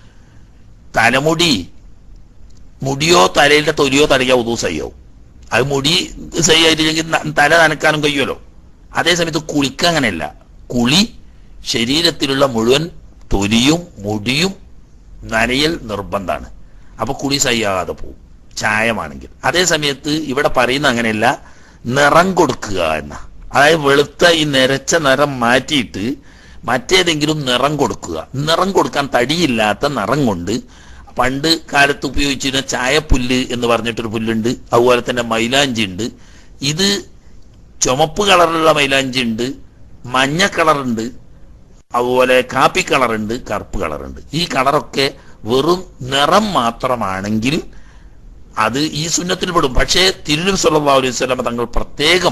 തലമുടി മുടിയോ തലയിലെ തൊലിയോ തടയാ ഉദു സയ്യാവും അത് മുടി സയ്യായിട്ടില്ലെങ്കിൽ ന- തല നനക്കാനും കഴിയുമല്ലോ അതേസമയത്ത് കുളിക്ക അങ്ങനെയല്ല കുളി ശരീരത്തിലുള്ള മുഴുവൻ തൊലിയും മുടിയും നനയൽ നിർബന്ധമാണ് അപ്പൊ കുളി സയ്യാകാതെ പോകും ചായമാണെങ്കിൽ അതേ സമയത്ത് ഇവിടെ പറയുന്ന അങ്ങനെയല്ല നിറം കൊടുക്കുക എന്ന അതായത് വെളുത്ത ഈ നിരച്ച നിറം മാറ്റിയിട്ട് മറ്റേതെങ്കിലും നിറം കൊടുക്കുക നിറം കൊടുക്കാൻ തടിയില്ലാത്ത നിറം കൊണ്ട് പണ്ട് കാലത്ത് ഉപയോഗിച്ചിരുന്ന ചായപ്പുല്ല് എന്ന് പറഞ്ഞിട്ടൊരു പുല്ലുണ്ട് അതുപോലെ തന്നെ മൈലാഞ്ചി ഉണ്ട് ഇത് ചുമപ്പ് കളറിലുള്ള മൈലാഞ്ചി ഉണ്ട് മഞ്ഞ കളറുണ്ട് അതുപോലെ കാപ്പി കളറുണ്ട് കറുപ്പ് കളറുണ്ട് ഈ കളറൊക്കെ വെറും നിറം മാത്രമാണെങ്കിൽ അത് ഈ സുന്നത്തിൽ പെടും പക്ഷേ തിരുനബി സല്ലല്ലാഹു അലൈഹി വസല്ലം തങ്ങൾ പ്രത്യേകം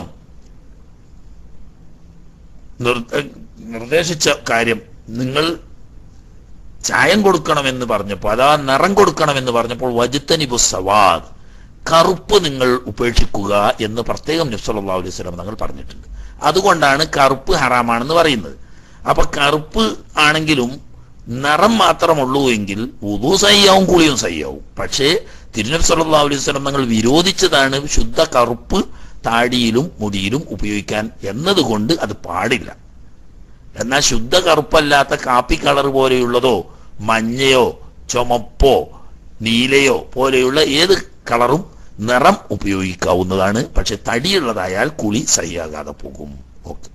നിർ- നിർദ്ദേശിച്ച കാര്യം നിങ്ങൾ ചായം കൊടുക്കണമെന്ന് പറഞ്ഞപ്പോൾ അഥവാ നിറം കൊടുക്കണമെന്ന് പറഞ്ഞപ്പോൾ വജുത്തനിബു സവാദ് കറുപ്പ് നിങ്ങൾ ഉപേക്ഷിക്കുക എന്ന് പ്രത്യേകം നബ്സല്ലാ അലൈഹി സ്വലം തങ്ങൾ പറഞ്ഞിട്ടുണ്ട് അതുകൊണ്ടാണ് കറുപ്പ് ഹറാമാണെന്ന് പറയുന്നത് അപ്പൊ കറുപ്പ് ആണെങ്കിലും നിറം മാത്രമുള്ളൂ എങ്കിൽ ഉദു സയ്യാവും കുളിയും സയ്യാവും പക്ഷേ തിരുനബി സല്ലാ അലൈഹി സ്വലം തങ്ങൾ വിരോധിച്ചതാണ് ശുദ്ധ കറുപ്പ് താടിയിലും മുടിയിലും ഉപയോഗിക്കാൻ എന്നതുകൊണ്ട് അത് പാടില്ല എന്നാൽ ശുദ്ധ കറുപ്പല്ലാത്ത കാപ്പി കളർ പോലെയുള്ളതോ മഞ്ഞയോ ചുമപ്പോ നീലയോ പോലെയുള്ള ഏത് കളറും നിറം ഉപയോഗിക്കാവുന്നതാണ് പക്ഷെ തടിയുള്ളതായാൽ കുളി സഹിയാകാതെ പോകും ഓക്കെ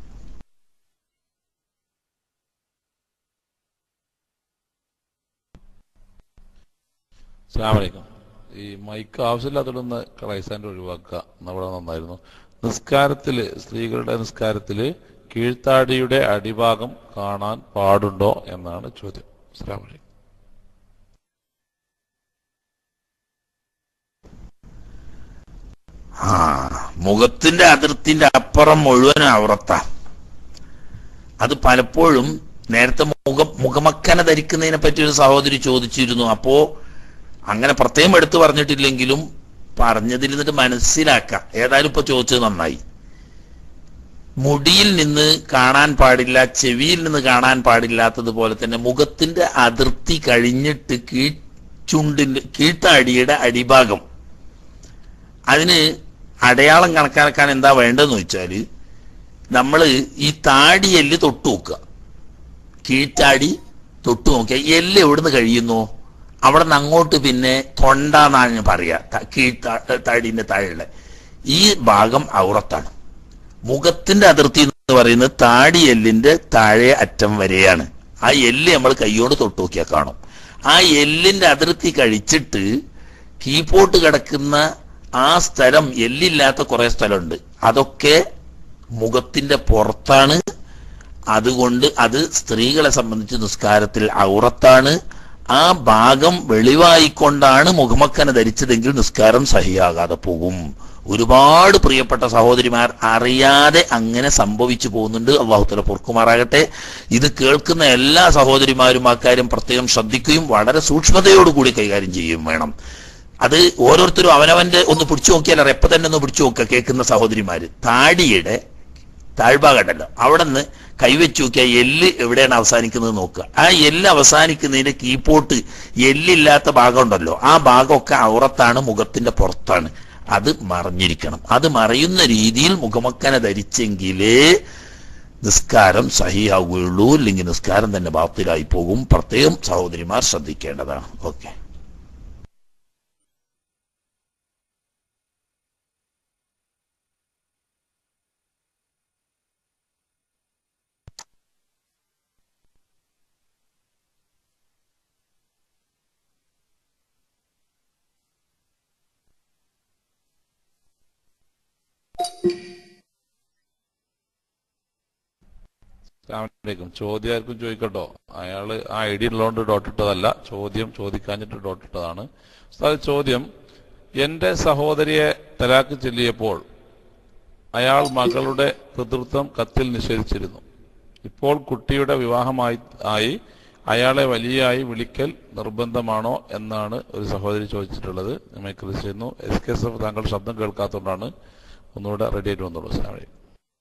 അസ്സലാമലൈക്കും ഈ മൈക്ക് ആവശ്യമില്ലാത്തതൊന്ന് ക്രൈസാൻ്റെ ഒഴിവാക്കുക നമ്മുടെ നന്നായിരുന്നു നിസ്കാരത്തില് സ്ത്രീകളുടെ നിസ്കാരത്തില് കീഴ്ത്താടിയുടെ അടിഭാഗം കാണാൻ പാടുണ്ടോ എന്നാണ് ചോദ്യം അസ്സലാമലൈക്കും ആ മുഖത്തിന്റെ അതിർത്തിന്റെ അപ്പുറം മുഴുവൻ ഔറത്ത അത് പലപ്പോഴും നേരത്തെ മുഖ മുഖമക്കന ധരിക്കുന്നതിനെ പറ്റി ഒരു സഹോദരി ചോദിച്ചിരുന്നു അപ്പോ അങ്ങനെ പ്രത്യേകം എടുത്തു പറഞ്ഞിട്ടില്ലെങ്കിലും പറഞ്ഞതിൽ നിന്നിട്ട് മനസ്സിലാക്കാം ഏതായാലും ഇപ്പൊ ചോദിച്ചത് നന്നായി മുടിയിൽ നിന്ന് കാണാൻ പാടില്ല ചെവിയിൽ നിന്ന് കാണാൻ പാടില്ലാത്തതുപോലെ തന്നെ മുഖത്തിന്റെ അതിർത്തി കഴിഞ്ഞിട്ട് കീഴ്ചുണ്ടിന്റെ കീഴ്ത്താടിയുടെ അടിഭാഗം അതിന് അടയാളം കണക്കാക്കാൻ എന്താ വേണ്ടതെന്ന് വെച്ചാൽ നമ്മൾ ഈ താടിയെല്ല് തൊട്ട് നോക്കുക കീഴ്ത്താടി തൊട്ട് നോക്കിയാൽ എല്ല് എവിടുന്ന് കഴിയുന്നു അവിടെ നിന്ന് അങ്ങോട്ട് പിന്നെ തൊണ്ടാന്നാണ് ഞാൻ പറയാ ത- കീഴ്ത്താടിന്റെ താഴെയുള്ള ഈ ഭാഗം ഔറത്താണ് മുഖത്തിന്റെ അതിർത്തി എന്ന് പറയുന്നത് താടിയെല്ലിന്റെ താഴെ അറ്റം വരെയാണ് ആ എല്ല് നമ്മൾ കൈയോട് തൊട്ട് നോക്കിയാൽ കാണും ആ എല്ലിന്റെ അതിർത്തി കഴിച്ചിട്ട് കീപോട്ട് കിടക്കുന്ന ആ സ്ഥലം എല്ലില്ലാത്ത കുറെ സ്ഥലമുണ്ട് അതൊക്കെ മുഖത്തിന്റെ പുറത്താണ് അതുകൊണ്ട് അത് സ്ത്രീകളെ സംബന്ധിച്ച് നിസ്കാരത്തിൽ ഔറത്താണ് ആ ഭാഗം വെളിവായിക്കൊണ്ടാണ് മുഖമക്കന ധരിച്ചതെങ്കിൽ നിസ്കാരം സഹിയാകാതെ പോകും ഒരുപാട് പ്രിയപ്പെട്ട സഹോദരിമാർ അറിയാതെ അങ്ങനെ സംഭവിച്ചു പോകുന്നുണ്ട് അള്ളാഹുത്തല പൊറുക്കുമാറാകട്ടെ ഇത് കേൾക്കുന്ന എല്ലാ സഹോദരിമാരും അക്കാര്യം പ്രത്യേകം ശ്രദ്ധിക്കുകയും വളരെ സൂക്ഷ്മതയോടുകൂടി കൈകാര്യം ചെയ്യുകയും വേണം അത് ഓരോരുത്തരും അവനവന്റെ ഒന്ന് പിടിച്ചു നോക്കിയാൽ അറിയാം. എപ്പോ തന്നെ ഒന്ന് പിടിച്ചു നോക്കുക കേൾക്കുന്ന സഹോദരിമാര് താടിയുടെ താഴ്ഭാഗമുണ്ടല്ലോ അവിടെ നിന്ന് കൈവച്ച് നോക്കിയാൽ എല്ല് എവിടെയാണ് അവസാനിക്കുന്നത് നോക്കുക ആ എല്ല് അവസാനിക്കുന്നതിന്റെ കീപ്പോട്ട് എല്ലില്ലാത്ത ഭാഗം ഉണ്ടല്ലോ ആ ഭാഗമൊക്കെ ഔറത്താണ് മുഖത്തിന്റെ പുറത്താണ് അത് മറഞ്ഞിരിക്കണം അത് മറയുന്ന രീതിയിൽ മുഖമക്കനെ ധരിച്ചെങ്കിലേ നിസ്കാരം സഹിയാവുകയുള്ളൂ ഇല്ലെങ്കിൽ നിസ്കാരം തന്നെ ബാത്തിലായി പോകും പ്രത്യേകം സഹോദരിമാർ ശ്രദ്ധിക്കേണ്ടതാണ് ഓക്കെ അസ്സലാമലൈക്കും ചോദ്യം ആർക്കും ചോദിക്കട്ടോ അയാള് ആ ഐ ഡി ഉള്ളതുകൊണ്ട് ഡോട്ട് ഇട്ടതല്ല ചോദ്യം ചോദിക്കാഞ്ഞിട്ട് ഡോട്ട് ഇട്ടതാണ് ഉസ്താദ് ചോദ്യം എന്റെ സഹോദരിയെ തലാക്ക് ചൊല്ലിയപ്പോൾ അയാൾ മകളുടെ പിതൃത്വം കത്തിൽ നിഷേധിച്ചിരുന്നു ഇപ്പോൾ കുട്ടിയുടെ വിവാഹമായി ആയി അയാളെ വലിയായി വിളിക്കൽ നിർബന്ധമാണോ എന്നാണ് ഒരു സഹോദരി ചോദിച്ചിട്ടുള്ളത് മൈക്കിൾ ചെയ്യുന്നു എസ് കെ എസ് എഫ് താങ്കൾ ശബ്ദം കേൾക്കാത്തതുകൊണ്ടാണ് ഒന്നുകൂടെ റെഡി ആയിട്ട് വന്നോളൂ അസ്സലാമു അലൈക്കും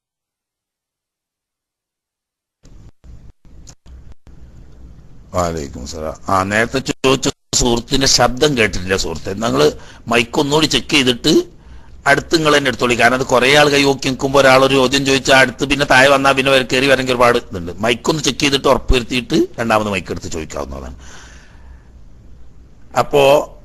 വാലൈക്കും സലാം ആ നേരത്തെ ചോദിച്ച സുഹൃത്തിന്റെ ശബ്ദം കേട്ടിട്ടില്ല സുഹൃത്തെ നിങ്ങൾ മൈക്ക് ഒന്നുകൂടി ചെക്ക് ചെയ്തിട്ട് അടുത്ത് നിങ്ങൾ എന്നെ എടുത്തോളി കാരണം അത് കുറെ ആൾ കൈ നോക്കി നിൽക്കുമ്പോൾ ഒരാൾ ഒരു ചോദ്യം ചോദിച്ചാൽ അടുത്ത് പിന്നെ താഴെ വന്നാൽ പിന്നെ വരെ കയറി വരെങ്കിൽ ഒരുപാട് ഇതുണ്ട് മൈക്കൊന്ന് ചെക്ക് ചെയ്തിട്ട് ഉറപ്പ് വരുത്തിയിട്ട് രണ്ടാമത് മൈക്ക് എടുത്ത് ചോദിക്കാവുന്നതാണ് അപ്പോ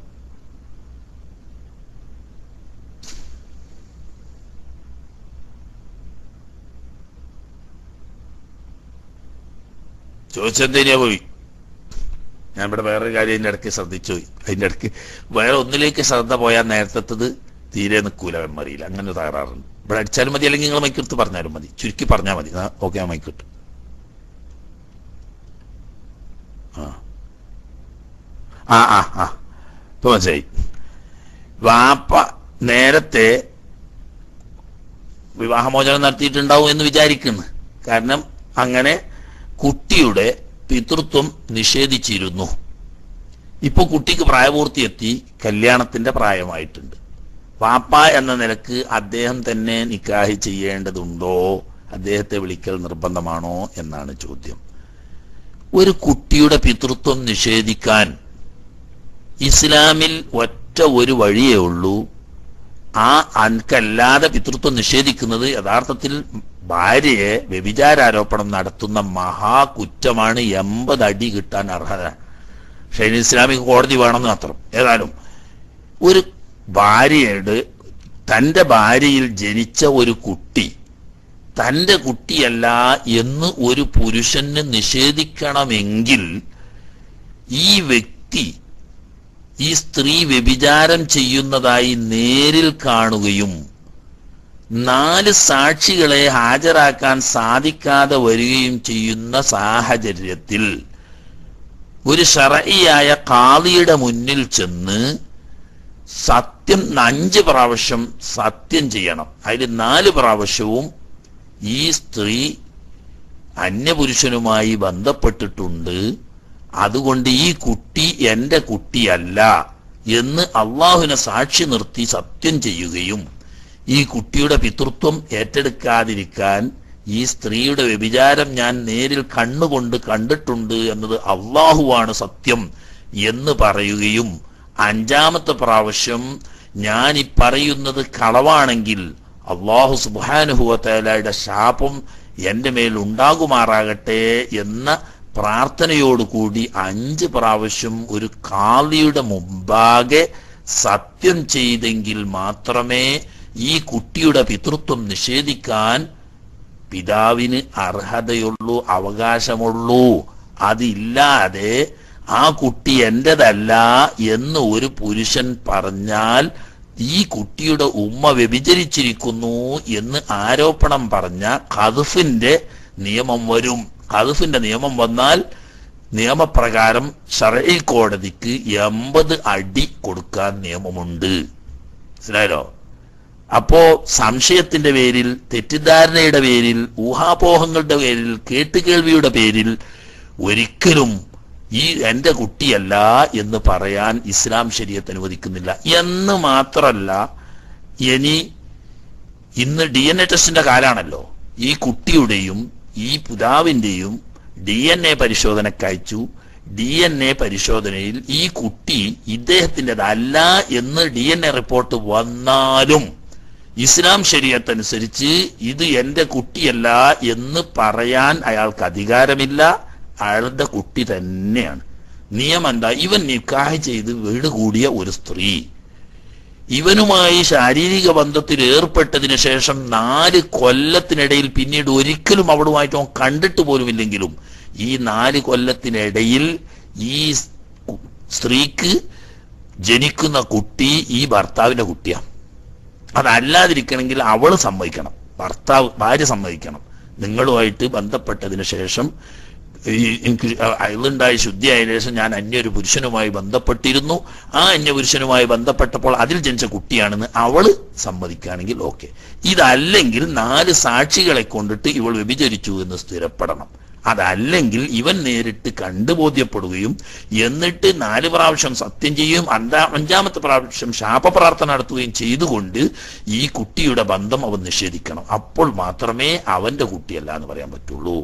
ചോദിച്ചെന്തേനിയാ പോയി ഞാൻ ഇവിടെ വേറൊരു കാര്യം അതിന്റെ ഇടയ്ക്ക് ശ്രദ്ധിച്ചു പോയി അതിന്റെ ഇടയ്ക്ക് വേറെ ഒന്നിലേക്ക് ശ്രദ്ധ പോയാൽ നേരത്തത് തീരെ നിൽക്കൂല മെമ്മറിയിൽ അങ്ങനെ ഒരു തകരാറുണ്ട് ഇവിടെ അടിച്ചാലും മതി അല്ലെങ്കിൽ നിങ്ങൾ മൈക്കെടുത്ത് പറഞ്ഞാലും മതി ചുരുക്കി പറഞ്ഞാൽ മതി ഓക്കെ ഞാൻ മൈക്കിട്ടു ആ ആ ആ ആ ഇപ്പൊ മനസ്സിലായി വാപ്പ നേരത്തെ വിവാഹമോചനം നടത്തിയിട്ടുണ്ടാവും എന്ന് വിചാരിക്കുന്നു കാരണം അങ്ങനെ കുട്ടിയുടെ പിതൃത്വം നിഷേധിച്ചിരുന്നു ഇപ്പൊ കുട്ടിക്ക് പ്രായപൂർത്തി എത്തി കല്യാണത്തിന്റെ പ്രായമായിട്ടുണ്ട് വാപ്പ എന്ന നിലക്ക് അദ്ദേഹം തന്നെ നിക്കാഹി ചെയ്യേണ്ടതുണ്ടോ അദ്ദേഹത്തെ വിളിക്കൽ നിർബന്ധമാണോ എന്നാണ് ചോദ്യം ഒരു കുട്ടിയുടെ പിതൃത്വം നിഷേധിക്കാൻ ഇസ്ലാമിൽ ഒറ്റ ഒരു വഴിയേ ഉള്ളൂ ആ അൻകല്ലാതെ പിതൃത്വം നിഷേധിക്കുന്നത് യഥാർത്ഥത്തിൽ ഭാര്യയെ വ്യഭിചാരാരോപണം നടത്തുന്ന മഹാകുറ്റമാണ് എൺപത് അടി കിട്ടാൻ അർഹത പക്ഷേ ഇനി ഇസ്ലാമിക കോടതി വേണമെന്ന് മാത്രം ഏതായാലും ഒരു ഭാര്യയുടെ തന്റെ ഭാര്യയിൽ ജനിച്ച ഒരു കുട്ടി തന്റെ കുട്ടിയല്ല എന്ന് ഒരു പുരുഷന് നിഷേധിക്കണമെങ്കിൽ ഈ വ്യക്തി ഈ സ്ത്രീ വ്യഭിചാരം ചെയ്യുന്നതായി നേരിൽ കാണുകയും നാല് സാക്ഷികളെ ഹാജരാക്കാൻ സാധിക്കാതെ വരികയും ചെയ്യുന്ന സാഹചര്യത്തിൽ ഒരു ഷറയിയായ കാളിയുടെ മുന്നിൽ ചെന്ന് സത്യം അഞ്ച് പ്രാവശ്യം സത്യം ചെയ്യണം അതിൽ നാല് പ്രാവശ്യവും ഈ സ്ത്രീ അന്യപുരുഷനുമായി ബന്ധപ്പെട്ടിട്ടുണ്ട് അതുകൊണ്ട് ഈ കുട്ടി എന്റെ കുട്ടിയല്ല എന്ന് അള്ളാഹുവിനെ സാക്ഷി നിർത്തി സത്യം ചെയ്യുകയും ഈ കുട്ടിയുടെ പിതൃത്വം ഏറ്റെടുക്കാതിരിക്കാൻ ഈ സ്ത്രീയുടെ വ്യഭിചാരം ഞാൻ നേരിൽ കണ്ണുകൊണ്ട് കണ്ടിട്ടുണ്ട് എന്നത് അള്ളാഹുവാണ് സത്യം എന്ന് പറയുകയും അഞ്ചാമത്തെ പ്രാവശ്യം ഞാൻ ഈ പറയുന്നത് കളവാണെങ്കിൽ അള്ളാഹു സുബാനുഹുവലയുടെ ശാപം എന്റെ മേൽ ഉണ്ടാകുമാറാകട്ടെ എന്ന പ്രാർത്ഥനയോടുകൂടി അഞ്ച് പ്രാവശ്യം ഒരു കാളിയുടെ മുമ്പാകെ സത്യം ചെയ്തെങ്കിൽ മാത്രമേ ഈ കുട്ടിയുടെ പിതൃത്വം നിഷേധിക്കാൻ പിതാവിന് അർഹതയുള്ളൂ അവകാശമുള്ളൂ അതില്ലാതെ ആ കുട്ടി എന്റേതല്ല എന്ന് ഒരു പുരുഷൻ പറഞ്ഞാൽ ഈ കുട്ടിയുടെ ഉമ്മ വ്യഭിചരിച്ചിരിക്കുന്നു എന്ന് ആരോപണം പറഞ്ഞ കതുഫിന്റെ നിയമം വരും കതുഫിന്റെ നിയമം വന്നാൽ നിയമപ്രകാരം ഷറൈ കോടതിക്ക് എൺപത് അടി കൊടുക്കാൻ നിയമമുണ്ട് മനസ്സിലായല്ലോ അപ്പോ സംശയത്തിന്റെ പേരിൽ തെറ്റിദ്ധാരണയുടെ പേരിൽ ഊഹാപോഹങ്ങളുടെ പേരിൽ കേട്ടുകേൾവിയുടെ പേരിൽ ഒരിക്കലും ഈ എന്റെ കുട്ടിയല്ല എന്ന് പറയാൻ ഇസ്ലാം ശരീരത്ത് അനുവദിക്കുന്നില്ല എന്ന് മാത്രല്ല ഇനി ഇന്ന് ഡി എൻ എ ടെസ്റ്റിന്റെ കാലാണല്ലോ ഈ കുട്ടിയുടെയും ഈ പിതാവിന്റെയും ഡി എൻ എ പരിശോധനക്കയച്ചു ഡി എൻ എ പരിശോധനയിൽ ഈ കുട്ടി ഇദ്ദേഹത്തിൻ്റെതല്ല എന്ന് ഡി എൻ എ റിപ്പോർട്ട് വന്നാലും ഇസ്ലാം ശരീരത്തനുസരിച്ച് ഇത് എന്റെ കുട്ടിയല്ല എന്ന് പറയാൻ അയാൾക്ക് അധികാരമില്ല അയാളുടെ കുട്ടി തന്നെയാണ് നിയമം എന്താ ഇവൻ നിക്കാഹ് ചെയ്ത് വീട് കൂടിയ ഒരു സ്ത്രീ ഇവനുമായി ശാരീരിക ബന്ധത്തിൽ ഏർപ്പെട്ടതിന് ശേഷം നാല് കൊല്ലത്തിനിടയിൽ പിന്നീട് ഒരിക്കലും അവളുമായിട്ട് അവൻ കണ്ടിട്ട് പോലുമില്ലെങ്കിലും ഈ നാല് കൊല്ലത്തിനിടയിൽ ഈ സ്ത്രീക്ക് ജനിക്കുന്ന കുട്ടി ഈ ഭർത്താവിന്റെ കുട്ടിയാണ് അതല്ലാതിരിക്കണമെങ്കിൽ അവള് സമ്മതിക്കണം ഭർത്താവ് ഭാര്യ സമ്മതിക്കണം നിങ്ങളുമായിട്ട് ബന്ധപ്പെട്ടതിന് ശേഷം ഈ എനിക്ക് അയലുണ്ടായ ശുദ്ധിയായതിനു ശേഷം ഞാൻ അന്യൊരു പുരുഷനുമായി ബന്ധപ്പെട്ടിരുന്നു ആ അന്യപുരുഷനുമായി ബന്ധപ്പെട്ടപ്പോൾ അതിൽ ജനിച്ച കുട്ടിയാണെന്ന് അവള് സമ്മതിക്കുകയാണെങ്കിൽ ഓക്കെ ഇതല്ലെങ്കിൽ നാല് സാക്ഷികളെ കൊണ്ടിട്ട് ഇവൾ വ്യഭിചരിച്ചു എന്ന് സ്ഥിരപ്പെടണം അതല്ലെങ്കിൽ ഇവൻ നേരിട്ട് കണ്ടുബോധ്യപ്പെടുകയും എന്നിട്ട് നാല് പ്രാവശ്യം സത്യം ചെയ്യുകയും അഞ്ചാ അഞ്ചാമത്തെ പ്രാവശ്യം ശാപപ്രാർത്ഥന നടത്തുകയും ചെയ്തുകൊണ്ട് ഈ കുട്ടിയുടെ ബന്ധം അവൻ നിഷേധിക്കണം അപ്പോൾ മാത്രമേ അവന്റെ കുട്ടിയല്ല എന്ന് പറയാൻ പറ്റുള്ളൂ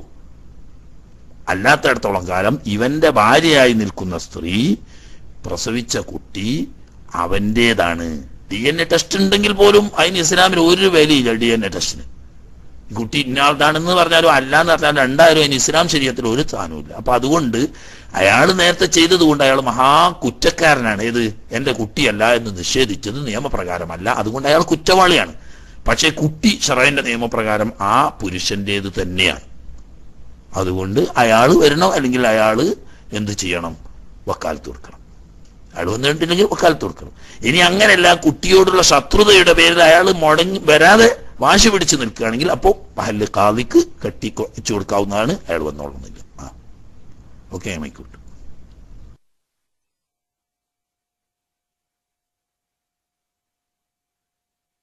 അല്ലാത്തടത്തോളം കാലം ഇവന്റെ ഭാര്യയായി നിൽക്കുന്ന സ്ത്രീ പ്രസവിച്ച കുട്ടി അവന്റേതാണ് ഡി എൻ എ ടെസ്റ്റ് ഉണ്ടെങ്കിൽ പോലും അതിന് ഇസ്ലാമിൽ ഒരു വിലയില്ല ഡി എൻ എ ടെസ്റ്റിന് കുട്ടി ഇന്നയാളുതാണെന്ന് പറഞ്ഞാലും അല്ലാന്ന് പറഞ്ഞാലും രണ്ടായിരം അതിന് ഇസ്ലാം ശരീരത്തിൽ ഒരു സ്ഥാനവുമില്ല അപ്പൊ അതുകൊണ്ട് അയാൾ നേരത്തെ ചെയ്തത് കൊണ്ട് അയാൾ മഹാ കുറ്റക്കാരനാണ് ഏത് എന്റെ കുട്ടിയല്ല എന്ന് നിഷേധിച്ചത് നിയമപ്രകാരമല്ല അതുകൊണ്ട് അയാൾ കുറ്റവാളിയാണ് പക്ഷേ കുട്ടി ഷറൈന്റെ നിയമപ്രകാരം ആ പുരുഷന്റേത് തന്നെയാണ് അതുകൊണ്ട് അയാൾ വരണം അല്ലെങ്കിൽ അയാൾ എന്ത് ചെയ്യണം വക്കാലത്ത് കൊടുക്കണം അയാൾ വന്നിട്ടുണ്ടെങ്കിൽ വക്കാലത്ത് കൊടുക്കണം ഇനി അങ്ങനെയല്ല കുട്ടിയോടുള്ള ശത്രുതയുടെ പേരിൽ അയാൾ മുടങ്ങി വരാതെ വാശി പിടിച്ച് നിൽക്കുകയാണെങ്കിൽ അപ്പോൾ മഹല്ല് കാതിക്ക് കെട്ടി വെച്ചു കൊടുക്കാവുന്നതാണ് അയാൾ വന്നോളുന്നില്ല ആ ഓക്കെ മൈക്കോട്ടെ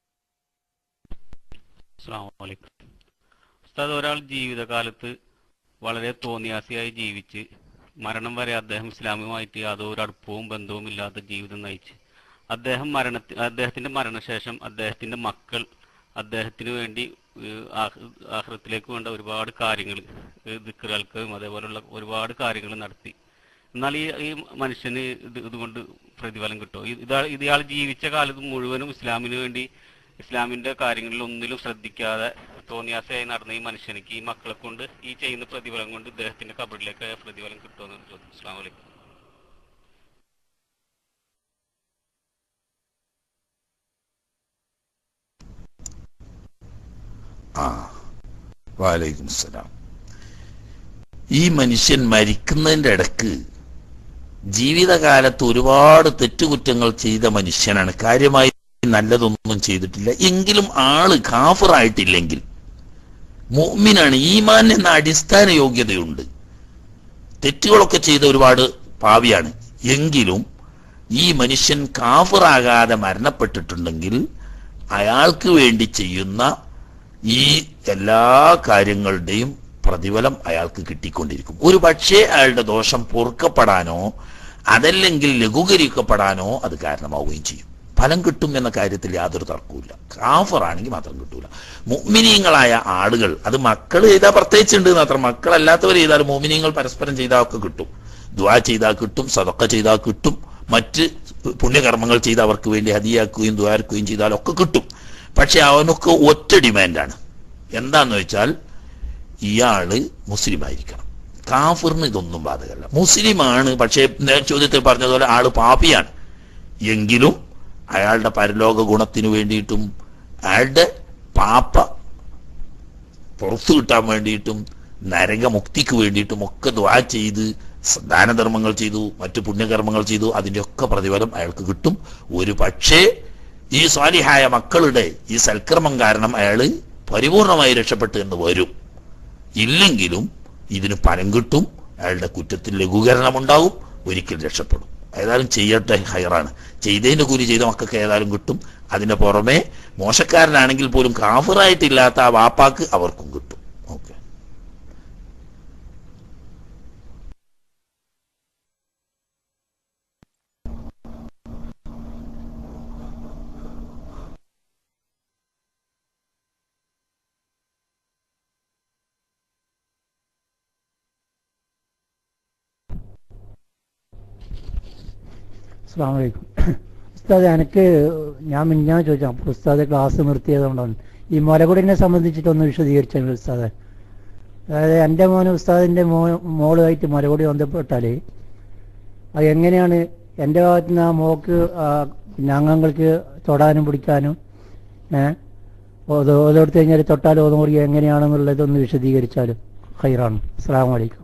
അസ്സാം വലൈക്കും ഉസ്താദ് ഒരാൾ ജീവിതകാലത്ത് വളരെ തോന്നിയാസിയായി ജീവിച്ച് മരണം വരെ അദ്ദേഹം ഇസ്ലാമുമായിട്ട് യാതൊരു അടുപ്പവും ബന്ധവും ഇല്ലാത്ത ജീവിതം നയിച്ച് അദ്ദേഹം മരണത്തി അദ്ദേഹത്തിന്റെ മരണശേഷം അദ്ദേഹത്തിന്റെ മക്കൾ അദ്ദേഹത്തിന് വേണ്ടി ഏഹ്, ആഹ് ആഹ്റത്തിലേക്ക് വേണ്ട ഒരുപാട് കാര്യങ്ങൾ ദിക്കറുകൾക്കും അതേപോലുള്ള ഒരുപാട് കാര്യങ്ങൾ നടത്തി എന്നാൽ ഈ ഈ മനുഷ്യന് ഇത് ഇതുകൊണ്ട് പ്രതിഫലം കിട്ടുമോ ഇത് ഇതാ ഇത് ഇയാൾ ജീവിച്ച കാലത്ത് മുഴുവനും ഇസ്ലാമിന് വേണ്ടി ഇസ്ലാമിന്റെ കാര്യങ്ങളിൽ ഒന്നിലും ശ്രദ്ധിക്കാതെ തോന്നിയാസയായി നടന്ന ഈ മനുഷ്യനിക്ക് ഈ മക്കളെ കൊണ്ട് ഈ ചെയ്യുന്ന പ്രതിഫലം കൊണ്ട് ഇദ്ദേഹത്തിന്റെ കബറിലേക്ക് പ്രതിഫലം കിട്ടുമെന്ന് ചോദിച്ചു അസ്സാം വലൈക്കും ആ വാലൈക്കും സലാം ഈ മനുഷ്യൻ മരിക്കുന്നതിന്റെ ഇടക്ക് ജീവിതകാലത്ത് ഒരുപാട് തെറ്റുകുറ്റങ്ങൾ ചെയ്ത മനുഷ്യനാണ് കാര്യമായി നല്ലതൊന്നും ചെയ്തിട്ടില്ല എങ്കിലും ആള് കാഫറായിട്ടില്ലെങ്കിൽ മോമിനാണ് ഈമാൻ എന്ന അടിസ്ഥാന യോഗ്യതയുണ്ട് തെറ്റുകളൊക്കെ ചെയ്ത ഒരുപാട് പാവിയാണ് എങ്കിലും ഈ മനുഷ്യൻ കാഫറാകാതെ മരണപ്പെട്ടിട്ടുണ്ടെങ്കിൽ അയാൾക്ക് വേണ്ടി ചെയ്യുന്ന ഈ എല്ലാ കാര്യങ്ങളുടെയും പ്രതിഫലം അയാൾക്ക് കിട്ടിക്കൊണ്ടിരിക്കും ഒരു പക്ഷേ അയാളുടെ ദോഷം പൊറുക്കപ്പെടാനോ അതല്ലെങ്കിൽ ലഘൂകരിക്കപ്പെടാനോ അത് കാരണമാവുകയും ചെയ്യും ഫലം കിട്ടും എന്ന കാര്യത്തിൽ യാതൊരു തർക്കവുമില്ല കാഫറാണെങ്കിൽ മാത്രം കിട്ടൂല മോമിനീയങ്ങളായ ആളുകൾ അത് മക്കൾ ചെയ്താൽ പ്രത്യേകിച്ചുണ്ട് മാത്രം മക്കളല്ലാത്തവർ ചെയ്താൽ മോമിനീയങ്ങൾ പരസ്പരം ചെയ്താൽ ഒക്കെ കിട്ടും ദ്വാ ചെയ്താൽ കിട്ടും സതക്ക ചെയ്താൽ കിട്ടും മറ്റ് പുണ്യകർമ്മങ്ങൾ ചെയ്ത് അവർക്ക് വേണ്ടി ഹതിയാക്കുകയും ദ്വാരക്കുകയും ചെയ്താൽ ഒക്കെ കിട്ടും പക്ഷെ അവനൊക്കെ ഒറ്റ ഡിമാൻഡാണ് എന്താന്ന് വെച്ചാൽ ഇയാള് മുസ്ലിം ആയിരിക്കണം കാഫിറിന് ഇതൊന്നും ബാധകമല്ല മുസ്ലിമാണ് പക്ഷേ നേ- ചോദ്യത്തിൽ പറഞ്ഞതുപോലെ ആള് പാപിയാണ് എങ്കിലും അയാളുടെ പരലോക ഗുണത്തിന് വേണ്ടിയിട്ടും അയാളുടെ പാപ്പ പുറത്തു കിട്ടാൻ വേണ്ടിയിട്ടും നരകമുക്തിക്ക് വേണ്ടിയിട്ടും ഒക്കെ ദ്വാ ചെയ്ത് സ- ദാനധർമ്മങ്ങൾ ചെയ്തു മറ്റു പുണ്യകർമ്മങ്ങൾ ചെയ്തു അതിന്റെ ഒക്കെ പ്രതിഫലം അയാൾക്ക് കിട്ടും ഒരു പക്ഷേ ഈ സ്വാലിഹായ മക്കളുടെ ഈ സൽക്കർമ്മം കാരണം അയാള് പരിപൂർണമായി രക്ഷപ്പെട്ടു എന്ന് വരും ഇല്ലെങ്കിലും ഇതിന് ഫലം കിട്ടും അയാളുടെ കുറ്റത്തിൽ ലഘൂകരണം ഉണ്ടാവും ഒരിക്കൽ രക്ഷപ്പെടും ഏതായാലും ചെയ്യട്ടെ ഹൈറാണ് ചെയ്തതിന്റെ കൂലി ചെയ്ത മക്കൾക്ക് ഏതായാലും കിട്ടും അതിന്റെ പുറമെ മോശക്കാരനാണെങ്കിൽ പോലും കാഫറായിട്ടില്ലാത്ത ആ വാപ്പാക്ക് അവർക്കും കിട്ടും ഓക്കെ അസ്സാം വലൈക്കും ഉസ്താദ് എനിക്ക് ഞാൻ മിഞ്ഞാൻ ചോദിച്ചാൽ അപ്പോൾ ഉസ്താദ് ക്ലാസ് നിർത്തിയതുകൊണ്ടാണ് ഈ മുലകുടിനെ സംബന്ധിച്ചിട്ടൊന്ന് വിശദീകരിച്ചു ഉസ്താദ് അതായത് എൻ്റെ മോന് ഉസ്താദിൻ്റെ മോ മോളുമായിട്ട് മുലകുടി ബന്ധപ്പെട്ടാൽ അത് എങ്ങനെയാണ് എൻ്റെ ഭാഗത്ത് നിന്ന് ആ മോക്ക് ആ, പിന്നെ അംഗങ്ങൾക്ക് തൊടാനും പിടിക്കാനും ഏഹ് ഓതെടുത്ത് കഴിഞ്ഞാൽ തൊട്ടാൽ ഓതുമുറിയ എങ്ങനെയാണെന്നുള്ളതൊന്ന് വിശദീകരിച്ചാൽ ഹൈറാണ് അസ്സാം വലൈക്കും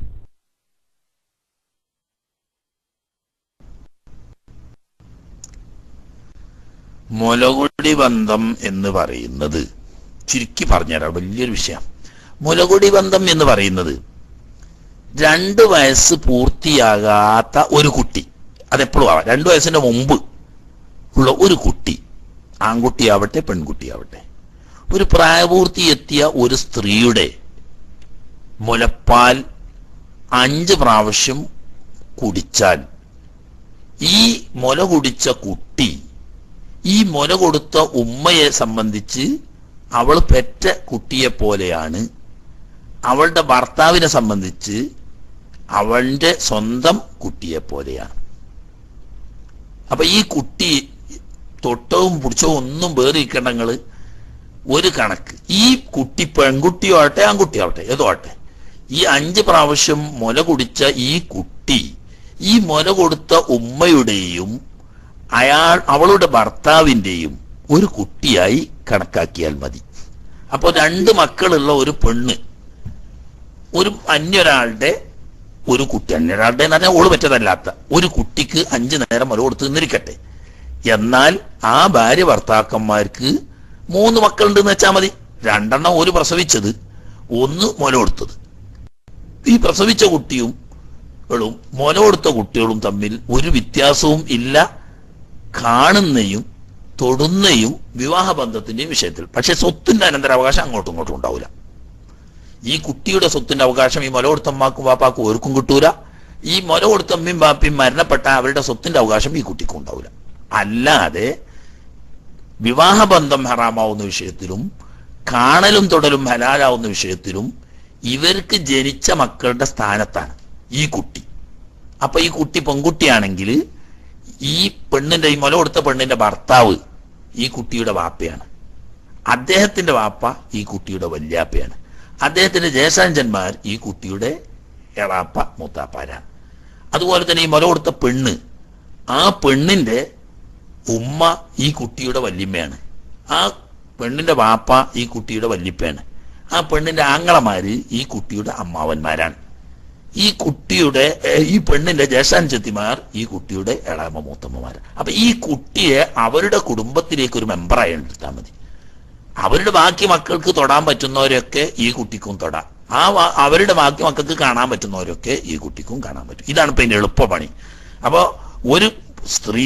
മുലകുടി ബന്ധം എന്ന് പറയുന്നത് ചുരുക്കി പറഞ്ഞുതരാം വലിയൊരു വിഷയം മുലകുടി ബന്ധം എന്ന് പറയുന്നത് രണ്ട് വയസ്സ് പൂർത്തിയാകാത്ത ഒരു കുട്ടി അതെപ്പോഴും ആവാം രണ്ട് വയസ്സിന്റെ മുമ്പ് ഉള്ള ഒരു കുട്ടി ആൺകുട്ടിയാവട്ടെ പെൺകുട്ടിയാവട്ടെ ഒരു പ്രായപൂർത്തി എത്തിയ ഒരു സ്ത്രീയുടെ മുലപ്പാൽ അഞ്ച് പ്രാവശ്യം കുടിച്ചാൽ ഈ മുല കുടിച്ച കുട്ടി ഈ മുല കൊടുത്ത ഉമ്മയെ സംബന്ധിച്ച് അവൾ പെറ്റ കുട്ടിയെ പോലെയാണ് അവളുടെ ഭർത്താവിനെ സംബന്ധിച്ച് അവളുടെ സ്വന്തം കുട്ടിയെ പോലെയാണ് അപ്പൊ ഈ കുട്ടി തൊട്ടവും പിടിച്ചവും ഒന്നും വേറിരിക്കണ്ടങ്ങള് ഒരു കണക്ക് ഈ കുട്ടി പെൺകുട്ടിയോ ആവട്ടെ ആൺകുട്ടിയാവട്ടെ ഏതോ ആവട്ടെ ഈ അഞ്ച് പ്രാവശ്യം മുല കുടിച്ച ഈ കുട്ടി ഈ മുല കൊടുത്ത ഉമ്മയുടെയും അയാൾ അവളുടെ ഭർത്താവിന്റെയും ഒരു കുട്ടിയായി കണക്കാക്കിയാൽ മതി അപ്പോൾ രണ്ട് മക്കളുള്ള ഒരു പെണ്ണ് ഒരു അന്യൊരാളുടെ ഒരു കുട്ടി അന്യൊരാളുടെ എന്ന് പറഞ്ഞാൽ ഓള് പറ്റതല്ലാത്ത ഒരു കുട്ടിക്ക് അഞ്ചു നേരം മുല കൊടുത്ത് നിന്നിരിക്കട്ടെ എന്നാൽ ആ ഭാര്യ ഭർത്താക്കന്മാർക്ക് മൂന്ന് മക്കളുണ്ടെന്ന് വെച്ചാൽ മതി രണ്ടെണ്ണം ഒരു പ്രസവിച്ചത് ഒന്ന് മുല കൊടുത്തത് ഈ പ്രസവിച്ച കുട്ടിയും ളും മുല കൊടുത്ത കുട്ടികളും തമ്മിൽ ഒരു വ്യത്യാസവും ഇല്ല കാണുന്നയും തൊടുന്നയും വിവാഹ ബന്ധത്തിന്റെയും വിഷയത്തിൽ പക്ഷെ സ്വത്തിന്റെ അനന്തരാവകാശം അങ്ങോട്ടും ഇങ്ങോട്ടും ഉണ്ടാവില്ല ഈ കുട്ടിയുടെ സ്വത്തിന്റെ അവകാശം ഈ മുല കൊടുത്ത അമ്മാക്കും വാപ്പാക്കും ഓർക്കും കിട്ടൂല ഈ മുല കൊടുത്ത അമ്മയും ബാപ്പയും മരണപ്പെട്ട അവരുടെ സ്വത്തിന്റെ അവകാശം ഈ കുട്ടിക്കും ഉണ്ടാവില്ല അല്ലാതെ വിവാഹബന്ധം ഹറാമാവുന്ന വിഷയത്തിലും കാണലും തൊടലും ഹലാലാവുന്ന വിഷയത്തിലും ഇവർക്ക് ജനിച്ച മക്കളുടെ സ്ഥാനത്താണ് ഈ കുട്ടി അപ്പൊ ഈ കുട്ടി പെൺകുട്ടിയാണെങ്കിൽ ഈ പെണ്ണിന്റെ ഈ മുല കൊടുത്ത പെണ്ണിന്റെ ഭർത്താവ് ഈ കുട്ടിയുടെ വാപ്പയാണ് അദ്ദേഹത്തിന്റെ വാപ്പ ഈ കുട്ടിയുടെ വല്യാപ്പയാണ് അദ്ദേഹത്തിന്റെ ജയസാഞ്ചന്മാർ ഈ കുട്ടിയുടെ എളാപ്പ മൂത്താപ്പാരാണ് അതുപോലെ തന്നെ ഈ മുല കൊടുത്ത പെണ്ണ് ആ പെണ്ണിന്റെ ഉമ്മ ഈ കുട്ടിയുടെ വല്യമ്മയാണ് ആ പെണ്ണിന്റെ വാപ്പ ഈ കുട്ടിയുടെ വല്യപ്പയാണ് ആ പെണ്ണിന്റെ ആങ്ങളമാര് ഈ കുട്ടിയുടെ അമ്മാവന്മാരാണ് ഈ കുട്ടിയുടെ ഏഹ്, ഈ പെണ്ണിന്റെ ജ്യേഷ്ഠാനുജത്തിമാർ ഈ കുട്ടിയുടെ ഇളാമ മൂത്തമ്മമാർ അപ്പൊ ഈ കുട്ടിയെ അവരുടെ കുടുംബത്തിലേക്ക് ഒരു മെമ്പറായി എടുത്താൽ മതി അവരുടെ ബാക്കി മക്കൾക്ക് തൊടാൻ പറ്റുന്നവരൊക്കെ ഈ കുട്ടിക്കും തൊടാം ആ വ- അവരുടെ ബാക്കി മക്കൾക്ക് കാണാൻ പറ്റുന്നവരൊക്കെ ഈ കുട്ടിക്കും കാണാൻ പറ്റും ഇതാണ് ഇപ്പൊ ഇതിന്റെ എളുപ്പപണി അപ്പൊ ഒരു സ്ത്രീ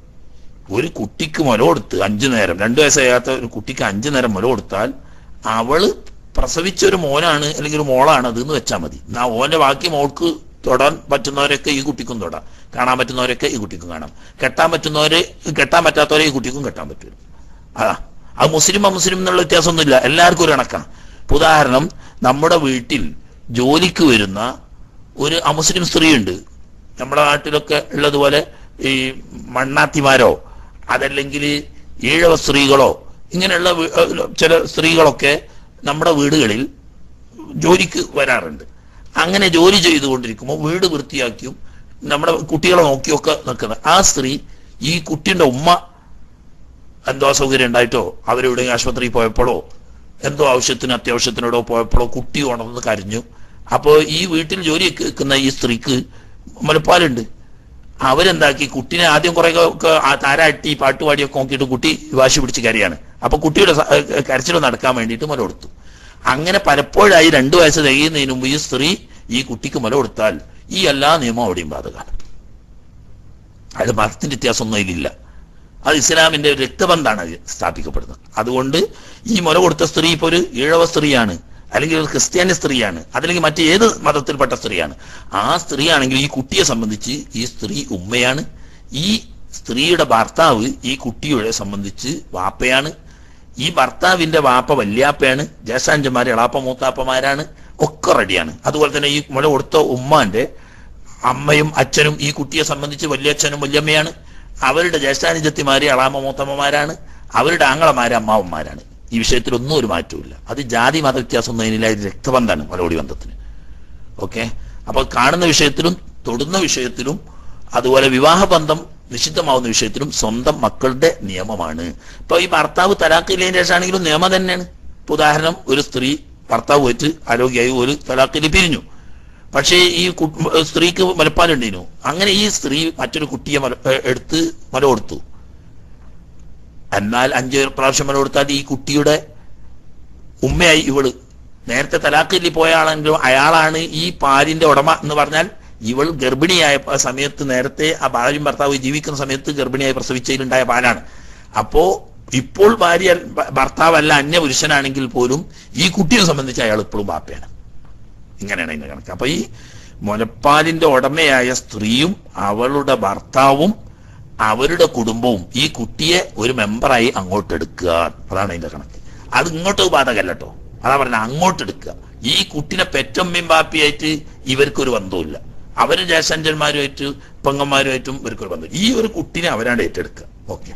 ഒരു കുട്ടിക്ക് മുല കൊടുത്ത് അഞ്ചു നേരം രണ്ടു വയസ്സാകാത്ത ഒരു കുട്ടിക്ക് അഞ്ചു നേരം മുല കൊടുത്താൽ അവള് പ്രസവിച്ച ഒരു മോനാണ് അല്ലെങ്കിൽ ഒരു മോളാണ് അതെന്ന് വെച്ചാൽ മതി എന്നാ ഓന്റെ ബാക്കി മോൾക്ക് തൊടാൻ പറ്റുന്നവരൊക്കെ ഈ കുട്ടിക്കും തൊടാം കാണാൻ പറ്റുന്നവരൊക്കെ ഈ കുട്ടിക്കും കാണാം കെട്ടാൻ പറ്റുന്നവര് കെട്ടാൻ പറ്റാത്തവരെ ഈ കുട്ടിക്കും കെട്ടാൻ പറ്റും അതാ അത് മുസ്ലിം അമുസ്ലിം എന്നുള്ള വ്യത്യാസമൊന്നുമില്ല എല്ലാവർക്കും ഒരു കണക്കാണ് ഇപ്പൊ ഉദാഹരണം നമ്മുടെ വീട്ടിൽ ജോലിക്ക് വരുന്ന ഒരു അമുസ്ലിം സ്ത്രീയുണ്ട് നമ്മുടെ നാട്ടിലൊക്കെ ഉള്ളതുപോലെ ഈ മണ്ണാത്തിമാരോ അതല്ലെങ്കിൽ ഈഴവ സ്ത്രീകളോ ഇങ്ങനെയുള്ള വീ- ഏഹ് ചില സ്ത്രീകളൊക്കെ നമ്മുടെ വീടുകളിൽ ജോലിക്ക് വരാറുണ്ട് അങ്ങനെ ജോലി ചെയ്തുകൊണ്ടിരിക്കുമ്പോൾ വീട് വൃത്തിയാക്കിയും നമ്മുടെ കുട്ടികളെ നോക്കിയൊക്കെ നിൽക്കുന്നത് ആ സ്ത്രീ ഈ കുട്ടിയുടെ ഉമ്മ എന്തോ അസൗകര്യം ഉണ്ടായിട്ടോ അവരെവിടെ ആശുപത്രിയിൽ പോയപ്പോഴോ എന്തോ ആവശ്യത്തിന് അത്യാവശ്യത്തിനോടോ പോയപ്പോഴോ കുട്ടി ഉണർന്ന് കരഞ്ഞു അപ്പോ ഈ വീട്ടിൽ ജോലി നിൽക്കുന്ന ഈ സ്ത്രീക്ക് മുലപ്പാലുണ്ട് അവരെന്താക്കി കുട്ടിനെ ആദ്യം കുറെ ഒക്കെ ആ താരാട്ടി പാട്ടുപാടിയൊക്കെ നോക്കിയിട്ട് കുട്ടി വാശി പിടിച്ച് കരയാണ് അപ്പൊ കുട്ടിയുടെ സ- ഏഹ് കരച്ചിൽ നടക്കാൻ വേണ്ടിയിട്ട് മുല കൊടുത്തു അങ്ങനെ പലപ്പോഴായി രണ്ടു വയസ്സ് തികയുന്നതിന് മുമ്പ് ഈ സ്ത്രീ ഈ കുട്ടിക്ക് മുല കൊടുത്താൽ ഈ എല്ലാ നിയമവും അവിടെയും ബാധകമാണ് അത് മതത്തിന്റെ വ്യത്യാസമൊന്നും ഇതിലില്ല അത് ഇസ്ലാമിന്റെ ഒരു രക്തബന്ധാണ് അത് സ്ഥാപിക്കപ്പെടുന്നത് അതുകൊണ്ട് ഈ മുല കൊടുത്ത സ്ത്രീ ഇപ്പൊ ഒരു ഈഴവ സ്ത്രീയാണ് അല്ലെങ്കിൽ ഒരു ക്രിസ്ത്യാനി സ്ത്രീയാണ് അതല്ലെങ്കിൽ മറ്റേത് മതത്തിൽപ്പെട്ട സ്ത്രീയാണ് ആ സ്ത്രീ ആണെങ്കിൽ ഈ കുട്ടിയെ സംബന്ധിച്ച് ഈ സ്ത്രീ ഉമ്മയാണ് ഈ സ്ത്രീയുടെ ഭർത്താവ് ഈ കുട്ടിയുടെ സംബന്ധിച്ച് വാപ്പയാണ് ഈ ഭർത്താവിന്റെ വാപ്പ വല്യാപ്പയാണ് ജേസാഞ്ചന്മാർ എളാപ്പ മൂത്താപ്പമാരാണ് ഒക്കെ റെഡിയാണ് അതുപോലെ തന്നെ ഈ മുല കൊടുത്ത ഉമ്മാന്റെ അമ്മയും അച്ഛനും ഈ കുട്ടിയെ സംബന്ധിച്ച് വല്യച്ഛനും വല്യമ്മയാണ് അവരുടെ ജ്യേഷ്ഠാനുജത്തിമാര് അളാമ മൂത്തമ്മമാരാണ് അവരുടെ ആങ്ങളമാര് അമ്മാവന്മാരാണ് ഈ വിഷയത്തിൽ ഒന്നും ഒരു മാറ്റമില്ല അത് ജാതി മത വ്യത്യാസം ഒന്നും ഇതിനില്ല ഇത് രക്തബന്ധാണ് മലയോടി ബന്ധത്തിന് ഓക്കെ അപ്പൊ കാണുന്ന വിഷയത്തിലും തൊടുന്ന വിഷയത്തിലും അതുപോലെ വിവാഹബന്ധം നിഷിദ്ധമാവുന്ന വിഷയത്തിലും സ്വന്തം മക്കളുടെ നിയമമാണ് ഇപ്പൊ ഈ ഭർത്താവ് തലാഖില്ലതിന് ശേഷമാണെങ്കിലും നിയമം തന്നെയാണ് ഇപ്പൊ ഉദാഹരണം ഒരു സ്ത്രീ ഭർത്താവ് വെച്ച് ആരോഗ്യമായി ഒരു തലാഖിൽ പിരിഞ്ഞു പക്ഷേ ഈ കു- സ്ത്രീക്ക് മുലപ്പാലുണ്ടീനു അങ്ങനെ ഈ സ്ത്രീ മറ്റൊരു കുട്ടിയെ മല- ഏ, എടുത്ത് മുല കൊടുത്തു എന്നാൽ അഞ്ച് പ്രാവശ്യം മുല കൊടുത്താൽ ഈ കുട്ടിയുടെ ഉമ്മയായി ഇവള് നേരത്തെ തലാഖില്ലി പോയ ആളെങ്കിലും അയാളാണ് ഈ പാലിന്റെ ഉടമ എന്ന് പറഞ്ഞാൽ ഇവൾ ഗർഭിണിയായ പ- സമയത്ത് നേരത്തെ ആ ഭാര്യയും ഭർത്താവ് ജീവിക്കുന്ന സമയത്ത് ഗർഭിണിയായി പ്രസവിച്ചതിലുണ്ടായ പാലാണ് അപ്പോ ഇപ്പോൾ ഭാര്യ ഭ- ഭർത്താവല്ല അന്യ പുരുഷനാണെങ്കിൽ പോലും ഈ കുട്ടിയെ സംബന്ധിച്ച് അയാൾ ഇപ്പോഴും ബാപ്പയാണ് ഇങ്ങനെയാണ് അതിന്റെ കണക്ക് അപ്പൊ ഈ മുലപ്പാലിന്റെ ഉടമയായ സ്ത്രീയും അവളുടെ ഭർത്താവും അവരുടെ കുടുംബവും ഈ കുട്ടിയെ ഒരു മെമ്പറായി അങ്ങോട്ട് എടുക്കുക അതാണ് അതിന്റെ കണക്ക് അത് ഇങ്ങോട്ട് ബാധകല്ല കേട്ടോ അതാ പറഞ്ഞ അങ്ങോട്ട് എടുക്കുക ഈ കുട്ടിനെ പെറ്റമ്മയും ബാപ്പിയായിട്ട് ഇവർക്കൊരു ബന്ധവുമില്ല അവര് ജയസഞ്ചന്മാരുമായിട്ട് പെങ്ങന്മാരുമായിട്ടും ഇവർക്കൊരു ബന്ധം ഈ ഒരു കുട്ടിനെ അവരാണ് ഏറ്റെടുക്കുക ഓക്കെ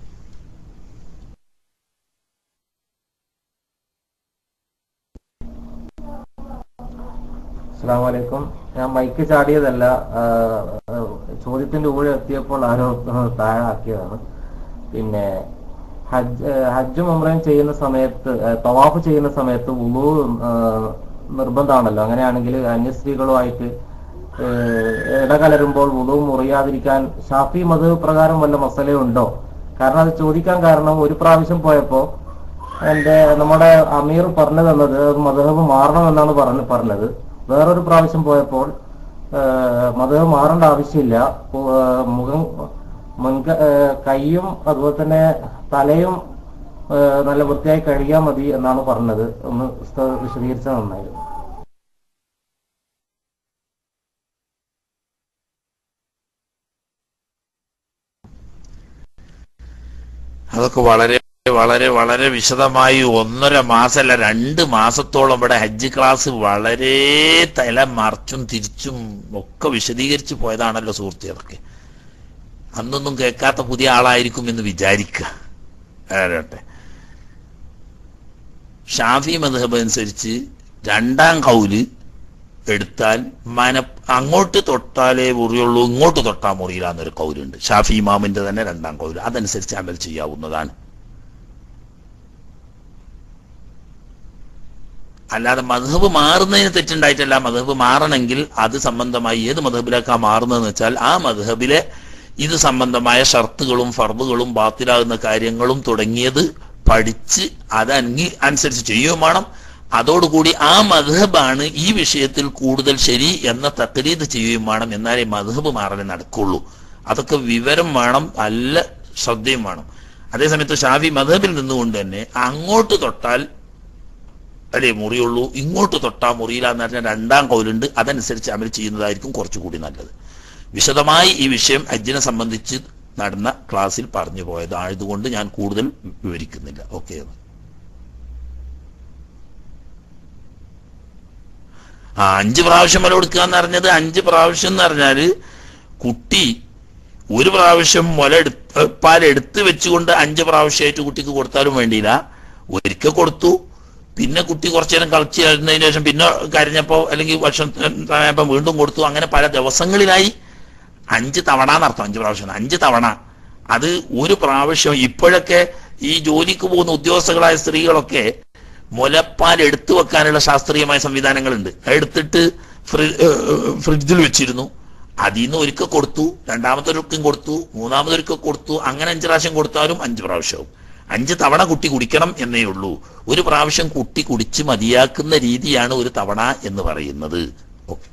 അസ്സാം വലൈക്കും ഞാൻ മൈക്ക് ചാടിയതല്ല ആ, ആ, ചോദ്യത്തിന്റെ ഊഴ എത്തിയപ്പോൾ ആരോ താഴെ ആക്കിയതാണ് പിന്നെ ഹജ്ജ് ഏ, ഹജ്ജും ഉംറയും ചെയ്യുന്ന സമയത്ത് ഏ, തവാഫ് ചെയ്യുന്ന സമയത്ത് ഉളു നിർബന്ധമാണല്ലോ അങ്ങനെയാണെങ്കിൽ അന്യസ്ത്രീകളുമായിട്ട് ഏ, ഇടകലരുമ്പോൾ ഉളു മുറിയാതിരിക്കാൻ ഷാഫി മത് പ്രകാരം വല്ല മസലയുണ്ടോ കാരണം അത് ചോദിക്കാൻ കാരണം ഒരു പ്രാവശ്യം പോയപ്പോ എന്റെ നമ്മുടെ അമീർ പറഞ്ഞു തന്നത് മധുഹബ് മാറണമെന്നാണ് പറഞ്ഞ പറഞ്ഞത് വേറൊരു പ്രാവശ്യം പോയപ്പോൾ മധുഹബ് മാറേണ്ട ആവശ്യമില്ല ഉ- ആ, മുഖം മുൻക ആ, കൈയും അതുപോലെ തന്നെ തലയും ആ, നല്ല വൃത്തിയായി കഴുകിയാൽ മതി എന്നാണ് പറഞ്ഞത് ഒന്ന് ഉസ്താദ് വിശദീകരിച്ചാൽ നന്നായിരുന്നു അതൊക്കെ വളരെ വളരെ വളരെ വിശദമായി ഒന്നര മാസമല്ല രണ്ട് മാസത്തോളം ഇവിടെ ഹജ്ജ് ക്ലാസ് വളരെ തല മറിച്ചും തിരിച്ചും ഒക്കെ വിശദീകരിച്ച് പോയതാണല്ലോ സുഹൃത്തി അതൊക്കെ അന്നൊന്നും കേൾക്കാത്ത പുതിയ ആളായിരിക്കും എന്ന് വിചാരിക്കുക ആരട്ടെ ഷാഫി മധബ് അനുസരിച്ച് രണ്ടാം കൗല് എടുത്താൽ മന അങ്ങോട്ട് തൊട്ടാലേ മുറിയുള്ളൂ ഇങ്ങോട്ട് തൊട്ടാൽ മുറിയില്ല എന്നൊരു കൗലുണ്ട് ഷാഫി ഇമാമിന്റെ തന്നെ രണ്ടാം കൗല് അതനുസരിച്ച് അമൽ ചെയ്യാവുന്നതാണ് അല്ലാതെ മധബ് മാറുന്നതിന് തെറ്റുണ്ടായിട്ടല്ല മധബ് മാറണമെങ്കിൽ അത് സംബന്ധമായി ഏത് മധബിലേക്കാ മാറുന്നതെന്ന് വെച്ചാൽ ആ മധബിലെ ഇത് സംബന്ധമായ ഷർത്തുകളും ഫർദുകളും ബാത്തിലാകുന്ന കാര്യങ്ങളും തുടങ്ങിയത് പഠിച്ച് അത് അംഗീ അനുസരിച്ച് ചെയ്യുകയും വേണം അതോടുകൂടി ആ മധബാണ് ഈ വിഷയത്തിൽ കൂടുതൽ ശരി എന്ന തക്രീത് ചെയ്യുകയും വേണം എന്നാലേ മധബ് മാറലേ നടക്കുള്ളൂ അതൊക്കെ വിവരം വേണം നല്ല ശ്രദ്ധയും വേണം അതേസമയത്ത് ഷാഫി മധബിൽ നിന്നുകൊണ്ട് തന്നെ അങ്ങോട്ട് തൊട്ടാൽ അല്ലേ മുറിയുള്ളൂ ഇങ്ങോട്ട് തൊട്ടാ മുറിയില്ല എന്ന് പറഞ്ഞാൽ രണ്ടാം കൗലുണ്ട് അതനുസരിച്ച് അമൽ ചെയ്യുന്നതായിരിക്കും കുറച്ചുകൂടി നല്ലത് വിശദമായി ഈ വിഷയം ഹജ്ജിനെ സംബന്ധിച്ച് നടന്ന ക്ലാസ്സിൽ പറഞ്ഞു പോയത് ആയതുകൊണ്ട് ഞാൻ കൂടുതൽ വിവരിക്കുന്നില്ല ഓക്കെ ആ അഞ്ച് പ്രാവശ്യം മുല കൊടുക്കുക എന്ന് പറഞ്ഞത് അഞ്ച് പ്രാവശ്യം എന്ന് പറഞ്ഞാല് കുട്ടി ഒരു പ്രാവശ്യം മുല എടുത്ത് പാൽ എടുത്ത് വെച്ചുകൊണ്ട് അഞ്ച് പ്രാവശ്യമായിട്ട് കുട്ടിക്ക് കൊടുത്താലും വേണ്ടിയില്ല ഒരിക്കൽ കൊടുത്തു പിന്നെ കുട്ടി കുറച്ചു നേരം കളിച്ച് കഴിഞ്ഞതിന് ശേഷം പിന്നെ കരഞ്ഞപ്പോ അല്ലെങ്കിൽ വർഷം ആയപ്പോ വീണ്ടും കൊടുത്തു അങ്ങനെ പല ദിവസങ്ങളിലായി അഞ്ച് തവണ എന്നർത്ഥം അഞ്ച് പ്രാവശ്യം അഞ്ച് തവണ അത് ഒരു പ്രാവശ്യം ഇപ്പോഴൊക്കെ ഈ ജോലിക്ക് പോകുന്ന ഉദ്യോഗസ്ഥകളായ സ്ത്രീകളൊക്കെ മുലപ്പാൽ എടുത്തു വെക്കാനുള്ള ശാസ്ത്രീയമായ സംവിധാനങ്ങളുണ്ട് എടുത്തിട്ട് ഫ്രി- ഏഹ് ഫ്രിഡ്ജിൽ വെച്ചിരുന്നു അതിൽ നിന്ന് ഒരിക്കൽ കൊടുത്തു രണ്ടാമതൊരിക്കൽ കൊടുത്തു മൂന്നാമതൊരിക്കൽ കൊടുത്തു അങ്ങനെ അഞ്ച് പ്രാവശ്യം കൊടുത്താലും അഞ്ച് പ്രാവശ്യവും അഞ്ച് തവണ കുട്ടി കുടിക്കണം എന്നേ ഉള്ളൂ ഒരു പ്രാവശ്യം കുട്ടി കുടിച്ച് മതിയാക്കുന്ന രീതിയാണ് ഒരു തവണ എന്ന് പറയുന്നത് ഓക്കെ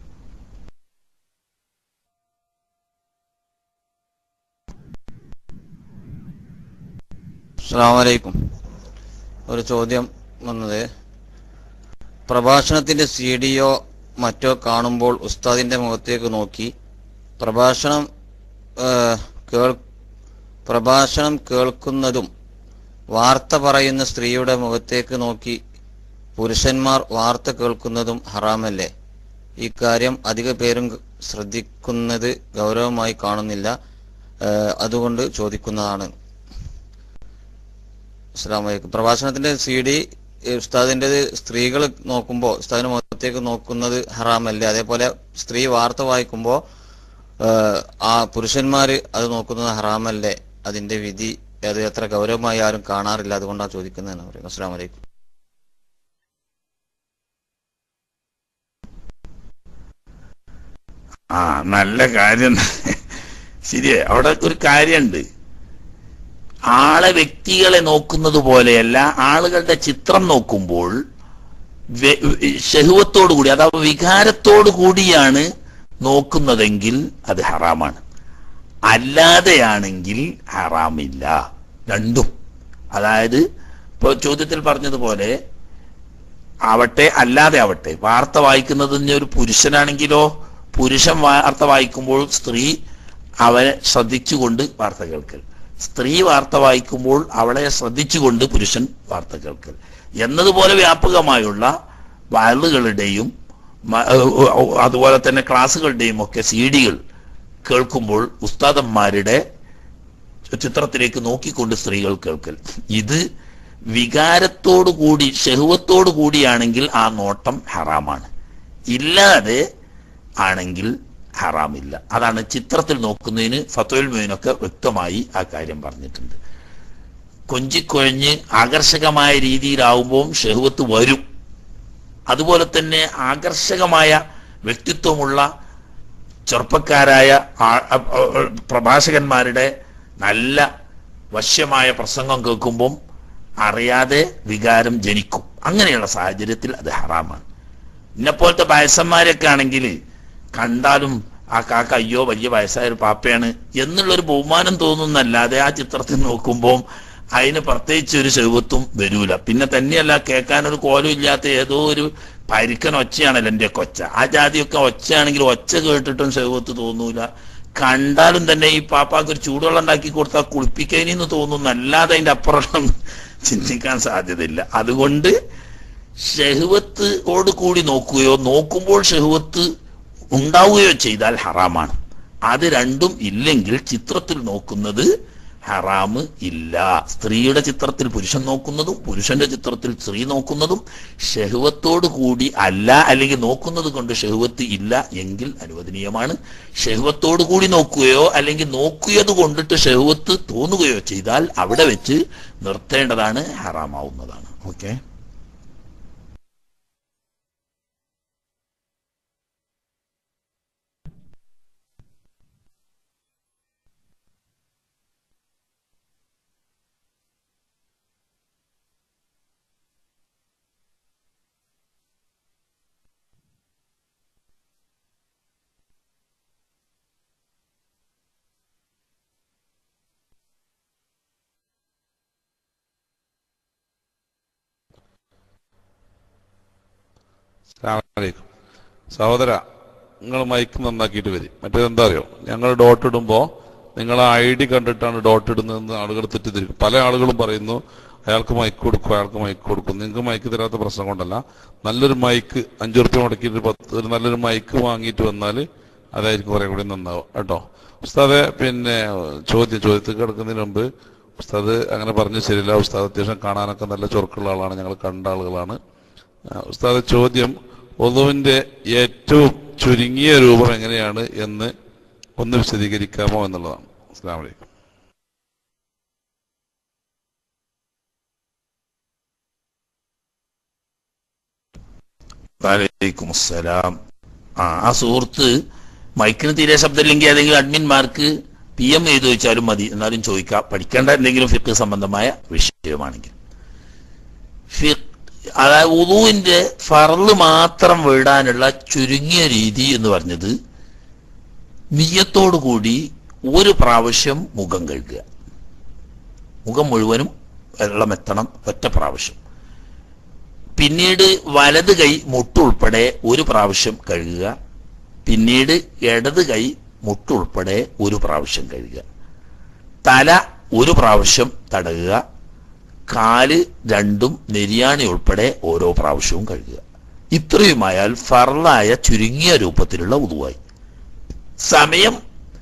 അസ്സാമലൈക്കും ഒരു ചോദ്യം വന്നത് പ്രഭാഷണത്തിന്റെ സി ഡിയോ മറ്റോ കാണുമ്പോൾ ഉസ്താദിന്റെ മുഖത്തേക്ക് നോക്കി പ്രഭാഷണം ആ, കേൾ പ്രഭാഷണം കേൾക്കുന്നതും വാർത്ത പറയുന്ന സ്ത്രീയുടെ മുഖത്തേക്ക് നോക്കി പുരുഷന്മാർ വാർത്ത കേൾക്കുന്നതും ഹറാമല്ലേ ഇക്കാര്യം അധിക പേരും ശ്രദ്ധിക്കുന്നത് ഗൗരവമായി കാണുന്നില്ല ആ, അതുകൊണ്ട് ചോദിക്കുന്നതാണ് അസ്സാം വലൈക്കും പ്രഭാഷണത്തിന്റെ സി ഡി ഉസ്താദിന്റെ സ്ത്രീകൾ നോക്കുമ്പോൾ ഉസ്താദിന്റെ മുഖത്തേക്ക് നോക്കുന്നത് ഹറാമല്ലേ അതേപോലെ സ്ത്രീ വാർത്ത വായിക്കുമ്പോൾ ആ പുരുഷന്മാര് അത് നോക്കുന്നത് ഹറാമല്ലേ അതിന്റെ വിധി അത് എത്ര ഗൗരവമായി ആരും കാണാറില്ല അതുകൊണ്ടാണ് ചോദിക്കുന്നതെന്ന് പറയും അസ്സാം വലൈക്കും ആ നല്ല കാര്യം ശരിയേ അവിടെ ഒരു കാര്യമുണ്ട് ആളെ വ്യക്തികളെ നോക്കുന്നത് പോലെയല്ല ആളുകളുടെ ചിത്രം നോക്കുമ്പോൾ വെ- ശഹുവത്തോടു കൂടി അഥവാ വികാരത്തോടു കൂടിയാണ് നോക്കുന്നതെങ്കിൽ അത് ഹറാമാണ് അല്ലാതെയാണെങ്കിൽ ഹറാമില്ല രണ്ടും അതായത് ഇപ്പൊ ചോദ്യത്തിൽ പറഞ്ഞതുപോലെ ആവട്ടെ അല്ലാതെ ആവട്ടെ വാർത്ത വായിക്കുന്നത് ഇനി ഒരു പുരുഷനാണെങ്കിലോ പുരുഷൻ വാർത്ത വായിക്കുമ്പോൾ സ്ത്രീ അവനെ ശ്രദ്ധിച്ചുകൊണ്ട് വാർത്ത കേൾക്കൽ സ്ത്രീ വാർത്ത വായിക്കുമ്പോൾ അവളെ ശ്രദ്ധിച്ചുകൊണ്ട് പുരുഷൻ വാർത്ത കേൾക്കൽ എന്നതുപോലെ വ്യാപകമായുള്ള വയലുകളുടെയും അതുപോലെ തന്നെ ക്ലാസ്സുകളുടെയും ഒക്കെ സി ഡികൾ കേൾക്കുമ്പോൾ ഉസ്താദന്മാരുടെ ചിത്രത്തിലേക്ക് നോക്കിക്കൊണ്ട് സ്ത്രീകൾ കേൾക്കൽ ഇത് വികാരത്തോടു കൂടി ഷെഹുവത്തോടു കൂടിയാണെങ്കിൽ ആ നോട്ടം ഹറാമാണ് ഇല്ലാതെ ആണെങ്കിൽ ഹറാമില്ല അതാണ് ചിത്രത്തിൽ നോക്കുന്നതിന് ഫത്തോൽ മീനൊക്കെ വ്യക്തമായി ആ കാര്യം പറഞ്ഞിട്ടുണ്ട് കൊഞ്ചിക്കൊഴഞ്ഞ് ആകർഷകമായ രീതിയിലാവുമ്പോൾ ഷെഹുവത്ത് വരും അതുപോലെ തന്നെ ആകർഷകമായ വ്യക്തിത്വമുള്ള ചെറുപ്പക്കാരായ ആ- ആ- ആ- പ്രഭാഷകന്മാരുടെ നല്ല വശ്യമായ പ്രസംഗം കേൾക്കുമ്പം അറിയാതെ വികാരം ജനിക്കും അങ്ങനെയുള്ള സാഹചര്യത്തിൽ അത് ഹറാമാണ് ഇന്നെപ്പോലത്തെ വയസ്സന്മാരൊക്കെ ആണെങ്കിൽ കണ്ടാലും ആ കാക്ക അയ്യോ വലിയ വയസ്സായ ഒരു പാപ്പയാണ് എന്നുള്ളൊരു ബഹുമാനം തോന്നുന്നല്ലാതെ ആ ചിത്രത്തിൽ നോക്കുമ്പോൾ അതിന് പ്രത്യേകിച്ച് ഒരു ശൈവത്വം വരൂല പിന്നെ തന്നെയല്ല കേൾക്കാൻ ഒരു കോലം ഇല്ലാത്ത ഏതോ ഒരു പരിക്കൻ ഒച്ചയാണല്ലോ എൻ്റെ ഒക്കെ ഒച്ച ആ ജാതിയൊക്കെ ഒച്ചയാണെങ്കിൽ ഒച്ച കേട്ടിട്ടും ശൈവത്ത് തോന്നൂല കണ്ടാലും തന്നെ ഈ പാപ്പാക്ക് ഒരു ചൂടുവെള്ളം ഉണ്ടാക്കി കൊടുത്താൽ കുളിപ്പിക്കാനെന്ന് തോന്നുന്നു അല്ലാതെ അതിന്റെ അപ്പുറം ചിന്തിക്കാൻ സാധ്യതയില്ല അതുകൊണ്ട് ഷെഹുവത്തോട് കൂടി നോക്കുകയോ നോക്കുമ്പോൾ ഷെഹുവത്ത് ഉണ്ടാവുകയോ ചെയ്താൽ ഹറാമാണ് അത് രണ്ടും ഇല്ലെങ്കിൽ ചിത്രത്തിൽ നോക്കുന്നത് ഹറാമ് ഇല്ല സ്ത്രീയുടെ ചിത്രത്തിൽ പുരുഷൻ നോക്കുന്നതും പുരുഷന്റെ ചിത്രത്തിൽ സ്ത്രീ നോക്കുന്നതും ഷെഹുവത്തോട് കൂടി അല്ല അല്ലെങ്കിൽ നോക്കുന്നത് കൊണ്ട് ഷെഹുവത്ത് ഇല്ല എങ്കിൽ അനുവദനീയമാണ് ഷെഹുവത്തോട് കൂടി നോക്കുകയോ അല്ലെങ്കിൽ നോക്കിയത് കൊണ്ടിട്ട് ഷെഹുവത്ത് തോന്നുകയോ ചെയ്താൽ അവിടെ വെച്ച് നിർത്തേണ്ടതാണ് ഹറാമാവുന്നതാണ് ഓക്കെ അസ്സലാമലൈക്കും സഹോദര നിങ്ങൾ മൈക്ക് നന്നാക്കിയിട്ട് വരും മറ്റേത് എന്താ അറിയോ ഞങ്ങൾ ഡോട്ട് ഇടുമ്പോൾ നിങ്ങൾ ഐ ഡി കണ്ടിട്ടാണ് ഡോട്ട് ഇടുന്നതെന്ന് ആളുകൾ തെറ്റിദ്ധരിക്കും പല ആളുകളും പറയുന്നു അയാൾക്ക് മൈക്ക് കൊടുക്കും അയാൾക്ക് മൈക്ക് കൊടുക്കും നിങ്ങൾക്ക് മൈക്ക് തരാത്ത പ്രശ്നം കൊണ്ടല്ല നല്ലൊരു മൈക്ക് അഞ്ചു റുപ്യ മുടക്കിയിട്ട് പത്ത് ഒരു നല്ലൊരു മൈക്ക് വാങ്ങിയിട്ട് വന്നാൽ അതായിരിക്കും കുറെ കൂടി നന്നാവും കേട്ടോ ഉസ്താദെ പിന്നെ ചോദ്യം ചോദ്യത്തിൽ കിടക്കുന്നതിന് മുമ്പ് ഉസ്താദ് അങ്ങനെ പറഞ്ഞു ശരിയില്ല ഉസ്താദ് അത്യാവശ്യം കാണാനൊക്കെ നല്ല ചുരുക്കുള്ള ആളാണ് ഞങ്ങൾ കണ്ട ആളുകളാണ് ആ, ഉസ്താദ് ചോദ്യം ഒതുവിന്റെ ഏറ്റവും ചുരുങ്ങിയ രൂപം എങ്ങനെയാണ് എന്ന് ഒന്ന് വിശദീകരിക്കാമോ എന്നുള്ളതാണ് അസ്സാം വലൈക്കും വലൈക്കും അസ്സലാം ആ ആ സുഹൃത്ത് മൈക്കിന് തീരെ ശബ്ദമില്ലെങ്കിൽ ഏതെങ്കിലും അഡ്മിന്മാർക്ക് പി എം എഴുതി വെച്ചാലും മതി എന്നാലും ചോദിക്കാം പഠിക്കേണ്ട എന്തെങ്കിലും ഫിക്ക് സംബന്ധമായ വിഷയമാണെങ്കിൽ ഫിഖ് അതായത് ഉദുവിന്റെ ഫറല് മാത്രം വിടാനുള്ള ചുരുങ്ങിയ രീതി എന്ന് പറഞ്ഞത് നിയത്തോടു കൂടി ഒരു പ്രാവശ്യം മുഖം കഴുകുക മുഖം മുഴുവനും വെള്ളമെത്തണം ഒറ്റ പ്രാവശ്യം പിന്നീട് വലത് കൈ മുട്ടുൾപ്പെടെ ഒരു പ്രാവശ്യം കഴുകുക പിന്നീട് ഇടത് കൈ മുട്ടുൾപ്പെടെ ഒരു പ്രാവശ്യം കഴുകുക തല ഒരു പ്രാവശ്യം തടകുക കാല് രണ്ടും നെരിയാണി ഉൾപ്പെടെ ഓരോ പ്രാവശ്യവും കഴുകുക ഇത്രയുമായാൽ ഫർലായ ചുരുങ്ങിയ രൂപത്തിലുള്ള ഉതുവായി സമയം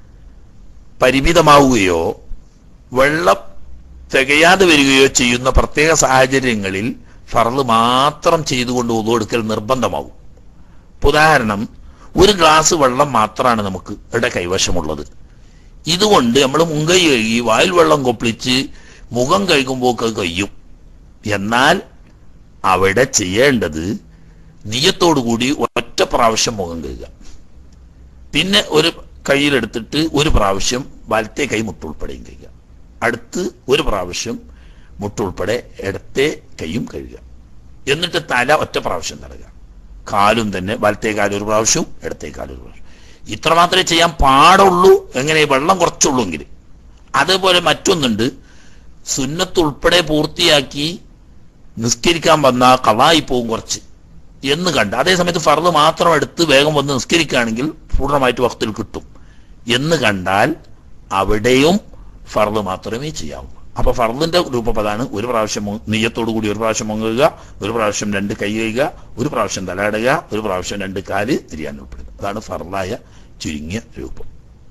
പരിമിതമാവുകയോ വെള്ളം തികയാതെ വരികയോ ചെയ്യുന്ന പ്രത്യേക സാഹചര്യങ്ങളിൽ ഫറല് മാത്രം ചെയ്തുകൊണ്ട് ഉതുവെടുക്കൽ നിർബന്ധമാവും ഇപ്പൊ ഉദാഹരണം ഒരു ഗ്ലാസ് വെള്ളം മാത്രമാണ് നമുക്ക് ഇവിടെ കൈവശമുള്ളത് ഇതുകൊണ്ട് നമ്മൾ മുങ്കൈ കഴുകി വായിൽ വെള്ളം കൊപ്പിളിച്ച് മുഖം കഴുകുമ്പോൾ കഴിയും എന്നാൽ അവിടെ ചെയ്യേണ്ടത് നീയത്തോടുകൂടി ഒറ്റ പ്രാവശ്യം മുഖം കഴുകുക പിന്നെ ഒരു കയ്യിലെടുത്തിട്ട് ഒരു പ്രാവശ്യം വലത്തെ കൈ മുട്ടുൾപ്പെടെയും കഴുകുക അടുത്ത് ഒരു പ്രാവശ്യം മുട്ടുൾപ്പെടെ ഇടത്തെ കൈയും കഴുകുക എന്നിട്ട് തല ഒറ്റ പ്രാവശ്യം തടകുക കാലും തന്നെ വലത്തെ കാലും ഒരു പ്രാവശ്യവും ഇടത്തെ കാലും ഒരു പ്രാവശ്യം ഇത്ര മാത്രമേ ചെയ്യാൻ പാടുള്ളൂ എങ്ങനെ വെള്ളം കുറച്ചുള്ളൂ എങ്കിൽ അതേപോലെ മറ്റൊന്നുണ്ട് സുന്നത്ത് ഉൾപ്പെടെ പൂർത്തിയാക്കി നിസ്കരിക്കാൻ വന്ന കളായി പോകും കുറച്ച് എന്ന് കണ്ട് അതേ സമയത്ത് ഫർദ് മാത്രം എടുത്ത് വേഗം വന്ന് നിസ്കരിക്കുകയാണെങ്കിൽ പൂർണ്ണമായിട്ട് വക്തിൽ കിട്ടും എന്ന് കണ്ടാൽ അവിടെയും ഫർദ് മാത്രമേ ചെയ്യാവൂ അപ്പൊ ഫർദിന്റെ രൂപം അതാണ് ഒരു പ്രാവശ്യം മു- നെയ്യത്തോടു കൂടി ഒരു പ്രാവശ്യം മുങ്ങുക ഒരു പ്രാവശ്യം രണ്ട് കൈ കഴുകുക ഒരു പ്രാവശ്യം തലയിടുക ഒരു പ്രാവശ്യം രണ്ട് കാല് തിരിയാൻ ഉൾപ്പെടുക അതാണ് ഫർദായ ചുരുങ്ങിയ രൂപം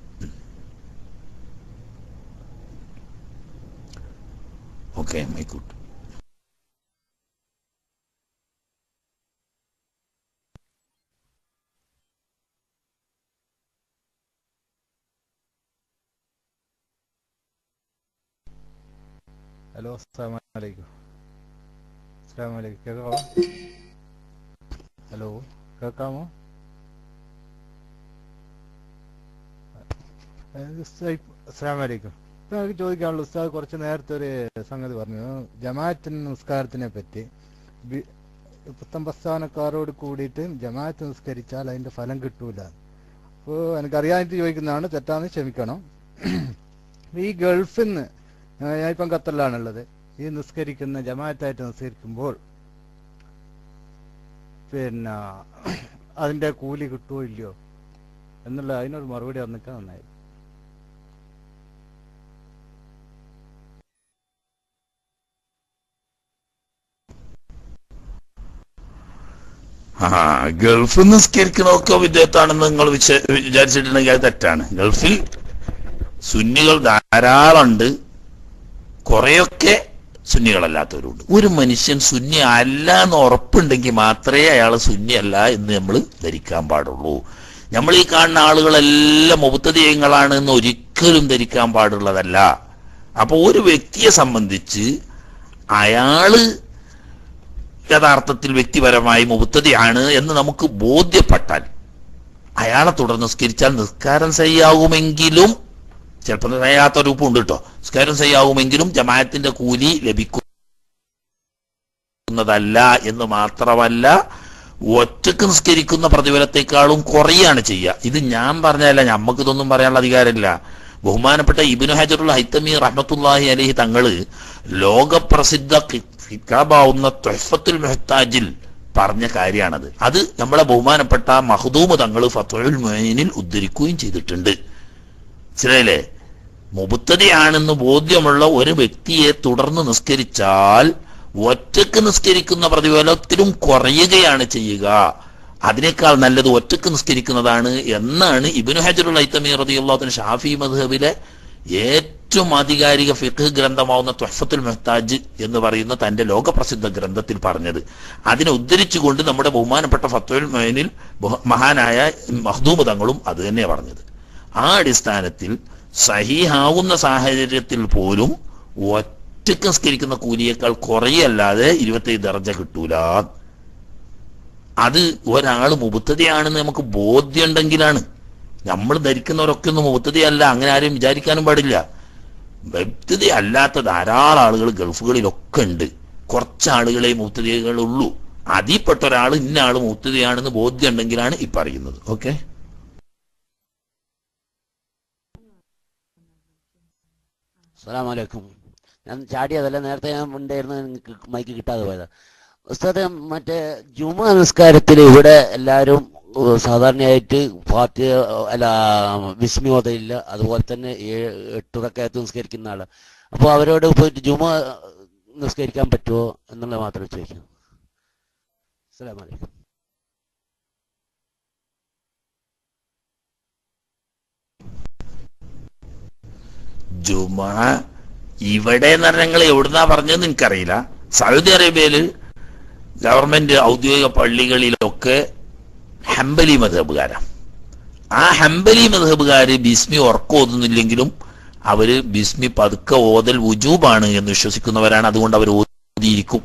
ഓക്കെ മൈക്കൂട്ട് ഹലോ അസ്സാം വലൈക്കും അസ്സാം വലൈക്കും കേൾക്കാമോ ഹലോ കേൾക്കാമോ അസ്സാം വലൈക്കും ഇപ്പം എനിക്ക് ചോദിക്കാനുള്ള ഉസ്താദ് കുറച്ച് നേരത്തെ ഒരു സംഗതി പറഞ്ഞു ജമാഅത്തിന് നിസ്കാരത്തിനെ പറ്റി ബി- പുത്തൻ പ്രസ്ഥാനക്കാരോട് കൂടിയിട്ട് ജമാഅത്ത് നിസ്കരിച്ചാൽ അതിന്റെ ഫലം കിട്ടൂല അപ്പോൾ എനിക്കറിയാനായിട്ട് ചോദിക്കുന്നതാണ് തെറ്റാന്ന് ക്ഷമിക്കണം ഈ ഗൾഫിൽ നിന്ന് ഞാനിപ്പം ഖത്തറിലാണുള്ളത് ഈ നിസ്കരിക്കുന്ന ജമാഅത്തായിട്ട് നിസ്കരിക്കുമ്പോൾ പിന്നെ അതിന്റെ കൂലി കിട്ടുമോ ഇല്ലയോ എന്നുള്ള അതിനൊരു മറുപടി വന്നിട്ട് നന്നായി ആ ഗൾഫിൽ നിസ്കരിക്കണമൊക്കെ വിദ്യാർത്ഥാണെന്ന് നിങ്ങൾ വിചാ വിചാരിച്ചിട്ടുണ്ടെങ്കിൽ അത് തെറ്റാണ് ഗൾഫിൽ സുന്നികൾ ധാരാളമുണ്ട് കുറെയൊക്കെ സുന്നികളല്ലാത്തവരുണ്ട് ഒരു മനുഷ്യൻ സുന്നി അല്ല എന്ന് ഉറപ്പുണ്ടെങ്കിൽ മാത്രമേ അയാൾ സുന്നി അല്ല എന്ന് നമ്മൾ ധരിക്കാൻ പാടുള്ളൂ നമ്മൾ ഈ കാണുന്ന ആളുകളെല്ലാം മുബത്തതീയങ്ങളാണ് എന്ന് ഒരിക്കലും ധരിക്കാൻ പാടുള്ളതല്ല അപ്പൊ ഒരു വ്യക്തിയെ സംബന്ധിച്ച് അയാള് യഥാർത്ഥത്തിൽ വ്യക്തിപരമായി മുബത്തതിയാണ് എന്ന് നമുക്ക് ബോധ്യപ്പെട്ടാൽ അയാളെ തുടർന്ന് നിസ്കരിച്ചാൽ നിസ്കാരം ചെയ്യാവുമെങ്കിലും ചിലപ്പോൾ ചെയ്യാത്ത രൂപമുണ്ട് കേട്ടോ നിസ്കാരം ചെയ്യാവുമെങ്കിലും ജമാഅത്തിന്റെ കൂലി ലഭിക്കുന്നതല്ല എന്ന് മാത്രമല്ല ഒറ്റക്ക് നിസ്കരിക്കുന്ന പ്രതിഫലത്തെക്കാളും കുറയാണ് ചെയ്യുക ഇത് ഞാൻ പറഞ്ഞതല്ല ഞമ്മക്ക് ഇതൊന്നും പറയാനുള്ള അധികാരമില്ല ബഹുമാനപ്പെട്ട ഇബിനു ഹജറുൽ ഹൈത്തമി റഹ്മത്തുല്ലാഹി അലഹി തങ്ങള് ലോകപ്രസിദ്ധ കി- കിതാബാവുന്ന തൊഹഫത്തുൽ മെഹ്താജിൽ പറഞ്ഞ കാര്യമാണത് അത് നമ്മളെ ബഹുമാനപ്പെട്ട മഹദൂമ് തങ്ങൾ ഫത്തുൽ മൊയിനിൽ ഉദ്ധരിക്കുകയും ചെയ്തിട്ടുണ്ട് മനസ്സിലായില്ലേ മുബത്തതയാണെന്ന് ബോധ്യമുള്ള ഒരു വ്യക്തിയെ തുടർന്ന് നിസ്കരിച്ചാൽ ഒറ്റക്ക് നിസ്കരിക്കുന്ന പ്രതിഫലത്തിലും കുറയുകയാണ് ചെയ്യുക അതിനേക്കാൾ നല്ലത് ഒറ്റക്ക് നിസ്കരിക്കുന്നതാണ് എന്നാണ് ഇബിനു ഹജറുൽ ഐത്തമി റതിയുള്ളത്തിന് ഷാഫി മദ്ഹബിലെ ഏറ്റവും ആധികാരിക ഫിഖ് ഗ്രന്ഥമാവുന്ന ത്വഫത്തുൽ മെഹ്താജ് എന്ന് പറയുന്ന തന്റെ ലോകപ്രസിദ്ധ ഗ്രന്ഥത്തിൽ പറഞ്ഞത് അതിനെ ഉദ്ധരിച്ചുകൊണ്ട് നമ്മുടെ ബഹുമാനപ്പെട്ട ഫത്തുൽ മൊയിനിൽ ബഹു- മഹാനായ മഹ്ദൂമ് തങ്ങളും അത് തന്നെ പറഞ്ഞത് ആ അടിസ്ഥാനത്തിൽ സഹീഹാവുന്ന സാഹചര്യത്തിൽ പോലും ഒറ്റക്ക് നിസ്കരിക്കുന്ന കൂലിയേക്കാൾ കുറയല്ലാതെ ഇരുപത്തേഴ് ദർജ കിട്ടൂല അത് ഒരാൾ മുബത്തതയാണെന്ന് നമുക്ക് ബോധ്യമുണ്ടെങ്കിലാണ് നമ്മൾ ധരിക്കുന്നവരൊക്കെ ഒന്നും മുബത്തതയല്ല അങ്ങനെ ആരും വിചാരിക്കാനും പാടില്ല മുബത്തത അല്ലാത്ത ധാരാളം ആളുകൾ ഗൾഫുകളിലൊക്കെ ഉണ്ട് കുറച്ച് ആളുകളെ മുബത്തതകളുള്ളൂ അതിൽപ്പെട്ട ഒരാൾ ഇന്ന ആൾ മുബത്തതയാണെന്ന് ബോധ്യം ഉണ്ടെങ്കിലാണ് ഈ പറയുന്നത് ഓക്കെ അസ്സലാമു അലൈക്കും ഞാൻ ചാടിയതല്ല നേരത്തെ ഞാൻ ഉണ്ടായിരുന്നു എനിക്ക് മൈക്ക് കിട്ടാതെ പോയത് ഉസ്താദ് മറ്റേ ജുമ നിസ്കാരത്തിൽ ഇവിടെ എല്ലാവരും ഏഹ്, സാധാരണയായിട്ട് ഫാത്തി അല്ല വിസ്മി ഓതയില്ല അതുപോലെ തന്നെ ഏഴ് എട്ട് റക്കായത്ത് നിസ്കരിക്കുന്ന ആള് അപ്പോൾ അവരോട് പോയിട്ട് ജുമ നിസ്കരിക്കാൻ പറ്റുമോ എന്നുള്ളത് മാത്രമേ ചോദിക്കൂ അസ്സലാമു അലൈക്കും ജുമാ ഇവിടെ എന്ന് പറഞ്ഞാൽ നിങ്ങൾ എവിടുന്നാ പറഞ്ഞതെന്ന് എനിക്കറിയില്ല സൗദി അറേബ്യയിൽ ഗവൺമെന്റ് ഔദ്യോഗിക പള്ളികളിലൊക്കെ ഹംബലി മധബുകാരാണ് ആ ഹംബലി മധബുകാര് ബിസ്മി ഉറക്കം ഓതുന്നില്ലെങ്കിലും അവര് ബിസ്മി പതുക്കെ ഓതൽ വുജൂബാണ് എന്ന് വിശ്വസിക്കുന്നവരാണ് അതുകൊണ്ട് അവർ ഓതിയിരിക്കും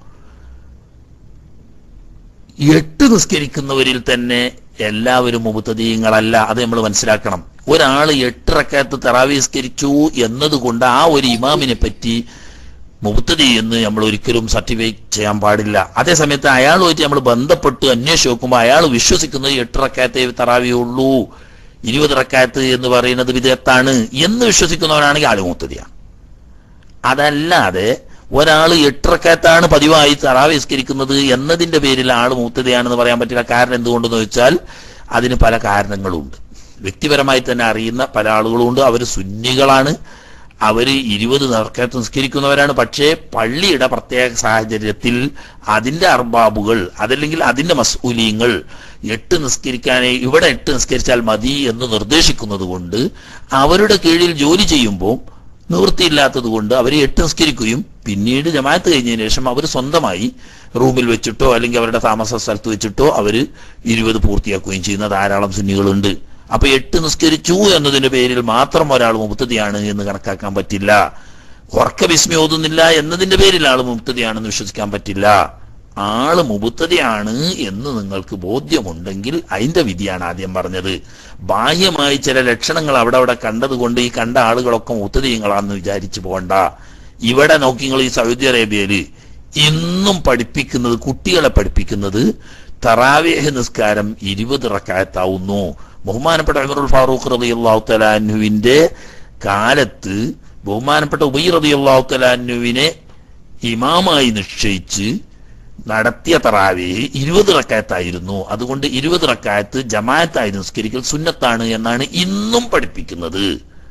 എട്ട് നിസ്കരിക്കുന്നവരിൽ തന്നെ എല്ലാവരും മുബത്തദീയങ്ങളല്ല അത് നമ്മൾ മനസ്സിലാക്കണം ഒരാൾ എട്ട് റക്കാത്ത് തറാവി നിസ്കരിച്ചു എന്നതുകൊണ്ട് ആ ഒരു ഇമാമിനെ പറ്റി മുബത്തതി എന്ന് നമ്മൾ ഒരിക്കലും സർട്ടിഫൈറ്റ് ചെയ്യാൻ പാടില്ല അതേ സമയത്ത് അയാളുമായിട്ട് നമ്മൾ ബന്ധപ്പെട്ട് അന്വേഷിച്ച് നോക്കുമ്പോൾ അയാൾ വിശ്വസിക്കുന്നത് എട്ട് റക്കാത്തേ തറാവി ഉള്ളൂ ഇരുപത് റക്കാത്ത് എന്ന് പറയുന്നത് വിദേത്താണ് എന്ന് വിശ്വസിക്കുന്നവരാണെങ്കിൽ ആള് മുത്തതിയാണ് അതല്ലാതെ ഒരാൾ എട്ടറക്കത്താണ് പതിവായി തറാവി നിസ്കരിക്കുന്നത് എന്നതിന്റെ പേരിൽ ആൾ മൂത്തതയാണെന്ന് പറയാൻ പറ്റില്ല കാരണം എന്തുകൊണ്ടെന്ന് വെച്ചാൽ അതിന് പല കാരണങ്ങളുണ്ട് വ്യക്തിപരമായി തന്നെ അറിയുന്ന പല ആളുകളുണ്ട് അവർ സുന്നികളാണ് അവർ ഇരുപത് നേർക്കത്ത് നിസ്കരിക്കുന്നവരാണ് പക്ഷേ പള്ളിയുടെ പ്രത്യേക സാഹചര്യത്തിൽ അതിന്റെ അർബാബുകൾ അതല്ലെങ്കിൽ അതിന്റെ മസൂലിയങ്ങൾ എട്ട് നിസ്കരിക്കാനേ ഇവിടെ എട്ട് നിസ്കരിച്ചാൽ മതി എന്ന് നിർദ്ദേശിക്കുന്നത് കൊണ്ട് അവരുടെ കീഴിൽ ജോലി ചെയ്യുമ്പോൾ നിവൃത്തിയില്ലാത്തത് കൊണ്ട് അവർ എട്ട് നിസ്കരിക്കുകയും പിന്നീട് ജമാഅത്ത് കഴിഞ്ഞതിന് ശേഷം അവർ സ്വന്തമായി റൂമിൽ വെച്ചിട്ടോ അല്ലെങ്കിൽ അവരുടെ താമസ സ്ഥലത്ത് വെച്ചിട്ടോ അവർ ഇരുപത് പൂർത്തിയാക്കുകയും ചെയ്യുന്ന ധാരാളം സുന്നികളുണ്ട് അപ്പൊ എട്ട് നിസ്കരിച്ചു എന്നതിന്റെ പേരിൽ മാത്രം ഒരാൾ മുക്തതയാണ് എന്ന് കണക്കാക്കാൻ പറ്റില്ല ഉറക്ക വിസ്മി ഓതുന്നില്ല എന്നതിന്റെ പേരിൽ ആൾ മുക്തതയാണെന്ന് വിശ്വസിക്കാൻ പറ്റില്ല ആള് മുബുത്തതയാണ് എന്ന് നിങ്ങൾക്ക് ബോധ്യമുണ്ടെങ്കിൽ അതിന്റെ വിധിയാണ് ആദ്യം പറഞ്ഞത് ബാഹ്യമായി ചില ലക്ഷണങ്ങൾ അവിടെ അവിടെ കണ്ടതുകൊണ്ട് ഈ കണ്ട ആളുകളൊക്കെ മുത്തതീയങ്ങളാണെന്ന് വിചാരിച്ചു പോകണ്ട ഇവിടെ നോക്കി നിങ്ങൾ ഈ സൗദി അറേബ്യയില് ഇന്നും പഠിപ്പിക്കുന്നത് കുട്ടികളെ പഠിപ്പിക്കുന്നത് തറാവേഹ് നിസ്കാരം ഇരുപത് റക്കായത്താവുന്നു ബഹുമാനപ്പെട്ട അമറുൽ ഫാറൂഖ് റതി അള്ളാഹു തലാനുവിന്റെ കാലത്ത് ബഹുമാനപ്പെട്ട ഉബൈ റതി അള്ളാഹു തലാനുവിനെ ഇമാമായി നിശ്ചയിച്ച് നടത്തിയ തറാവി ഇരുപത് റക്കായത്തായിരുന്നു അതുകൊണ്ട് ഇരുപത് റക്കായത്ത് ജമായത്തായി നിസ്കരിക്കൽ സുന്നത്താണ് എന്നാണ് ഇന്നും പഠിപ്പിക്കുന്നത്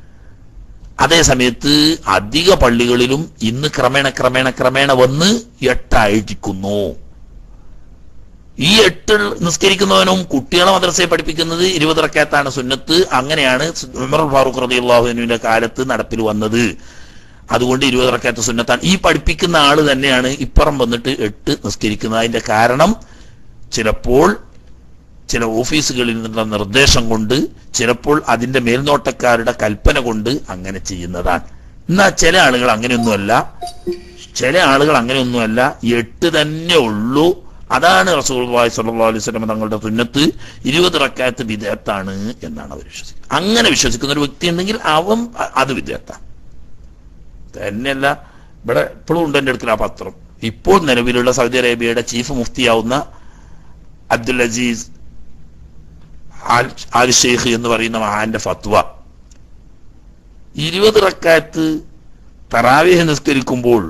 അതേ സമയത്ത് അധിക പള്ളികളിലും ഇന്ന് ക്രമേണ ക്രമേണ ക്രമേണ വന്ന് എട്ടായിരിക്കുന്നു ഈ എട്ട് നിസ്കരിക്കുന്നവനും കുട്ടികളെ മദ്രസയെ പഠിപ്പിക്കുന്നത് ഇരുപത് റക്കാത്താണ് സുന്നത്ത് അങ്ങനെയാണ് ഉമർ ഫാറൂഖ് റതി അള്ളാഹുവിന്റെ കാലത്ത് നടപ്പിൽ വന്നത് അതുകൊണ്ട് ഇരുപത് റക്കാത്ത സുന്നത്താണ് ഈ പഠിപ്പിക്കുന്ന ആള് തന്നെയാണ് ഇപ്പുറം വന്നിട്ട് എട്ട് നിസ്കരിക്കുന്നത് അതിന്റെ കാരണം ചിലപ്പോൾ ചില ഓഫീസുകളിൽ നിന്നുള്ള നിർദ്ദേശം കൊണ്ട് ചിലപ്പോൾ അതിന്റെ മേൽനോട്ടക്കാരുടെ കൽപ്പന കൊണ്ട് അങ്ങനെ ചെയ്യുന്നതാണ് എന്നാ ചില ആളുകൾ അങ്ങനെയൊന്നുമല്ല ചില ആളുകൾ അങ്ങനെയൊന്നുമല്ല എട്ട് തന്നെ ഉള്ളൂ അതാണ് റസൂൽ സല്ലല്ലാഹു അലൈഹി വസല്ലം തങ്ങളുടെ സുന്നത്ത് ഇരുപത് റക്കാത്ത് വിദേഹത്താണ് എന്നാണ് അവർ വിശ്വസിക്കുന്നത് അങ്ങനെ വിശ്വസിക്കുന്ന ഒരു വ്യക്തി ഉണ്ടെങ്കിൽ അവൻ അ- അത് വിദേഹത്താണ് തന്നെയല്ല ഇവിടെ ഇപ്പോഴും ഉണ്ട് എൻ്റെ അടുക്കൽ ആ പത്രം ഇപ്പോൾ നിലവിലുള്ള സൗദി അറേബ്യയുടെ ചീഫ് മുഫ്തിയാവുന്ന Abdul Aziz Al- Al Sheikh എന്ന് പറയുന്ന മഹാന്റെ ഫത്വ ഇരുപത് റക്കാത്ത് തറാവേഹ് നിസ്കരിക്കുമ്പോൾ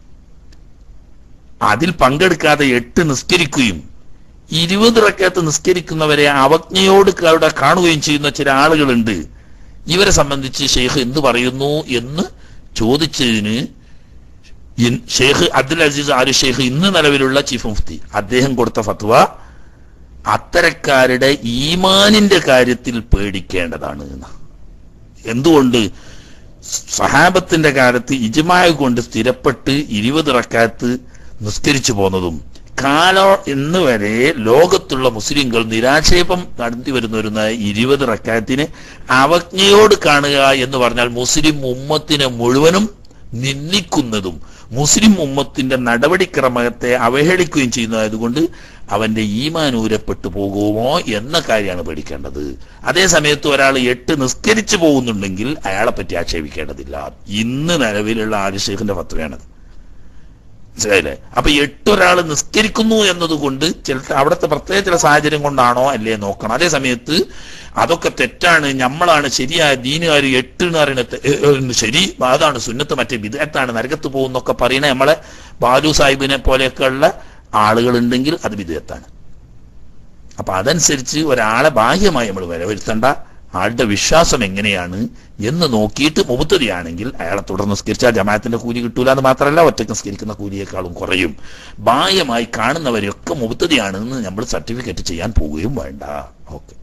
അതിൽ പങ്കെടുക്കാതെ എട്ട് നിസ്കരിക്കുകയും ഇരുപത് റക്കാത്ത് നിസ്കരിക്കുന്നവരെ അവജ്ഞയോട് അവിടെ കാണുകയും ചെയ്യുന്ന ചില ആളുകളുണ്ട് ഇവരെ സംബന്ധിച്ച് ഷെയ്ഖ് എന്ത് പറയുന്നു എന്ന് ചോദിച്ചതിന് ഇൻ- Sheikh Abdul Aziz Al Sheikh ഇന്ന് നിലവിലുള്ള ചീഫ് മുഫ്തി അദ്ദേഹം കൊടുത്ത ഫത്വ അത്തരക്കാരുടെ ഈമാനിന്റെ കാര്യത്തിൽ പേടിക്കേണ്ടതാണ് എന്ന് എന്തുകൊണ്ട് സഹാബത്തിന്റെ കാലത്ത് ഇജ്മായ കൊണ്ട് സ്ഥിരപ്പെട്ട് ഇരുപത് റക്കാത്ത് നിസ്കരിച്ചു പോന്നതും കാലോ ഇന്ന് വരെ ലോകത്തുള്ള മുസ്ലിങ്ങൾ നിരാക്ഷേപം നടത്തി വരുന്ന ഒരു ഇരുപത് റക്കാത്തിന് അവജ്ഞയോട് കാണുക എന്ന് പറഞ്ഞാൽ മുസ്ലിം ഉമ്മത്തിനെ മുഴുവനും നിന്ദിക്കുന്നതും മുസ്ലിം ഉമ്മത്തിന്റെ നടപടിക്രമത്തെ അവഹേളിക്കുകയും ചെയ്യുന്നതായതുകൊണ്ട് അവന്റെ ഈമാൻ ഊരപ്പെട്ടു പോകുമോ എന്ന കാര്യമാണ് പേടിക്കേണ്ടത് അതേ സമയത്ത് ഒരാൾ എട്ട് നിസ്കരിച്ചു പോകുന്നുണ്ടെങ്കിൽ അയാളെ പറ്റി ആക്ഷേപിക്കേണ്ടതില്ല ഇന്ന് നിലവിലുള്ള ആദിഷേഖിന്റെ ഫത്വയാണത് മനസ്സിലായില്ലേ അപ്പൊ എട്ടൊരാൾ നിസ്കരിക്കുന്നു എന്നതുകൊണ്ട് ചില അവിടുത്തെ പ്രത്യേക ചില സാഹചര്യം കൊണ്ടാണോ അല്ലേ നോക്കണം അതേ സമയത്ത് അതൊക്കെ തെറ്റാണ് നമ്മളാണ് ശരിയായ ദീനുകാർ എട്ട് എന്ന് പറയുന്നത് ഏ, ഏ, ശരി അതാണ് സുന്നത്ത് മറ്റേ വിദേഹത്താണ് നരകത്ത് പോകുന്നൊക്കെ പറയണ നമ്മളെ ബാലു സാഹിബിനെ പോലെയൊക്കെ ഉള്ള ആളുകളുണ്ടെങ്കിൽ അത് വിദേഹത്താണ് അപ്പൊ അതനുസരിച്ച് ഒരാളെ ബാഹ്യമായി നമ്മൾ വിലയിരുത്തേണ്ട ആളുടെ വിശ്വാസം എങ്ങനെയാണ് എന്ന് നോക്കിയിട്ട് മുബത്തതിയാണെങ്കിൽ അയാളെ തുടർന്ന് നിസ്കരിച്ചാൽ ജമാഅത്തിന്റെ കൂലി കിട്ടൂല എന്ന് മാത്രമല്ല ഒറ്റയ്ക്ക് നിസ്കരിക്കുന്ന കൂലിയേക്കാളും കുറയും ബാഹ്യമായി കാണുന്നവരെയൊക്കെ മുബത്തതിയാണെന്ന് നമ്മൾ സർട്ടിഫിക്കറ്റ് ചെയ്യാൻ പോവുകയും വേണ്ട ഓക്കെ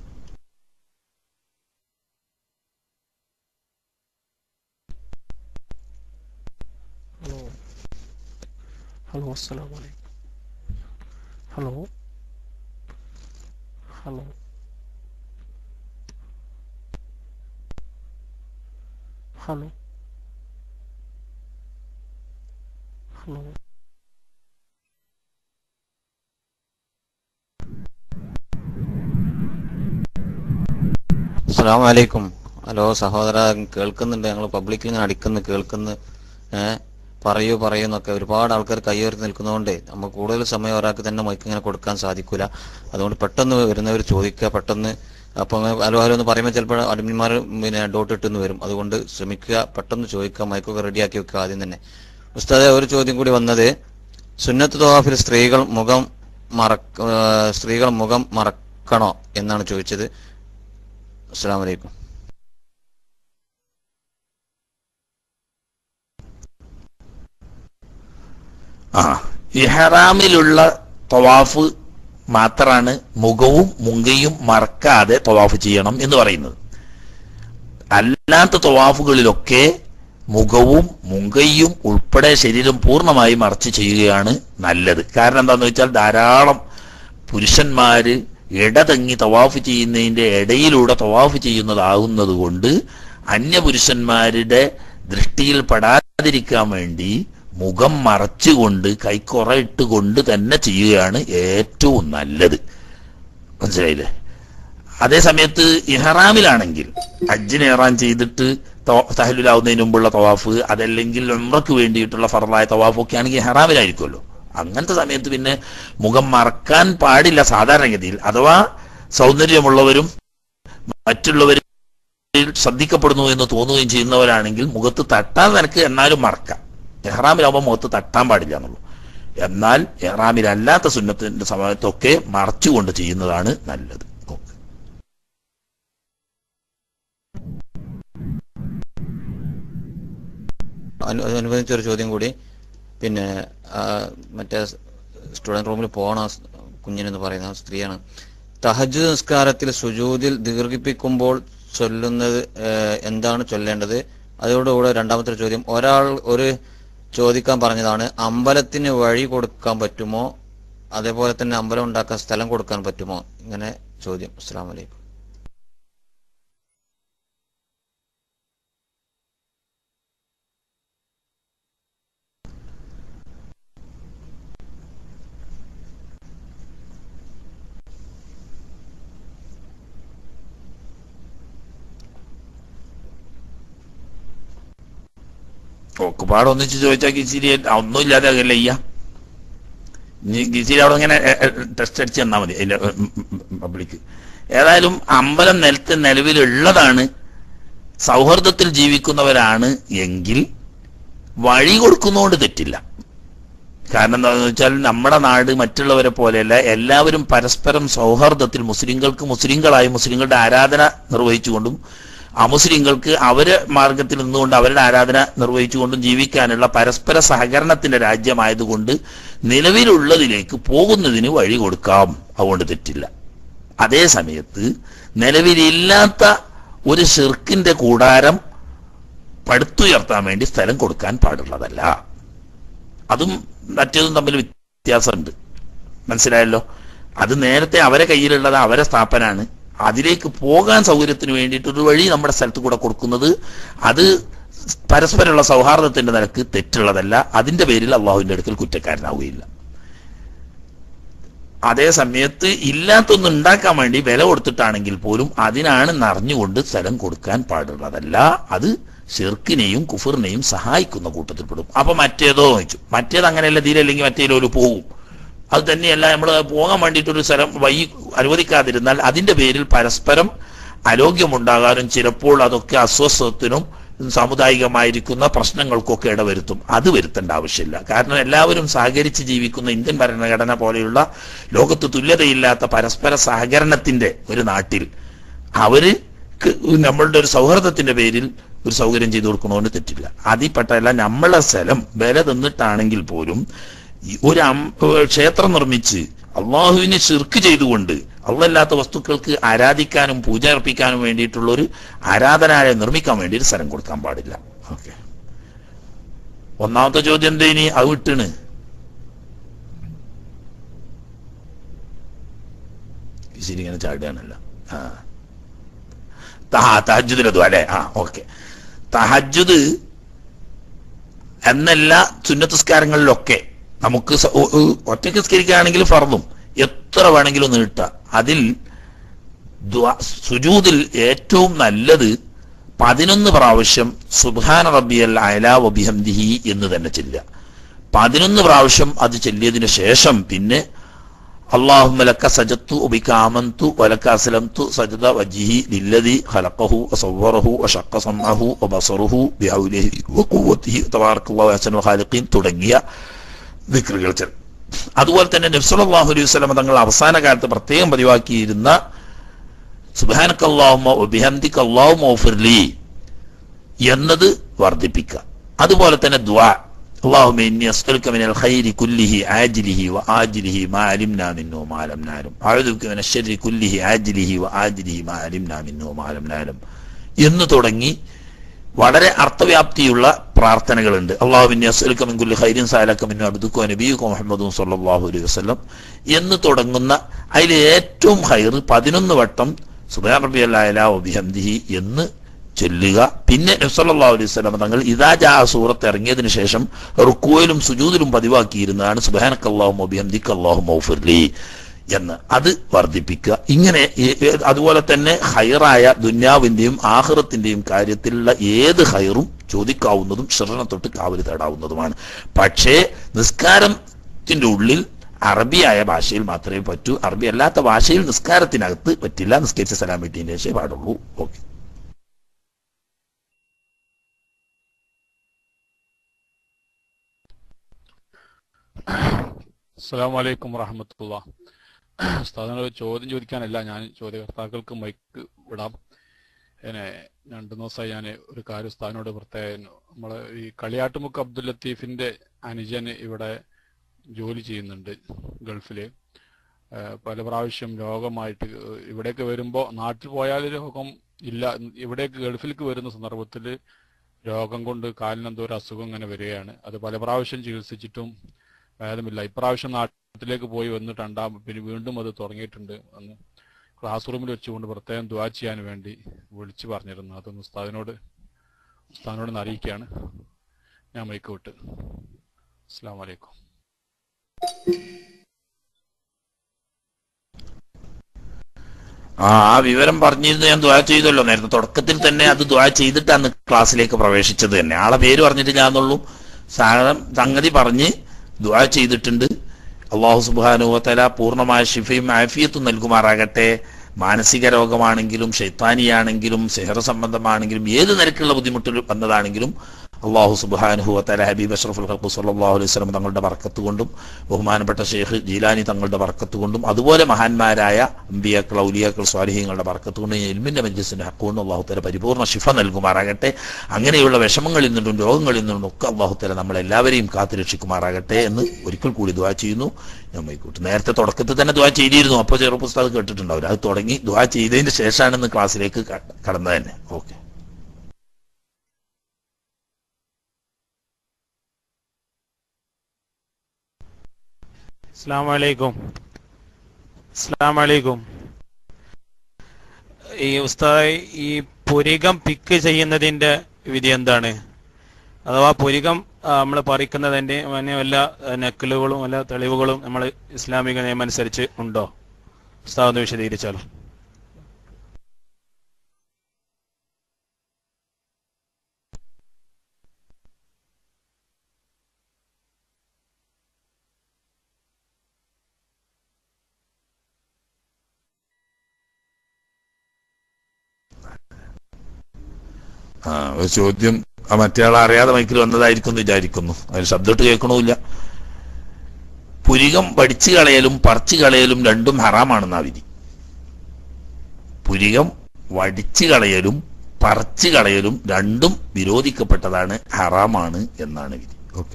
ഹലോ ഹലോ അസ്സലാമു അലൈക്കും ഹലോ ഹലോ ഹലോ ഹലോ അസ്സാം വലൈക്കും ഹലോ സഹോദര കേൾക്കുന്നുണ്ട് ഞങ്ങൾ പബ്ലിക്കിൽ ഇങ്ങനെ അടിക്കുന്നു കേൾക്കുന്നു ഏഹ് പറയൂ പറയൂ എന്നൊക്കെ ഒരുപാട് ആൾക്കാർ കൈയുയർത്തി നിൽക്കുന്നതുകൊണ്ട് നമുക്ക് കൂടുതൽ സമയം ഒരാൾക്ക് തന്നെ മൈക്ക് ഇങ്ങനെ കൊടുക്കാൻ സാധിക്കൂല അതുകൊണ്ട് പെട്ടെന്ന് വരുന്നവർ ചോദിക്കുക പെട്ടെന്ന് അപ്പൊ അങ്ങനെ ഹലോ ഹലോ എന്ന് പറയുമ്പോൾ ചിലപ്പോൾ അഡ്മിന്മാർ പിന്നെ ഡോട്ട് ഇട്ടെന്ന് വരും അതുകൊണ്ട് ശ്രമിക്കുക പെട്ടെന്ന് ചോദിക്കുക മൈക്കൊക്കെ റെഡിയാക്കി വെക്കുക ആദ്യം തന്നെ ഉസ്താദെ ഒരു ചോദ്യം കൂടി വന്നത് സുന്നത്ത് തവാഫിൽ സ്ത്രീകൾ മുഖം മറക്ക ഏഹ് സ്ത്രീകൾ മുഖം മറക്കണോ എന്നാണ് ചോദിച്ചത് അസ്സാം വലൈക്കും ആ ഇഹ്റാമിലുള്ള തവാഫ് മാത്രമാണ് മുഖവും മുങ്കയും മറക്കാതെ തവാഫ് ചെയ്യണം എന്ന് പറയുന്നത് അല്ലാത്ത തവാഫുകളിലൊക്കെ മുഖവും മുങ്കയും ഉൾപ്പെടെ ശരീരം പൂർണ്ണമായി മറച്ച് ചെയ്യുകയാണ് നല്ലത് കാരണം എന്താണെന്ന് വെച്ചാൽ ധാരാളം പുരുഷന്മാര് ഇടതങ്ങി തവാഫ് ചെയ്യുന്നതിന്റെ ഇടയിലൂടെ തവാഫ് ചെയ്യുന്നതാകുന്നത് കൊണ്ട് അന്യപുരുഷന്മാരുടെ ദൃഷ്ടിയിൽ പെടാതിരിക്കാൻ വേണ്ടി മുഖം മറച്ചുകൊണ്ട് കൈക്കുറയിട്ട് കൊണ്ട് തന്നെ ചെയ്യുകയാണ് ഏറ്റവും നല്ലത് മനസ്സിലായില്ലേ അതേ സമയത്ത് ഇഹ്റാമിലാണെങ്കിൽ ഹജ്ജിന് ഇഹ്റാം ചെയ്തിട്ട് തഹലുലാവുന്നതിന് മുമ്പുള്ള തവാഫ് അതല്ലെങ്കിൽ ഉംറക്ക് വേണ്ടിയിട്ടുള്ള ഫറലായ തവാഫ് ഒക്കെ ആണെങ്കിൽ ഇഹ്റാമിലായിരിക്കുമല്ലോ അങ്ങനത്തെ സമയത്ത് പിന്നെ മുഖം മറക്കാൻ പാടില്ല സാധാരണഗതിയിൽ അഥവാ സൗന്ദര്യമുള്ളവരും മറ്റുള്ളവരിൽ ശ്രദ്ധിക്കപ്പെടുന്നു എന്ന് തോന്നുകയും ചെയ്യുന്നവരാണെങ്കിൽ മുഖത്ത് തട്ടാൻ നിനക്ക് എന്നാലും മറക്കാം എഹ്റാമിലാവുമ്പോൾ മുഖത്ത് തട്ടാൻ പാടില്ല എന്നുള്ളൂ എന്നാൽ എഹ്റാമിലല്ലാത്ത സുന്നത്തിന്റെ സമയത്തൊക്കെ മറച്ചുകൊണ്ട് ചെയ്യുന്നതാണ് നല്ലത് അനു- അനുബന്ധിച്ചൊരു ചോദ്യം കൂടി പിന്നെ ആ, മറ്റേ സ്റ്റുഡന്റ് റൂമിൽ പോകണ കുഞ്ഞിനെന്ന് പറയുന്ന സ്ത്രീയാണ് തഹജ് നിസ്കാരത്തിൽ സുജൂദിൽ ദീർഘിപ്പിക്കുമ്പോൾ ചൊല്ലുന്നത് ഏഹ്, എന്താണ് ചൊല്ലേണ്ടത് അതോടുകൂടെ രണ്ടാമത്തെ ചോദ്യം ഒരാൾ ഒരു ചോദിക്കാൻ പറഞ്ഞതാണ് അമ്പലത്തിന് വഴി കൊടുക്കാൻ പറ്റുമോ അതേപോലെ തന്നെ അമ്പലം ഉണ്ടാക്കാൻ സ്ഥലം കൊടുക്കാൻ പറ്റുമോ ഇങ്ങനെ ചോദ്യം അസ്സാം വലൈക്കും ഒക്കെപ്പാട് ഒന്നിച്ച് ചോദിച്ചാൽ കിച്ചിരി ഒന്നുമില്ലാതെ അകല്ലേ അയ്യ ഇനി കിച്ചിരി അവിടെ ഇങ്ങനെ ടെസ്റ്റ് അടിച്ച് തന്നാൽ മതി അതിന്റെ പബ്ലിക് ഏതായാലും അമ്പലം നിലത്ത് നിലവിലുള്ളതാണ് സൗഹൃദത്തിൽ ജീവിക്കുന്നവരാണ് എങ്കിൽ വഴി കൊടുക്കുന്നതുകൊണ്ട് തെറ്റില്ല കാരണം എന്താണെന്ന് വെച്ചാൽ നമ്മുടെ നാട് മറ്റുള്ളവരെ പോലെയല്ല എല്ലാവരും പരസ്പരം സൗഹാർദ്ദത്തിൽ മുസ്ലിങ്ങൾക്ക് മുസ്ലിങ്ങളായി മുസ്ലിങ്ങളുടെ ആരാധന നിർവഹിച്ചുകൊണ്ടും അമുസ്ലിങ്ങൾക്ക് അവരെ മാർഗത്തിൽ നിന്നുകൊണ്ട് അവരുടെ ആരാധന നിർവഹിച്ചുകൊണ്ടും ജീവിക്കാനുള്ള പരസ്പര സഹകരണത്തിന്റെ രാജ്യമായതുകൊണ്ട് നിലവിലുള്ളതിലേക്ക് പോകുന്നതിന് വഴി കൊടുക്കാം അതുകൊണ്ട് തെറ്റില്ല അതേ സമയത്ത് നിലവിലില്ലാത്ത ഒരു ഷിർക്കിന്റെ കൂടാരം പടുത്തുയർത്താൻ വേണ്ടി സ്ഥലം കൊടുക്കാൻ പാടുള്ളതല്ല അതും മറ്റേതും തമ്മിൽ വ്യത്യാസമുണ്ട് മനസ്സിലായല്ലോ അത് നേരത്തെ അവരെ കയ്യിലുള്ളത് അവരെ സ്ഥാപനാണ് അതിലേക്ക് പോകാൻ സൗകര്യത്തിന് വേണ്ടിയിട്ട് ഒരു വഴി നമ്മുടെ സ്ഥലത്ത് കൂടെ കൊടുക്കുന്നത് അത് പരസ്പരമുള്ള സൗഹാർദ്ദത്തിന്റെ നിലക്ക് തെറ്റുള്ളതല്ല അതിന്റെ പേരിൽ അള്ളാഹുവിന്റെ അടുക്കൽ കുറ്റക്കാരനാവുകയില്ല അതേ സമയത്ത് ഇല്ലാത്തൊന്ന് ഉണ്ടാക്കാൻ വേണ്ടി വില കൊടുത്തിട്ടാണെങ്കിൽ പോലും അതിനാണ് നിറഞ്ഞുകൊണ്ട് സ്ഥലം കൊടുക്കാൻ പാടുള്ളതല്ല അത് ഷിർക്കിനെയും കുഫറിനെയും സഹായിക്കുന്ന കൂട്ടത്തിൽപ്പെടും അപ്പൊ മറ്റേതോ വെച്ചു മറ്റേത് അങ്ങനെയല്ല തീരല്ലെങ്കിൽ മറ്റേതിലൊരു പോകും അത് തന്നെയല്ല നമ്മൾ പോകാൻ വേണ്ടിയിട്ടൊരു സ്ഥലം വഴി അനുവദിക്കാതിരുന്നാൽ അതിന്റെ പേരിൽ പരസ്പരം അരോഗ്യമുണ്ടാകാനും ചിലപ്പോൾ അതൊക്കെ അസ്വസ്ഥത്തിനും സാമുദായികമായിരിക്കുന്ന പ്രശ്നങ്ങൾക്കൊക്കെ ഇടവരുത്തും അത് വരുത്തേണ്ട ആവശ്യമില്ല കാരണം എല്ലാവരും സഹകരിച്ച് ജീവിക്കുന്ന ഇന്ത്യൻ ഭരണഘടന പോലെയുള്ള ലോകത്ത് തുല്യതയില്ലാത്ത പരസ്പര സഹകരണത്തിന്റെ ഒരു നാട്ടിൽ അവര് ക്ക് നമ്മളുടെ ഒരു സൗഹൃദത്തിന്റെ പേരിൽ ഒരു സൗകര്യം ചെയ്തു കൊടുക്കണമെന്ന് തെറ്റില്ല അതിൽപ്പെട്ടല്ല നമ്മളെ സ്ഥലം വില തന്നിട്ടാണെങ്കിൽ പോലും ഈ ഒരു അം- ഏഹ് ക്ഷേത്രം നിർമ്മിച്ച് അള്ളാഹുവിനെ ശിർക്ക് ചെയ്തുകൊണ്ട് അള്ളല്ലാത്ത വസ്തുക്കൾക്ക് ആരാധിക്കാനും പൂജ അർപ്പിക്കാനും വേണ്ടിയിട്ടുള്ള ഒരു ആരാധനാലയം നിർമ്മിക്കാൻ വേണ്ടി ഒരു സ്ഥലം കൊടുക്കാൻ പാടില്ല ഓക്കെ ഒന്നാമത്തെ ചോദ്യം എന്താ ഇനി അത് വിട്ടാണ് ശരി ഇങ്ങനെ ചാടുകയാണല്ലോ ആ തഹജുദിലതും അല്ലെ ആ ഓക്കെ തഹജുദ് എന്നല്ല സുന്നത്തസ്കാരങ്ങളിലൊക്കെ നമുക്ക് സ- ഒ- ഒ- ഒറ്റയ്ക്ക് സ്കരിക്കുകയാണെങ്കിൽ ഫർദും എത്ര വേണമെങ്കിലും നീട്ട അതിൽ ദ്വാ- സുജൂദിൽ ഏറ്റവും നല്ലത് പതിനൊന്ന് പ്രാവശ്യം സുബാന റബ്ബിയൽ അയലാ വബിഹംദിഹി എന്ന് തന്നെ ചെല്ലുക പതിനൊന്ന് പ്രാവശ്യം അത് ചെല്ലിയതിനു ശേഷം പിന്നെ അള്ളാഹുമ്മ ലക്ക സജത്തു ഉബിക ആമന്തു വലക്ക അസ്ലംതു സജദ വജ്ഹി ലില്ലദി ഖലഖഹു വസവ്വറഹു വശഖ സമഅഹു വബസറുഹു ബിഹൗലിഹി വഖുവ്വതിഹി തബാറകല്ലാഹു അഹ്സനുൽ ഖാലിഖീൻ തുടങ്ങിയ ദിക്റുകൾ ചെൽ അതുപോലെ തന്നെ നബ്സല്ലാഹു അലൈഹി വസല്ലം തങ്ങൾ അവസാന കാലത്ത് പ്രത്യേകം പതിവാക്കിയിരുന്ന സുബാനക്കല്ലാഹുമ ഒബിഹംദിക്ക് അള്ളാഹുമ ഓഫിർലി എന്നത് വർദ്ധിപ്പിക്കുക അതുപോലെ തന്നെ ദ്വാ اللهم إني أسألك من الخير كله عاجله وآجله ما علمنا منه وما لم نعلم أعوذ بك من الشر كله عاجله وآجله ما علمنا منه وما لم نعلم എന്ന് തുടങ്ങി വളരെ അർത്ഥവ്യാപ്തിയുള്ള പ്രാർത്ഥനകളുണ്ട് അള്ളാഹുവിന്റെ അസ്അലുക മിൻ കുല്ലി ഖൈരിൻ സഅലക മിൻ അബ്ദുക വനബിയുക മുഹമ്മദും സല്ലല്ലാഹു അലൈഹി വസല്ലം എന്ന് തുടങ്ങുന്ന അതിൽ ഏറ്റവും ഹൈർ പതിനൊന്ന് വട്ടം സുബാൻ റബി അല്ലാ ബിഹംദിഹി എന്ന് ചൊല്ലുക പിന്നെ നബ്സല്ലാഹു അലൈഹി സ്വലം തങ്ങൾ ഇതാ ജാ സൂറത്ത് ഇറങ്ങിയതിനു ശേഷം റുക്കുവിലും സുജൂദിലും പതിവാക്കിയിരുന്നതാണ് സുബാനക്ക് അള്ളാഹു മൊബിഹംദിക്ക് അള്ളാഹു മൗഫുർലി എന്ന് അത് വർദ്ധിപ്പിക്കുക ഇങ്ങനെ ഏ- ഏ- അതുപോലെ തന്നെ ഹൈറായ ദുന്യാവിന്റെയും ആഹ്റത്തിന്റെയും കാര്യത്തിലുള്ള ഏത് ഹൈറും ചോദിക്കാവുന്നതും ശ്രവണ തൊട്ട് കാവല് തേടാവുന്നതുമാണ് പക്ഷേ നിസ്കാരത്തിന്റെ ഉള്ളിൽ അറബിയായ ഭാഷയിൽ മാത്രമേ പറ്റൂ അറബി അല്ലാത്ത ഭാഷയിൽ നിസ്കാരത്തിനകത്ത് പറ്റില്ല നിസ്കരിച്ച സലാം വീട്ടിന്റെ ശേഷമേ പാടുള്ളൂ ഓക്കെ അസ്സാം വലൈക്കും വറഹമത്തുള്ള ഉസ്താദിനോട് ചോദ്യം ചോദിക്കാനല്ല ഞാൻ ചോദ്യകർത്താക്കൾക്ക് മൈക്ക് വിടാം പിന്നെ രണ്ടു ദിവസമായി ഞാൻ ഒരു കാര്യം ഉസ്താദിനോട് പ്രത്യേകം നമ്മളെ ഈ കളിയാട്ടുമുക്ക് അബ്ദുൽ ലത്തീഫിന്റെ അനുജന് ഇവിടെ ജോലി ചെയ്യുന്നുണ്ട് ഗൾഫില് ഏഹ് പല പ്രാവശ്യം രോഗമായിട്ട് ഏഹ് ഇവിടേക്ക് വരുമ്പോൾ നാട്ടിൽ പോയാൽ രോഗം ഇല്ല ഇവിടേക്ക് ഗൾഫിലേക്ക് വരുന്ന സന്ദർഭത്തിൽ രോഗം കൊണ്ട് കാലിനെന്തോ ഒരു അസുഖം ഇങ്ങനെ വരികയാണ് അത് പല പ്രാവശ്യം ചികിത്സിച്ചിട്ടും ഭേദമില്ല ഇപ്രാവശ്യം നാട്ടിലേക്ക് പോയി വന്നിട്ട് രണ്ടാം പിന്നെ വീണ്ടും അത് തുടങ്ങിയിട്ടുണ്ട് അന്ന് ക്ലാസ് റൂമിൽ വെച്ചുകൊണ്ട് പ്രത്യേകം ദ്വാ ചെയ്യാൻ വേണ്ടി വിളിച്ചു പറഞ്ഞിരുന്നു അതൊന്ന് ഉസ്താദിനോട് ഉസ്താദിനോട് ഒന്ന് അറിയിക്കുകയാണ് ഞാൻ മൈക്ക് വിട്ട് അസ്സാം വലൈക്കും ആ ആ വിവരം പറഞ്ഞിരുന്നു ഞാൻ ദ്വാ ചെയ്തല്ലോ നേരത്തെ തുടക്കത്തിൽ തന്നെ അത് ദ്വാ ചെയ്തിട്ടാണ് ക്ലാസ്സിലേക്ക് പ്രവേശിച്ചത് തന്നെ ആളെ പേര് പറഞ്ഞിട്ട് ഞാന്നുള്ളൂ സാധനം സംഗതി പറഞ്ഞ് ദ്വാ ചെയ്തിട്ടുണ്ട് അള്ളാഹു സുബാനുവത്തല പൂർണ്ണമായ ഷിഫയും ആഫിയത്തും നൽകുമാറാകട്ടെ മാനസിക രോഗമാണെങ്കിലും ഷെയ്ത്താനിയാണെങ്കിലും സെഹർ സംബന്ധമാണെങ്കിലും ഏത് നിരക്കുള്ള ബുദ്ധിമുട്ടിൽ വന്നതാണെങ്കിലും അള്ളാഹു സുബാനുഹുവത്തല ഹബീബ് അഷ്റഫുൽ ഖൽഖു സല്ലല്ലാഹു അലൈഹി വസല്ലം തങ്ങളുടെ ബർക്കത്ത് കൊണ്ടും ബഹുമാനപ്പെട്ട ഷെയ്ഖ് ജീലാനി തങ്ങളുടെ ബർക്കത്ത് കൊണ്ടും അതുപോലെ മഹാന്മാരായ അമ്പിയാക്കൾ ഔലിയാക്കൾ സ്വാലിഹ്യങ്ങളുടെ ബർക്കത്ത് കൊണ്ടും ഈ ഇൽമിന്റെ മജ്ലിസിന്റെ ഹക്കുകൊണ്ട് അള്ളാഹു തല പരിപൂർണ്ണ ശിഫ നൽകുമാറാകട്ടെ അങ്ങനെയുള്ള വിഷമങ്ങളിൽ നിന്നും രോഗങ്ങളിൽ നിന്നും ഒക്കെ അള്ളാഹു തല നമ്മളെല്ലാവരെയും കാത്തുരക്ഷിക്കുമാറാകട്ടെ എന്ന് ഒരിക്കൽ കൂടി ദ്വാ ചെയ്യുന്നു ഞാൻ മൈക്കൂട്ട് നേരത്തെ തുടക്കത്തിൽ തന്നെ ദ്വാ ചെയ്തിരുന്നു അപ്പോൾ ചെറുപ്പുസ്തകം കേട്ടിട്ടുണ്ടാവില്ല അത് തുടങ്ങി ദ്വാ ചെയ്തതിന് ശേഷമാണ് ഇന്ന് ക്ലാസ്സിലേക്ക് ക- കടന്നത് തന്നെ ഓക്കെ അസ്സാം വലൈക്കും അസ്സാം വലൈക്കും ഈ ഉസ്താദ് ഈ പുരികം പിക്ക് ചെയ്യുന്നതിന്റെ വിധി എന്താണ് അഥവാ പുരികം നമ്മൾ പറിക്കുന്നതിന്റെ പിന്നെ വല്ല നക്കലുകളും വല്ല തെളിവുകളും നമ്മൾ ഇസ്ലാമിക നിയമം അനുസരിച്ച് ഉണ്ടോ ഉസ്താദ് ഒന്ന് വിശദീകരിച്ചാലോ ആ ഒരു ചോദ്യം ആ മറ്റേ ആൾ അറിയാതെ മൈക്കിൽ വന്നതായിരിക്കും എന്ന് വിചാരിക്കുന്നു അതിന് ശബ്ദമിട്ട് കേൾക്കണമില്ല പുരികം പഠിച്ചു കളയലും പറിച്ചു കളയലും രണ്ടും ഹറാമാണെന്നാ വിധി പുരികം വടിച്ചു കളയലും പറിച്ചു കളയലും രണ്ടും വിരോധിക്കപ്പെട്ടതാണ് ഹറാമാണ് എന്നാണ് വിധി ഓക്കെ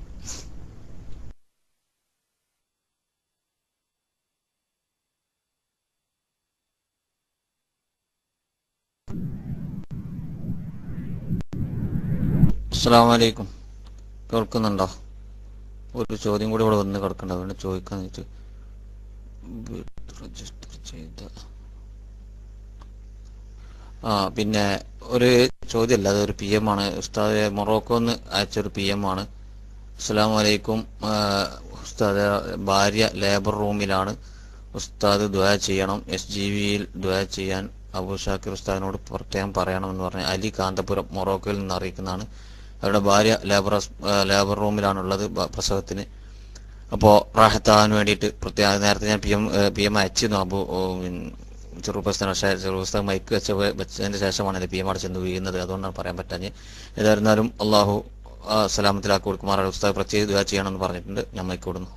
അസ്സാം വലൈക്കും കേൾക്കുന്നുണ്ടോ ഒരു ചോദ്യം കൂടി ഇവിടെ വന്ന് കിടക്കണ്ട അതുകൊണ്ട് ചോദിക്കാന്ന് വെച്ച് രജിസ്റ്റർ ചെയ്ത ആ പിന്നെ ഒരു ചോദ്യമല്ല അതൊരു പി എം ആണ് ഉസ്താദ് മൊറോക്കോന്ന് അയച്ചൊരു പി എം ആണ് അസ്സാം വലൈക്കും ഉസ്താദ് ഭാര്യ ലേബർ റൂമിലാണ് ഉസ്താദ് ദ്വാ ചെയ്യണം എസ് ജി വിയിൽ ദ്വാ ചെയ്യാൻ അബു ഷാക്കിർ ഉസ്താദിനോട് പ്രത്യേകം പറയണമെന്ന് പറഞ്ഞ് അലി കാന്തപുരം മൊറോക്കോയിൽ നിന്ന് അറിയിക്കുന്നതാണ് അവരുടെ ഭാര്യ ലേബർ ഹോസ്- ആ, ലേബർ റൂമിലാണുള്ളത് ബ- പ്രസവത്തിന് അപ്പോൾ റാഹത്താകാൻ വേണ്ടിയിട്ട് പ്രത്യേക നേരത്തെ ഞാൻ പി എം പി എം അയച്ചിരുന്നു അബു ചെറുപ്പസ്ഥാന ചെറുപ്പസ്ഥാൻ മൈക്ക് വെച്ച വെച്ചതിന് ശേഷമാണ് പി എം അവിടെ ചെന്ന് വീഴുന്നത് അതുകൊണ്ടാണ് പറയാൻ പറ്റാഞ്ഞ് ഏതായിരുന്നാലും അള്ളാഹു ആ, സലാമത്തിലാക്കി കൊടുക്കുമാറാണ് ഉസ്താദ് പ്രത്യേക ദുആ ചെയ്യണമെന്ന് പറഞ്ഞിട്ടുണ്ട് ഞാൻ മൈക്ക് കൊടുന്നു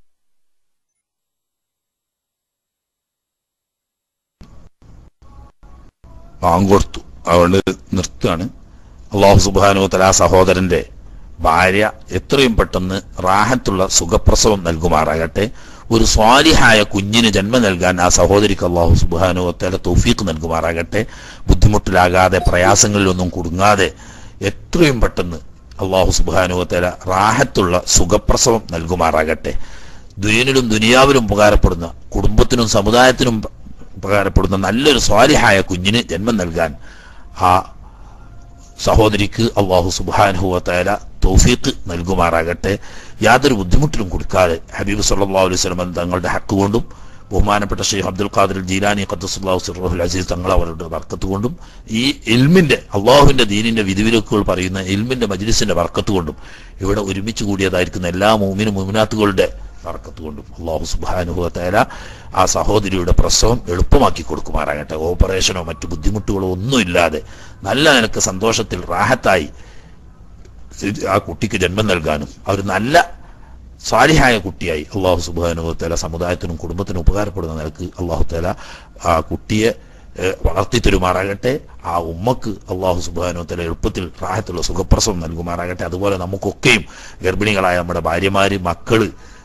കൊടുത്തു അതുകൊണ്ട് നിർത്തുകയാണ് അള്ളാഹു സുബാനു തല സഹോദരന്റെ ഭാര്യ എത്രയും പെട്ടെന്ന് റാഹത്തുള്ള സുഖപ്രസവം നൽകുമാറാകട്ടെ ഒരു സ്വാലിഹായ കുഞ്ഞിന് ജന്മം നൽകാൻ ആ സഹോദരിക്ക് അള്ളാഹു സുബാനു തല തൗഫീഖ് നൽകുമാറാകട്ടെ ബുദ്ധിമുട്ടിലാകാതെ പ്രയാസങ്ങളിലൊന്നും കുടുങ്ങാതെ എത്രയും പെട്ടെന്ന് അള്ളാഹു സുബാനു തല റാഹത്തുള്ള സുഖപ്രസവം നൽകുമാറാകട്ടെ ദുനിയനിലും ദുനിയാവിലും ഉപകാരപ്പെടുന്ന കുടുംബത്തിനും സമുദായത്തിനും ഉപകാരപ്പെടുന്ന നല്ലൊരു സ്വാലിഹായ കുഞ്ഞിന് ജന്മം നൽകാൻ ആ സഹോദരിക്ക് അള്ളാഹു സുബാനുഹുവല തൗഫീഖ് നൽകുമാറാകട്ടെ യാതൊരു ബുദ്ധിമുട്ടിലും കൊടുക്കാതെ ഹബീബ് സല്ലല്ലാഹു അലൈഹി വസല്ലം തങ്ങളുടെ ഹക്ക് കൊണ്ടും ബഹുമാനപ്പെട്ട ഷെയ്ഖ് അബ്ദുൽ ഖാദിർ ജീലാനി ഖദ്ദസുല്ലാഹു സിർറുൽ അസീസ് തങ്ങൾ അവരുടെ ബർക്കത്ത് കൊണ്ടും ഈ ഇൽമിന്റെ അള്ളാഹുവിന്റെ ദീനിന്റെ വിധിവിലക്കുകൾ പറയുന്ന ഇൽമിന്റെ മജ്ലിസിന്റെ ബർക്കത്ത് കൊണ്ടും ഇവിടെ ഒരുമിച്ച് കൂടിയതായിരിക്കുന്ന എല്ലാ മൂമിനും മുമിനാത്തുകളുടെ ബർക്കത്ത് കൊണ്ടും അള്ളാഹു സുബാനുഭവത്തേല ആ സഹോദരിയുടെ പ്രസവം എളുപ്പമാക്കി കൊടുക്കുമാറാകട്ടെ ഓപ്പറേഷനോ മറ്റു ബുദ്ധിമുട്ടുകളോ ഒന്നുമില്ലാതെ നല്ല നിനക്ക് സന്തോഷത്തിൽ റാഹത്തായി ആ കുട്ടിക്ക് ജന്മം നൽകാനും അവർ നല്ല സാലിഹായ കുട്ടിയായി അള്ളാഹു സുബാനുഭവത്തേല സമുദായത്തിനും കുടുംബത്തിനും ഉപകാരപ്പെടുന്ന നിലക്ക് അള്ളാഹു തേല ആ കുട്ടിയെ ഏഹ്, വളർത്തി തരുമാറാകട്ടെ ആ ഉമ്മക്ക് അള്ളാഹു സുബാനുവത്തല എളുപ്പത്തിൽ റാഹത്തുള്ള സുഖപ്രസവം നൽകുമാറാകട്ടെ അതുപോലെ നമുക്കൊക്കെയും ഗർഭിണികളായ നമ്മുടെ ഭാര്യമാര് മക്കള്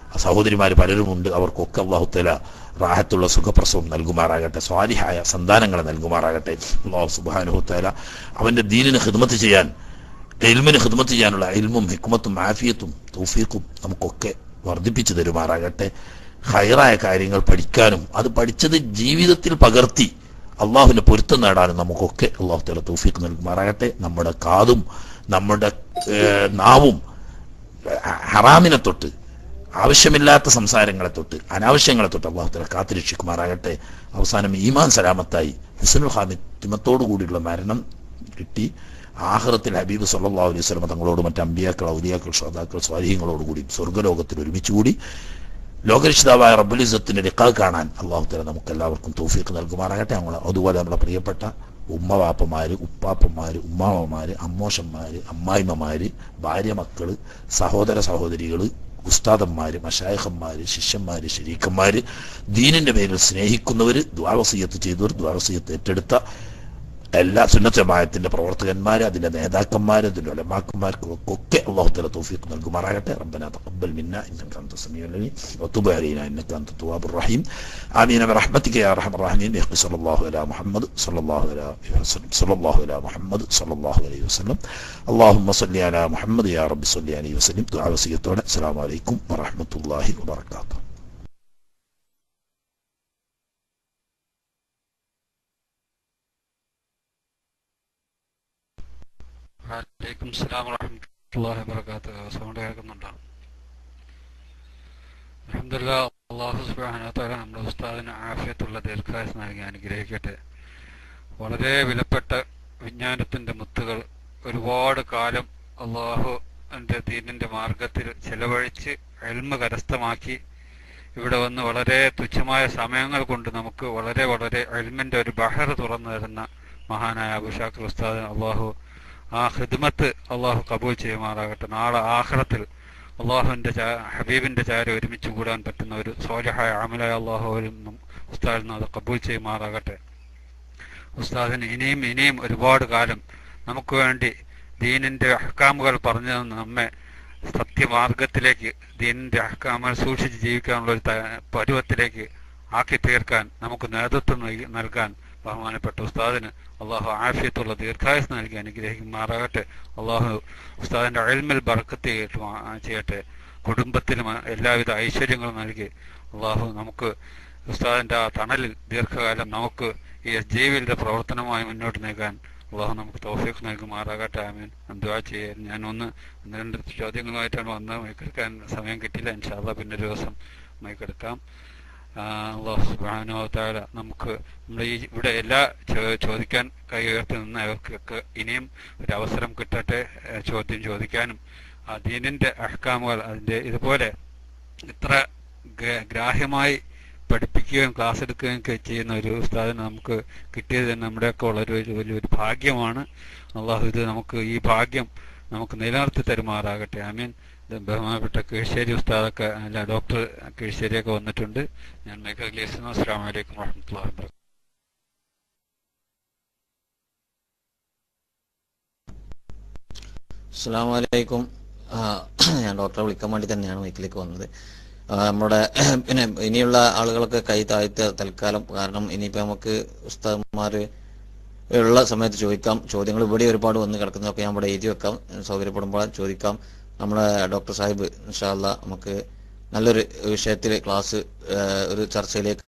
സഹോദരിമാർ പലരുമുണ്ട് അവർക്കൊക്കെ അള്ളാഹുത്തല റാഹത്തുള്ള സുഖപ്രസവം നൽകുമാറാകട്ടെ സ്വാലിഹായ സന്താനങ്ങളെ നൽകുമാറാകട്ടെ അള്ളാഹു സുബാനുഹുത്തല അവന്റെ ദീനിന് ഹിദ്മത്ത് ചെയ്യാൻ എൽമിന് ഹിദ്മത്ത് ചെയ്യാനുള്ള എൽമും ഹിക്മത്തും ആഫിയത്തും തൗഫീഖും നമുക്കൊക്കെ വർദ്ധിപ്പിച്ചു തരുമാറാകട്ടെ ഹൈറായ കാര്യങ്ങൾ പഠിക്കാനും അത് പഠിച്ചത് ജീവിതത്തിൽ പകർത്തി അള്ളാഹുവിന്റെ പൊരുത്തം നേടാനും നമുക്കൊക്കെ അള്ളാഹു തല തൗഫീഖ് നൽകുമാറാകട്ടെ നമ്മുടെ കാതും നമ്മുടെ ഏഹ്, നാവും ഹറാമിനെ തൊട്ട് ആവശ്യമില്ലാത്ത സംസാരങ്ങളെ തൊട്ട് അനാവശ്യങ്ങളെ തൊട്ട് അള്ളാഹു തല കാത്തുരക്ഷിക്കുമാറാകട്ടെ അവസാനം ഈമാൻ സലാമത്തായി ഹുസനുൽ ഹാമിത്തിമത്തോടു കൂടിയുള്ള മരണം കിട്ടി ആഹ്റത്തിൽ ഹബീബ് സല്ലല്ലാഹു അലൈഹി വസല്ലം തങ്ങളോട് മറ്റ് അമ്പിയാക്കൾ ഔലിയാക്കൾ ശ്രോതാക്കൾ സ്വാധീനങ്ങളോട് കൂടി സ്വർഗ്ഗലോകത്തിൽ ഒരുമിച്ച് കൂടി ലോകരക്ഷിതാവായ റബ്ബുൽ ഇസ്സത്തിന്റെ ലിഖാ കാണാൻ അള്ളാഹു തല നമുക്ക് എല്ലാവർക്കും തൗഫീഖ് നൽകുമാറാകട്ടെ നമ്മൾ അതുപോലെ നമ്മുടെ പ്രിയപ്പെട്ട ഉമ്മവാപ്പമാര് ഉപ്പാപ്പന്മാര് ഉമ്മാവന്മാര് അമ്മോഷന്മാര് അമ്മായിമ്മമാര് ഭാര്യ മക്കള് സഹോദര സഹോദരികള് ഉസ്താദന്മാര് മഷായഹന്മാര് ശിഷ്യന്മാര് ശരീക്കന്മാര് ദീനിന്റെ പേരിൽ സ്നേഹിക്കുന്നവര് ദ്വാവസീയത്ത് ചെയ്തവർ ദ്വാവസീയത്ത് ഏറ്റെടുത്ത എല്ലാ സുന്നത്തമായത്തിന്റെ പ്രവർത്തകന്മാര് അതിന്റെ നേതാക്കന്മാര് അതിന്റെ ഒലമാക്കന്മാർക്കൊക്കെ അള്ളാഹു തല തൗഫീഖ് നൽകുമാറാകട്ടെ റബ്ബന തഖബ്ബൽ മിന്ന ഇന്നക അൻത സമീഉൽ അലീം വതുബ് അലൈനാ ഇന്നക അൻത തവ്വാബുർ റഹീം ആമീൻ ബിറഹ്മതിക യാ അർഹമർ റഹീമീൻ ബിഹഖി സല്ലല്ലാഹു അലാ മുഹമ്മദ് സല്ലല്ലാഹു അലൈഹി വസല്ലം സല്ലല്ലാഹു അലാ മുഹമ്മദ് സല്ലല്ലാഹു അലൈഹി വസല്ലം اللهم صل على محمد يا رب صل عليه وسلم دعاء وصيتنا السلام عليكم ورحمة الله وبركاته വലൈക്കും സ്ലാം വറഹമത്തുള്ളാഹി വബറകാതുഹു സൗണ്ട് കേൾക്കുന്നുണ്ടോ അൽഹംദുലില്ലാ അല്ലാഹു സുബ്ഹാനഹു വതആല നമ്മുടെ ഉസ്താദിന് ആഫിയത്തുള്ള ദീർഘായുസ് നൽകി അനുഗ്രഹിക്കട്ടെ വളരെ വിലപ്പെട്ട വിജ്ഞാനത്തിന്റെ മുത്തുകൾ ഒരുപാട് കാലം അള്ളാഹു എൻ്റെ ദീനിന്റെ മാർഗത്തിൽ ചെലവഴിച്ച് എൽമ കരസ്ഥമാക്കി ഇവിടെ വന്ന് വളരെ തുച്ഛമായ സമയങ്ങൾ കൊണ്ട് നമുക്ക് വളരെ വളരെ എൽമിന്റെ ഒരു ബഹർ തുറന്നു തരുന്ന മഹാനായ അബുഷാഖർ ഉസ്താദ് അള്ളാഹു ആ ഹിദ്മത്ത് അള്ളാഹു കബൂൽ ചെയ്യുമാറാകട്ടെ നാളെ ആഖിറത്തിൽ അള്ളാഹുവിന്റെ ചാ- ഹബീബിന്റെ ചാര ഒരുമിച്ച് കൂടാൻ പറ്റുന്ന ഒരു സോലഹായ അമലായ അള്ളാഹുവിൽ നിന്നും ഉസ്താദിൽ നിന്ന് അത് കബൂൽ ചെയ്യുമാറാകട്ടെ ഉസ്താദിന് ഇനിയും ഇനിയും ഒരുപാട് കാലം നമുക്ക് വേണ്ടി ദീനിന്റെ അഹ്കാമുകൾ പറഞ്ഞു തന്ന് നമ്മെ സത്യമാർഗത്തിലേക്ക് ദീനിന്റെ അഹ്കാമുകൾ സൂക്ഷിച്ച് ജീവിക്കാനുള്ള ഒരു ത- പരുവത്തിലേക്ക് ആക്കി തീർക്കാൻ നമുക്ക് നേതൃത്വം നൽകി- നൽകാൻ ബഹുമാനപ്പെട്ട ഉസ്താദിന് അള്ളാഹു ആഫിയത്തുള്ള ദീർഘായുസ് നൽകി അനുഗ്രഹിക്കുമാറാകട്ടെ അള്ളാഹു ഉസ്താദിന്റെ അയൽമൽ ബറക്കത്ത് ചെയ്യട്ടെ ആ- ചെയ്യട്ടെ കുടുംബത്തിലും എല്ലാവിധ ഐശ്വര്യങ്ങളും നൽകി അള്ളാഹു നമുക്ക് ഉസ്താദിന്റെ ആ തണലിൽ ദീർഘകാലം നമുക്ക് ഈ എസ് ജെ വിയുടെ പ്രവർത്തനമായി മുന്നോട്ട് നീക്കാൻ അള്ളാഹു നമുക്ക് തൗഫീഖ് നൽകുമാറാകട്ടെ ആമീൻ എന്തുവാ ചെയ്യാൻ ഞാൻ ഒന്ന് ഒന്ന് രണ്ട് ചോദ്യങ്ങളുമായിട്ടാണ് വന്നത് മൈക്കെടുക്കാൻ സമയം കിട്ടിയില്ല ഇൻഷാല്ല പിന്നെ ഒരു ദിവസം മൈക്കെടുക്കാം ആ, അള്ളാഹു സുബ്ഹാനഹു വ തആല നമുക്ക് നമ്മുടെ ഈ ഇവിടെ എല്ലാ ചോ- ചോദിക്കാൻ കൈ ഉയർത്തി നിന്നവർക്കൊക്കെ ഇനിയും ഒരു അവസരം കിട്ടട്ടെ ഏ, ചോദ്യം ചോദിക്കാനും ആ ദീനിന്റെ അഹ്കാമുകൾ അതിന്റെ ഇതുപോലെ ഇത്ര ഗ്ര- ഗ്രാഹ്യമായി പഠിപ്പിക്കുകയും ക്ലാസ് എടുക്കുകയും ഒക്കെ ചെയ്യുന്ന ഒരു ഉസ്താദിനെ നമുക്ക് കിട്ടിയത് തന്നെ നമ്മുടെയൊക്കെ വളരെ ഒരു വലിയൊരു ഭാഗ്യമാണ് അള്ളാഹു ഇത് നമുക്ക് ഈ ഭാഗ്യം നമുക്ക് നിലനിർത്തി തരുമാറാകട്ടെ ഐ മീൻ ബഹുമാനപ്പെട്ട കീഴ്ശ്ശേരി ഉസ്താദൊക്കെ അല്ല ഡോക്ടർ കീഴ്ശ്ശേരിയൊക്കെ വന്നിട്ടുണ്ട് ഞാൻ മേഘ ഗ്ലേസിനു അസ്സാം വലൈക്കും വാഹമത്തല്ലാ വാ അസ്സാം വലൈക്കും ഞാൻ ഡോക്ടറെ വിളിക്കാൻ വേണ്ടി തന്നെയാണ് മൈക്കിലേക്ക് വന്നത് ആ, നമ്മുടെ പിന്നെ ഇനിയുള്ള ആളുകളൊക്കെ കൈ താഴ്ത്ത തൽക്കാലം കാരണം ഇനിയിപ്പോൾ നമുക്ക് ഉസ്താദ്മാർ ഉള്ള സമയത്ത് ചോദിക്കാം ചോദ്യങ്ങൾ ഇവിടെ ഒരുപാട് വന്ന് കിടക്കുന്നതൊക്കെ ഞാൻ ഇവിടെ എഴുതി വെക്കാം സൗകര്യപ്പെടുമ്പോൾ ചോദിക്കാം നമ്മളെ ഡോക്ടർ സാഹിബ് ഇൻഷാല്ല നമുക്ക് നല്ലൊരു വിഷയത്തിൽ ക്ലാസ് ഒരു ചർച്ചയിലേക്ക്